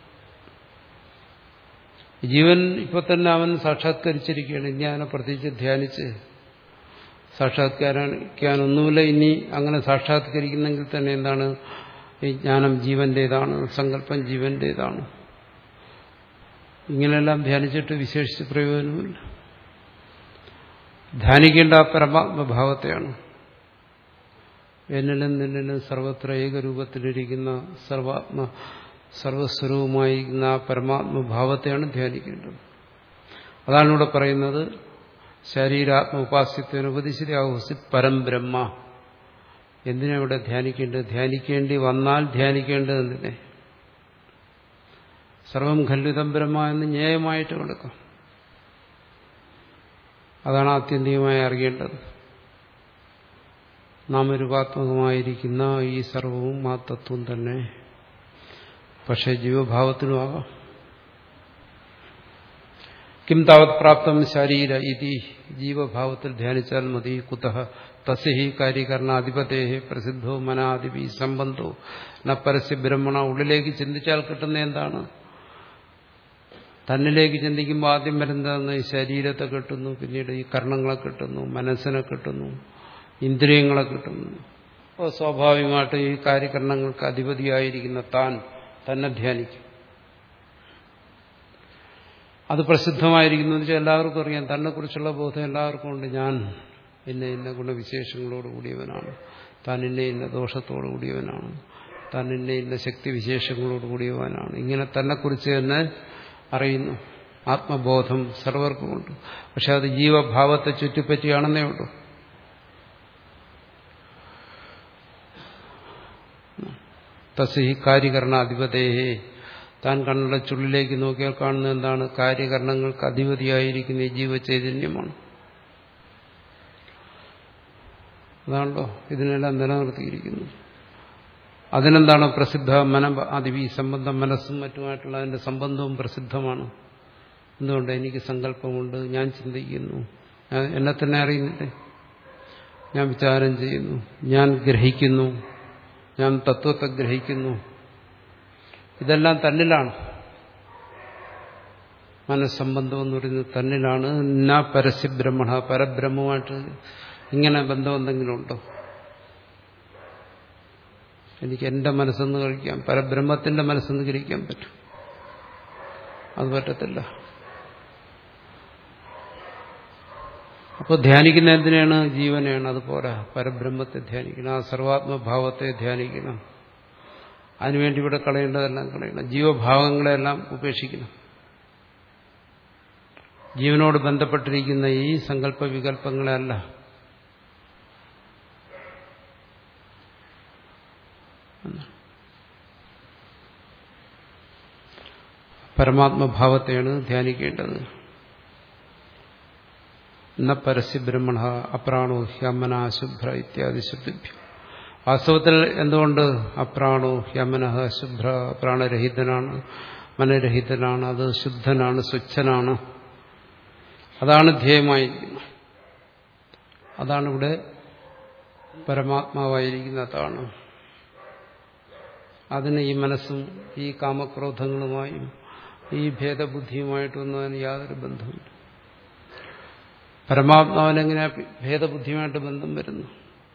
ജീവൻ ഇപ്പൊ തന്നെ അവൻ സാക്ഷാത്കരിച്ചിരിക്കുകയാണ് ഇനി അവനെ പ്രത്യേകിച്ച് ധ്യാനിച്ച് സാക്ഷാത്കരിക്കാനൊന്നുമില്ല ഇനി അങ്ങനെ സാക്ഷാത്കരിക്കുന്നെങ്കിൽ തന്നെ എന്താണ് ഈ ജ്ഞാനം ജീവന്റേതാണ് സങ്കല്പം ജീവന്റേതാണ് ഇങ്ങനെയെല്ലാം ധ്യാനിച്ചിട്ട് വിശേഷിച്ച് പ്രയോജനമില്ല ധ്യാനിക്കേണ്ട ആ പരമാത്മഭാവത്തെയാണ് എന്നിലും നിന്നിലും സർവത്ര ഏകരൂപത്തിലിരിക്കുന്ന സർവാത്മ സർവസ്വരൂപമായിരിക്കുന്ന ആ പരമാത്മഭാവത്തെയാണ് ധ്യാനിക്കേണ്ടത് അതാണ് ഇവിടെ പറയുന്നത് ശരീരാത്മ ഉപാസ്യത്വന് ഉപദിശിരാഹുസി പരം ബ്രഹ്മ എന്തിനാ ഇവിടെ ധ്യാനിക്കേണ്ടത് ധ്യാനിക്കേണ്ടി വന്നാൽ ധ്യാനിക്കേണ്ടത് എന്തിനെ സർവം ഖല്ലിതം ബ്രഹ്മ എന്ന് ന്യായമായിട്ട് കൊടുക്കാം അതാണ് ആത്യന്തികമായി അറിയേണ്ടത് നാമരൂപാത്മകമായിരിക്കുന്ന ഈ സർവവും ആ തത്വം തന്നെ പക്ഷെ ജീവഭാവത്തിനുമാകാം കിം താവത് പ്രാപ്തം ശരീര ഇതി ജീവഭാവത്തിൽ ധ്യാനിച്ചാൽ മതി കുതഹ തസ്യഹി കാര്യകരണാധിപതേ പ്രസിദ്ധോ മനാധിപി സംബന്ധോ ന പരസ്യ ബ്രഹ്മണ ഉള്ളിലേക്ക് ചിന്തിച്ചാൽ കിട്ടുന്ന എന്താണ് തന്നിലേക്ക് ചിന്തിക്കുമ്പോൾ ആദ്യം വരുന്നതെന്ന് ഈ ശരീരത്തെ കിട്ടുന്നു പിന്നീട് ഈ കർണങ്ങളെ കിട്ടുന്നു മനസ്സിനെ കിട്ടുന്നു ഇന്ദ്രിയങ്ങളെ കിട്ടുന്നു അപ്പോൾ സ്വാഭാവികമായിട്ട് ഈ കാര്യകരണങ്ങൾക്ക് അധിപതിയായിരിക്കുന്ന താൻ തന്നെ ധ്യാനിക്കും അത് പ്രസിദ്ധമായിരിക്കുന്നു വെച്ചാൽ എല്ലാവർക്കും അറിയാം തന്നെ കുറിച്ചുള്ള ബോധം എല്ലാവർക്കും ഉണ്ട് ഞാൻ ഇന്ന ഇന്ന ഗുണവിശേഷങ്ങളോട് കൂടിയവനാണ് താൻ ഇന്ന ഇന്ന ദോഷത്തോടു കൂടിയവനാണ് താൻ ഇന്ന ഇന്ന ശക്തി വിശേഷങ്ങളോട് കൂടിയവനാണ് ഇങ്ങനെ തന്നെക്കുറിച്ച് തന്നെ അറിയുന്നു ആത്മബോധം സർവർക്കുമുണ്ട് പക്ഷെ അത് ജീവഭാവത്തെ ചുറ്റിപ്പറ്റിയാണെന്നേ ഉള്ളൂ തസ്ഹി കാര്യകരണാധിപതേഹേ താൻ കണ്ണുടെ ചുള്ളിലേക്ക് നോക്കിയാൽ കാണുന്നത് എന്താണ് കാര്യകരണങ്ങൾക്ക് അധിപതിയായിരിക്കുന്ന ഈ ജീവചൈതന്യമാണ് അതാണല്ലോ ഇതിനെല്ലാം നിലനിർത്തിയിരിക്കുന്നത് അതിനെന്താണ് പ്രസിദ്ധ മന അതിവി സംബന്ധം മനസ്സും മറ്റുമായിട്ടുള്ള അതിന്റെ സംബന്ധവും പ്രസിദ്ധമാണ് എന്തുകൊണ്ട് എനിക്ക് സങ്കല്പമുണ്ട് ഞാൻ ചിന്തിക്കുന്നു ഞാൻ എന്നെ തന്നെ അറിയുന്നില്ലേ ഞാൻ വിചാരം ചെയ്യുന്നു ഞാൻ ഗ്രഹിക്കുന്നു ഞാൻ തത്വത്തെ ഗ്രഹിക്കുന്നു ഇതെല്ലാം തന്നിലാണ് മനസ്സംബന്ധം എന്ന് പറയുന്നത് തന്നിലാണ് ന പരസ്യബ്രഹ്മണ പരബ്രഹ്മമായിട്ട് ഇങ്ങനെ ബന്ധം എന്തെങ്കിലും ഉണ്ടോ എനിക്ക് എന്റെ മനസ്സെന്ന് കഴിക്കാം പരബ്രഹ്മത്തിന്റെ മനസ്സെന്ന് ഗ്രഹിക്കാൻ പറ്റും അത് പറ്റത്തില്ല അപ്പോൾ ധ്യാനിക്കുന്ന എന്തിനാണ് ജീവനെയാണ് അതുപോലെ പരബ്രഹ്മത്തെ ധ്യാനിക്കണം ആ സർവാത്മഭാവത്തെ ധ്യാനിക്കണം അതിനുവേണ്ടി ഇവിടെ കളയേണ്ടതെല്ലാം കളയണം ജീവഭാവങ്ങളെല്ലാം ഉപേക്ഷിക്കണം ജീവനോട് ബന്ധപ്പെട്ടിരിക്കുന്ന ഈ സങ്കല്പ വികല്പങ്ങളെയല്ല പരമാത്മഭാവത്തെയാണ് ധ്യാനിക്കേണ്ടത് ന പരസ്യബ്രഹ്മണ അപ്രാണോ ഹ്യമന ശുഭ്ര ഇത്യാദി ശബ്ദഭ്യം വാസ്തവത്തിൽ എന്തുകൊണ്ട് അപ്രാണോ ഹ്യമന ശുഭ്ര പ്രാണരഹിതനാണ് മനരഹിതനാണ് അത് ശുദ്ധനാണ് സ്വച്ഛനാണ് അതാണ് ധ്യേയമായിരിക്കുന്നത് അതാണ് ഇവിടെ പരമാത്മാവായിരിക്കുന്ന അതാണ് അതിന് ഈ മനസ്സും ഈ കാമക്രോധങ്ങളുമായും ഈ ഭേദബുദ്ധിയുമായിട്ടൊന്നും അതിന് യാതൊരു ബന്ധമില്ല പരമാത്മാവിനെങ്ങനെ ഭേദബുദ്ധിയുമായിട്ട് ബന്ധം വരുന്നു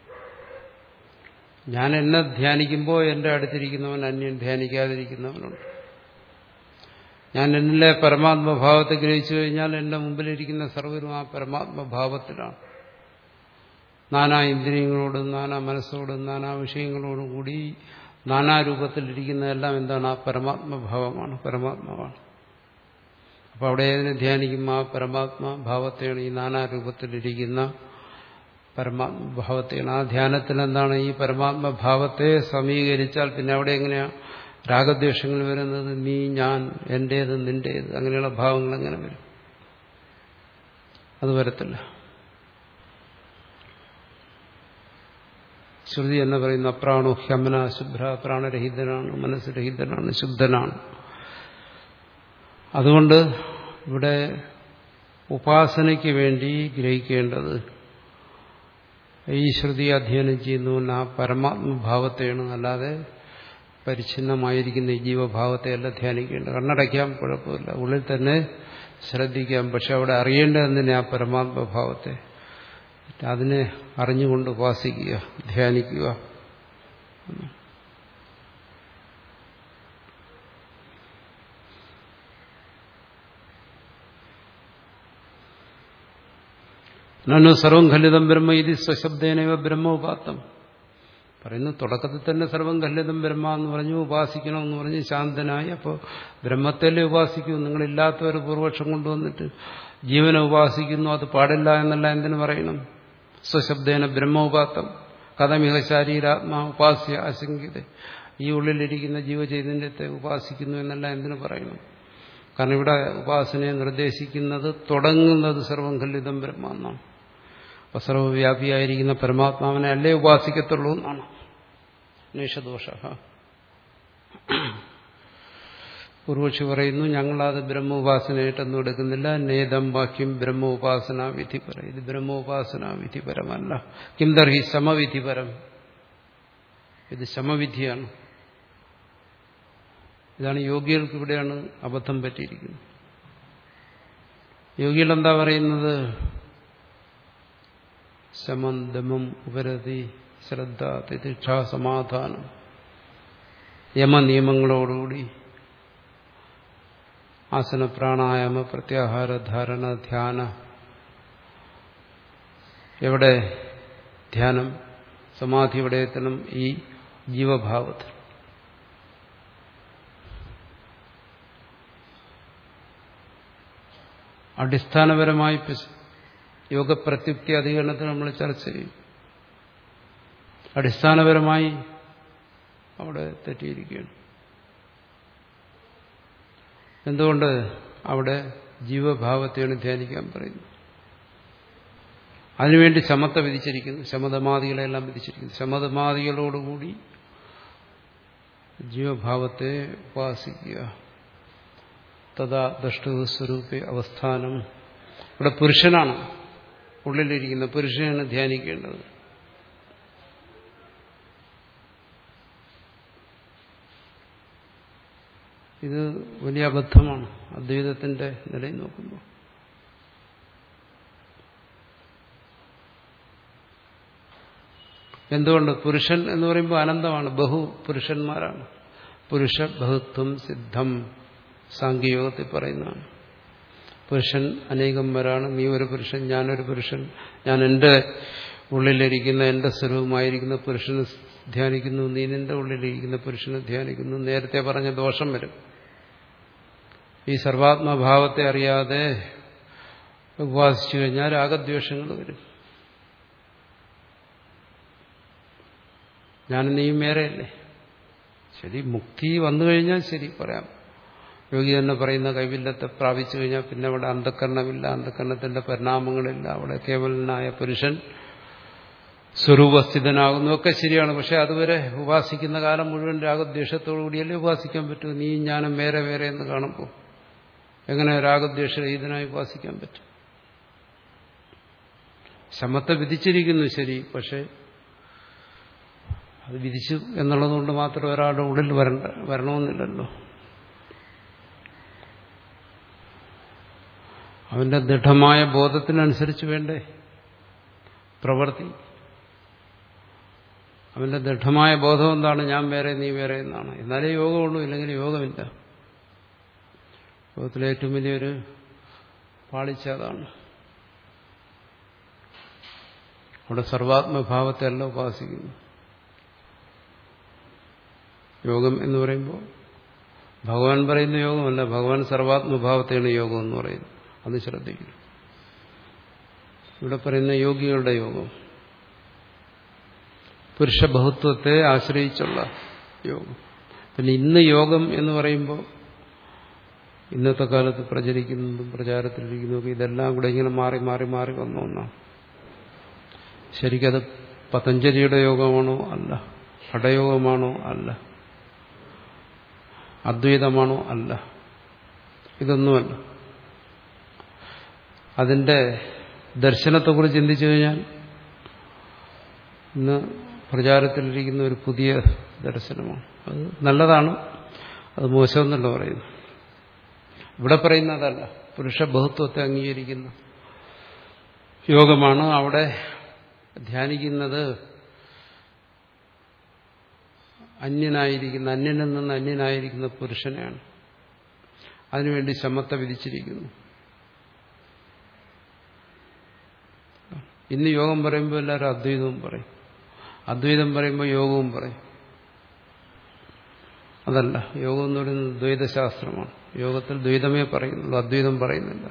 ഞാൻ എന്നെ ധ്യാനിക്കുമ്പോൾ എൻ്റെ അടുത്തിരിക്കുന്നവൻ അന്യൻ ധ്യാനിക്കാതിരിക്കുന്നവനുണ്ട് ഞാൻ എന്നിലെ പരമാത്മഭാവത്തെ ഗ്രഹിച്ചു കഴിഞ്ഞാൽ എൻ്റെ മുമ്പിലിരിക്കുന്ന സർവരും ആ പരമാത്മഭാവത്തിലാണ് നാനാ ഇന്ദ്രിയങ്ങളോടും നാനാ മനസ്സോടും നാനാ വിഷയങ്ങളോടും കൂടി നാനാരൂപത്തിലിരിക്കുന്നതെല്ലാം എന്താണ് ആ പരമാത്മഭാവമാണ് പരമാത്മാവാണ് അപ്പോൾ അവിടെ ഏതിനെ ധ്യാനിക്കും ആ പരമാത്മഭാവത്തെയാണ് ഈ നാനാരൂപത്തിലിരിക്കുന്ന പരമാത്മഭാവത്തെയാണ് ആ ധ്യാനത്തിൽ എന്താണ് ഈ പരമാത്മഭാവത്തെ സമീകരിച്ചാൽ പിന്നെ അവിടെ എങ്ങനെയാ രാഗദ്വേഷങ്ങൾ വരുന്നത് നീ ഞാൻ എന്റേത് നിന്റേത് അങ്ങനെയുള്ള ഭാവങ്ങൾ എങ്ങനെ വരും അത് വരത്തില്ല ശ്രുതി എന്ന് പറയുന്ന അപ്രാണോ ഹ്യമന ശുഭ്ര പ്രാണരഹിതനാണ് മനസ്സ് രഹിതനാണ് ശുദ്ധനാണ് അതുകൊണ്ട് ഇവിടെ ഉപാസനയ്ക്ക് വേണ്ടി ഗ്രഹിക്കേണ്ടത് ഈ ശ്രുതി അധ്യയനം ചെയ്യുന്ന ആ പരമാത്മഭാവത്തെയാണ് അല്ലാതെ പരിച്ഛിന്നമായിരിക്കുന്ന ഈ ജീവഭാവത്തെയല്ല ധ്യാനിക്കേണ്ടത് കണ്ണടയ്ക്കാം കുഴപ്പമില്ല ഉള്ളിൽ തന്നെ ശ്രദ്ധിക്കാം പക്ഷെ അവിടെ അറിയേണ്ടതെന്തിനെ ആ പരമാത്മഭാവത്തെ അതിനെ അറിഞ്ഞുകൊണ്ട് ഉപാസിക്കുക ധ്യാനിക്കുക നന്നു സർവം ഖല്ലിതം ബ്രഹ്മ ഇത് സ്വശബ്ദേനവ ബ്രഹ്മോപാത്തം പറയുന്നു തുടക്കത്തിൽ തന്നെ സർവം ഖല്ലിതം ബ്രഹ്മ എന്ന് പറഞ്ഞു ഉപാസിക്കണം എന്ന് പറഞ്ഞ് ശാന്തനായി അപ്പോൾ ബ്രഹ്മത്തല്ലേ ഉപാസിക്കൂ നിങ്ങളില്ലാത്തവർ പൂർവക്ഷം കൊണ്ടുവന്നിട്ട് ജീവനെ ഉപാസിക്കുന്നു അത് പാടില്ല എന്നല്ല എന്തിനു പറയണം സ്വശബ്ദേന ബ്രഹ്മോപാത്തം കഥമിക ശാരീരാത്മാ ഉപാസ്യ അശങ്കിത ഈ ഉള്ളിലിരിക്കുന്ന ജീവചൈതന്യത്തെ ഉപാസിക്കുന്നു എന്നല്ല എന്തിനു പറയണം കാരണം ഇവിടെ ഉപാസനയെ നിർദ്ദേശിക്കുന്നത് തുടങ്ങുന്നത് സർവം ഖല്ലിതം ബ്രഹ്മ എന്നാണ് അപ്പൊ സർവവ്യാപിയായിരിക്കുന്ന പരമാത്മാവിനെ അല്ലേ ഉപാസിക്കത്തുള്ളൂ എന്നാണ് നിഷദോഷ പൂർവക്ഷി പറയുന്നു ഞങ്ങളത് ബ്രഹ്മോപാസനയായിട്ടൊന്നും എടുക്കുന്നില്ല നേതം വാക്യം ബ്രഹ്മോപാസന വിധിപരം ഇത് ബ്രഹ്മോപാസന വിധിപരമല്ല കിംദർഹി സമവിധിപരം ഇത് സമവിധിയാണ് ഇതാണ് യോഗികൾക്ക് ഇവിടെയാണ് അബദ്ധം പറ്റിയിരിക്കുന്നത് യോഗികൾ എന്താ പറയുന്നത് ശമം ദമം ഉപരതി ശ്രദ്ധ തിതിക്ഷ സമാധാനം യമനിയമങ്ങളോടുകൂടി ആസന പ്രാണായാമ പ്രത്യാഹാര ധാരണ ധ്യാന എവിടെ ധ്യാനം സമാധി എവിടെ എത്തണം ഈ ജീവഭാവത്തിൽ അടിസ്ഥാനപരമായി യോഗപ്രത്യുക്തി അധികരണത്തിൽ നമ്മൾ ചർച്ച ചെയ്യും അടിസ്ഥാനപരമായി അവിടെ തെറ്റിയിരിക്കുകയാണ് എന്തുകൊണ്ട് അവിടെ ജീവഭാവത്തെയാണ് ധ്യാനിക്കാൻ പറയുന്നത് അതിനുവേണ്ടി ശമത്ത വിധിച്ചിരിക്കുന്നു ശമതമാദികളെല്ലാം വിധിച്ചിരിക്കുന്നു ശമതമാദികളോടുകൂടി ജീവഭാവത്തെ ഉപാസിക്കുക തഥാ ദഷ്ടു സ്വരൂപ അവസ്ഥാനം ഇവിടെ പുരുഷനാണ് ഉള്ളിലിരിക്കുന്ന പുരുഷനാണ് ധ്യാനിക്കേണ്ടത് ഇത് വലിയ അബദ്ധമാണ് അദ്വൈതത്തിന്റെ നിലയിൽ നോക്കുമ്പോൾ എന്തുകൊണ്ട് പുരുഷൻ എന്ന് പറയുമ്പോൾ അനന്തമാണ് ബഹു പുരുഷന്മാരാണ് പുരുഷ ബഹുത്വം സിദ്ധം സാങ്കേയോഗത്തിൽ പറയുന്നതാണ് പുരുഷൻ അനേകന്മാരാണ് നീ ഒരു പുരുഷൻ ഞാനൊരു പുരുഷൻ ഞാൻ എൻ്റെ ഉള്ളിലിരിക്കുന്ന എൻ്റെ സ്വരൂപമായിരിക്കുന്ന പുരുഷനെ ധ്യാനിക്കുന്നു നീ നിന്റെ ഉള്ളിലിരിക്കുന്ന പുരുഷനെ ധ്യാനിക്കുന്നു നേരത്തെ പറഞ്ഞ ദോഷം വരും ഈ സർവാത്മഭാവത്തെ അറിയാതെ ഉപാസിച്ചു കഴിഞ്ഞാൽ രാഗദ്വേഷങ്ങൾ വരും ഞാൻ നീയും വേറെയല്ലേ ശരി മുക്തി വന്നു കഴിഞ്ഞാൽ ശരി പറയാം യോഗി തന്നെ പറയുന്ന കൈവില്ലത്തെ പ്രാപിച്ചു കഴിഞ്ഞാൽ പിന്നെ അവിടെ അന്ധക്കരണമില്ല അന്ധക്കരണത്തിന്റെ പരിണാമങ്ങളില്ല അവിടെ കേവലനായ പുരുഷൻ സ്വരൂപസ്ഥിതനാകുന്നു ഒക്കെ ശരിയാണ് പക്ഷെ അതുവരെ ഉപാസിക്കുന്ന കാലം മുഴുവൻ രാഗദ്വേഷത്തോടു കൂടിയല്ലേ ഉപാസിക്കാൻ പറ്റൂ നീ ഞാനും വേറെ വേറെ എന്ന് കാണുമ്പോൾ എങ്ങനെ രാഗദ്വേഷരഹിതനായി ഉപാസിക്കാൻ പറ്റും ശമത്തെ വിധിച്ചിരിക്കുന്നു ശരി പക്ഷെ അത് വിധിച്ചു എന്നുള്ളതുകൊണ്ട് മാത്രം ഒരാളുടെ ഉള്ളിൽ വരണ്ട വരണമെന്നില്ലല്ലോ അവന്റെ ദൃഢമായ ബോധത്തിനനുസരിച്ച് വേണ്ടേ പ്രവൃത്തി അവന്റെ ദൃഢമായ ബോധം എന്താണ് ഞാൻ വേറെ നീ വേറെ എന്നാണ് എന്നാലേ യോഗമുള്ളൂ ഇല്ലെങ്കിൽ യോഗമില്ല യോഗത്തിലെ ഏറ്റവും വലിയൊരു പാളിച്ച അതാണ് അവിടെ സർവാത്മഭാവത്തെ അല്ല ഉപാസിക്കുന്നു യോഗം എന്ന് പറയുമ്പോൾ ഭഗവാൻ പറയുന്ന യോഗമല്ല ഭഗവാൻ സർവാത്മഭാവത്തെയാണ് യോഗം എന്ന് പറയുന്നത് അത് ശ്രദ്ധിക്കുന്നു ഇവിടെ പറയുന്ന യോഗികളുടെ യോഗം പുരുഷബഹുത്വത്തെ ആശ്രയിച്ചുള്ള യോഗം പിന്നെ ഇന്ന് യോഗം എന്ന് പറയുമ്പോൾ ഇന്നത്തെ കാലത്ത് പ്രചരിക്കുന്നതും പ്രചാരത്തിലിരിക്കുന്നതും ഇതെല്ലാം കൂടെ ഇങ്ങനെ മാറി മാറി മാറി വന്ന ഒന്നാണ് ശരിക്കത് പതഞ്ജലിയുടെ യോഗമാണോ അല്ല ഹഠയോഗമാണോ അല്ല അദ്വൈതമാണോ അല്ല ഇതൊന്നുമല്ല അതിന്റെ ദർശനത്തെക്കുറിച്ച് ചിന്തിച്ചു കഴിഞ്ഞാൽ ഇന്ന് പ്രചാരത്തിലിരിക്കുന്ന ഒരു പുതിയ ദർശനമാണ് അത് നല്ലതാണ് അത് മോശമെന്നല്ല പറയുന്നു ഇവിടെ പറയുന്ന അതല്ല പുരുഷ ബഹുത്വത്തെ അംഗീകരിക്കുന്ന യോഗമാണ് അവിടെ ധ്യാനിക്കുന്നത് അന്യനായിരിക്കുന്ന അന്യനിൽ നിന്ന് അന്യനായിരിക്കുന്ന പുരുഷനെയാണ് അതിനുവേണ്ടി ശമത്തെ വിധിച്ചിരിക്കുന്നു ഇന്ന് യോഗം പറയുമ്പോൾ എല്ലാവരും അദ്വൈതവും പറയും അദ്വൈതം പറയുമ്പോൾ യോഗവും പറയും അതല്ല യോഗം എന്ന് പറയുന്നത് ദ്വൈതശാസ്ത്രമാണ് യോഗത്തിൽ ദ്വൈതമേ പറയുന്നുള്ളൂ അദ്വൈതം പറയുന്നില്ല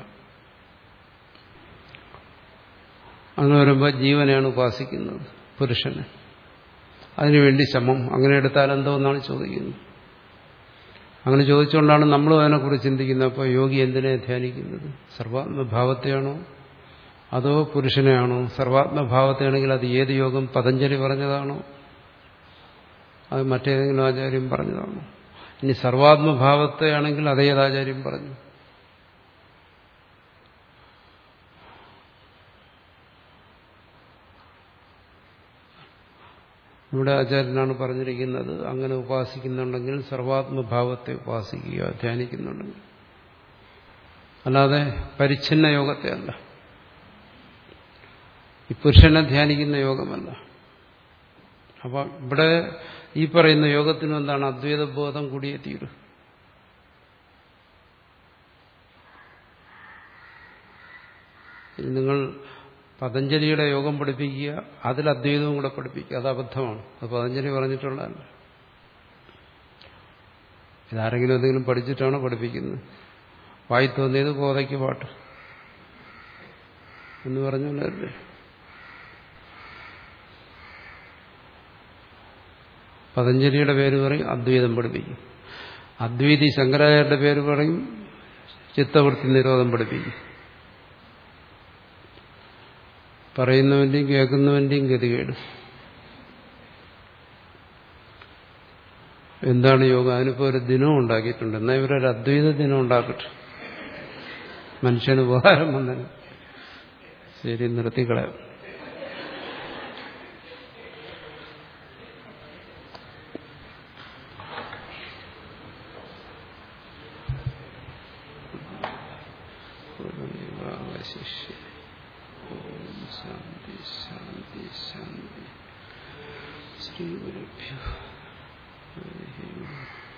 അങ്ങനെ വരുമ്പോൾ ജീവനെയാണ് ഉപാസിക്കുന്നത് പുരുഷനെ അതിനുവേണ്ടി ശമം അങ്ങനെ എടുത്താൽ എന്തോ എന്നാണ് ചോദിക്കുന്നത് അങ്ങനെ ചോദിച്ചുകൊണ്ടാണ് നമ്മളും അതിനെക്കുറിച്ച് ചിന്തിക്കുന്നത് അപ്പോൾ യോഗി എന്തിനെ ധ്യാനിക്കുന്നത് സർവാത്മഭാവത്തെയാണോ അതോ പുരുഷനെയാണോ സർവാത്മഭാവത്തെയാണെങ്കിൽ അത് ഏത് യോഗം പതഞ്ജലി പറഞ്ഞതാണോ അത് മറ്റേതെങ്കിലും ആചാര്യം പറഞ്ഞതാണോ ഇനി സർവാത്മഭാവത്തെയാണെങ്കിൽ അതേതാചാര്യം പറഞ്ഞു ഇവിടെ ആചാര്യനാണ് പറഞ്ഞിരിക്കുന്നത് അങ്ങനെ ഉപാസിക്കുന്നുണ്ടെങ്കിൽ സർവാത്മഭാവത്തെ ഉപാസിക്കുക ധ്യാനിക്കുന്നുണ്ടെങ്കിൽ അല്ലാതെ പരിച്ഛിന്ന യോഗത്തെ അല്ല ഈ പുരുഷനെ ധ്യാനിക്കുന്ന യോഗമല്ല അപ്പൊ ഇവിടെ ഈ പറയുന്ന യോഗത്തിനും എന്താണ് അദ്വൈത ബോധം കൂടിയേ തീരും നിങ്ങൾ പതഞ്ജലിയുടെ യോഗം പഠിപ്പിക്കുക അതിൽ അദ്വൈതവും കൂടെ പഠിപ്പിക്കുക അത് അബദ്ധമാണ് അത് പതഞ്ജലി പറഞ്ഞിട്ടുള്ളതല്ല ഇതാരെങ്കിലും എന്തെങ്കിലും പഠിച്ചിട്ടാണോ പഠിപ്പിക്കുന്നത് വായി തോന്നിയത് കോതയ്ക്ക് പാട്ട് എന്ന് പറഞ്ഞല്ലേ പതഞ്ജലിയുടെ പേര് പറയും അദ്വൈതം പഠിപ്പിക്കും അദ്വൈതി ശങ്കരാചാര്യരുടെ പേര് പറയും ചിത്തവൃത്തി നിരോധം പഠിപ്പിക്കും പറയുന്നവന്റെയും കേൾക്കുന്നവന്റെയും ഗതികേട് എന്താണ് യോഗ അതിനിപ്പോ ഒരു ദിനം ഉണ്ടാക്കിയിട്ടുണ്ട് എന്നാൽ ഇവരൊരു അദ്വൈത ദിനം ഉണ്ടാക്കട്ടെ മനുഷ്യന് ഉപകാരം വന്നത് ശരി നിർത്തിക്കളയാം ശിഷ്യ ഓം ശാന്തി ശാന്തി ശാന്തി ശ്രീ ഗുരുഭ്യോ ഹരി ഓം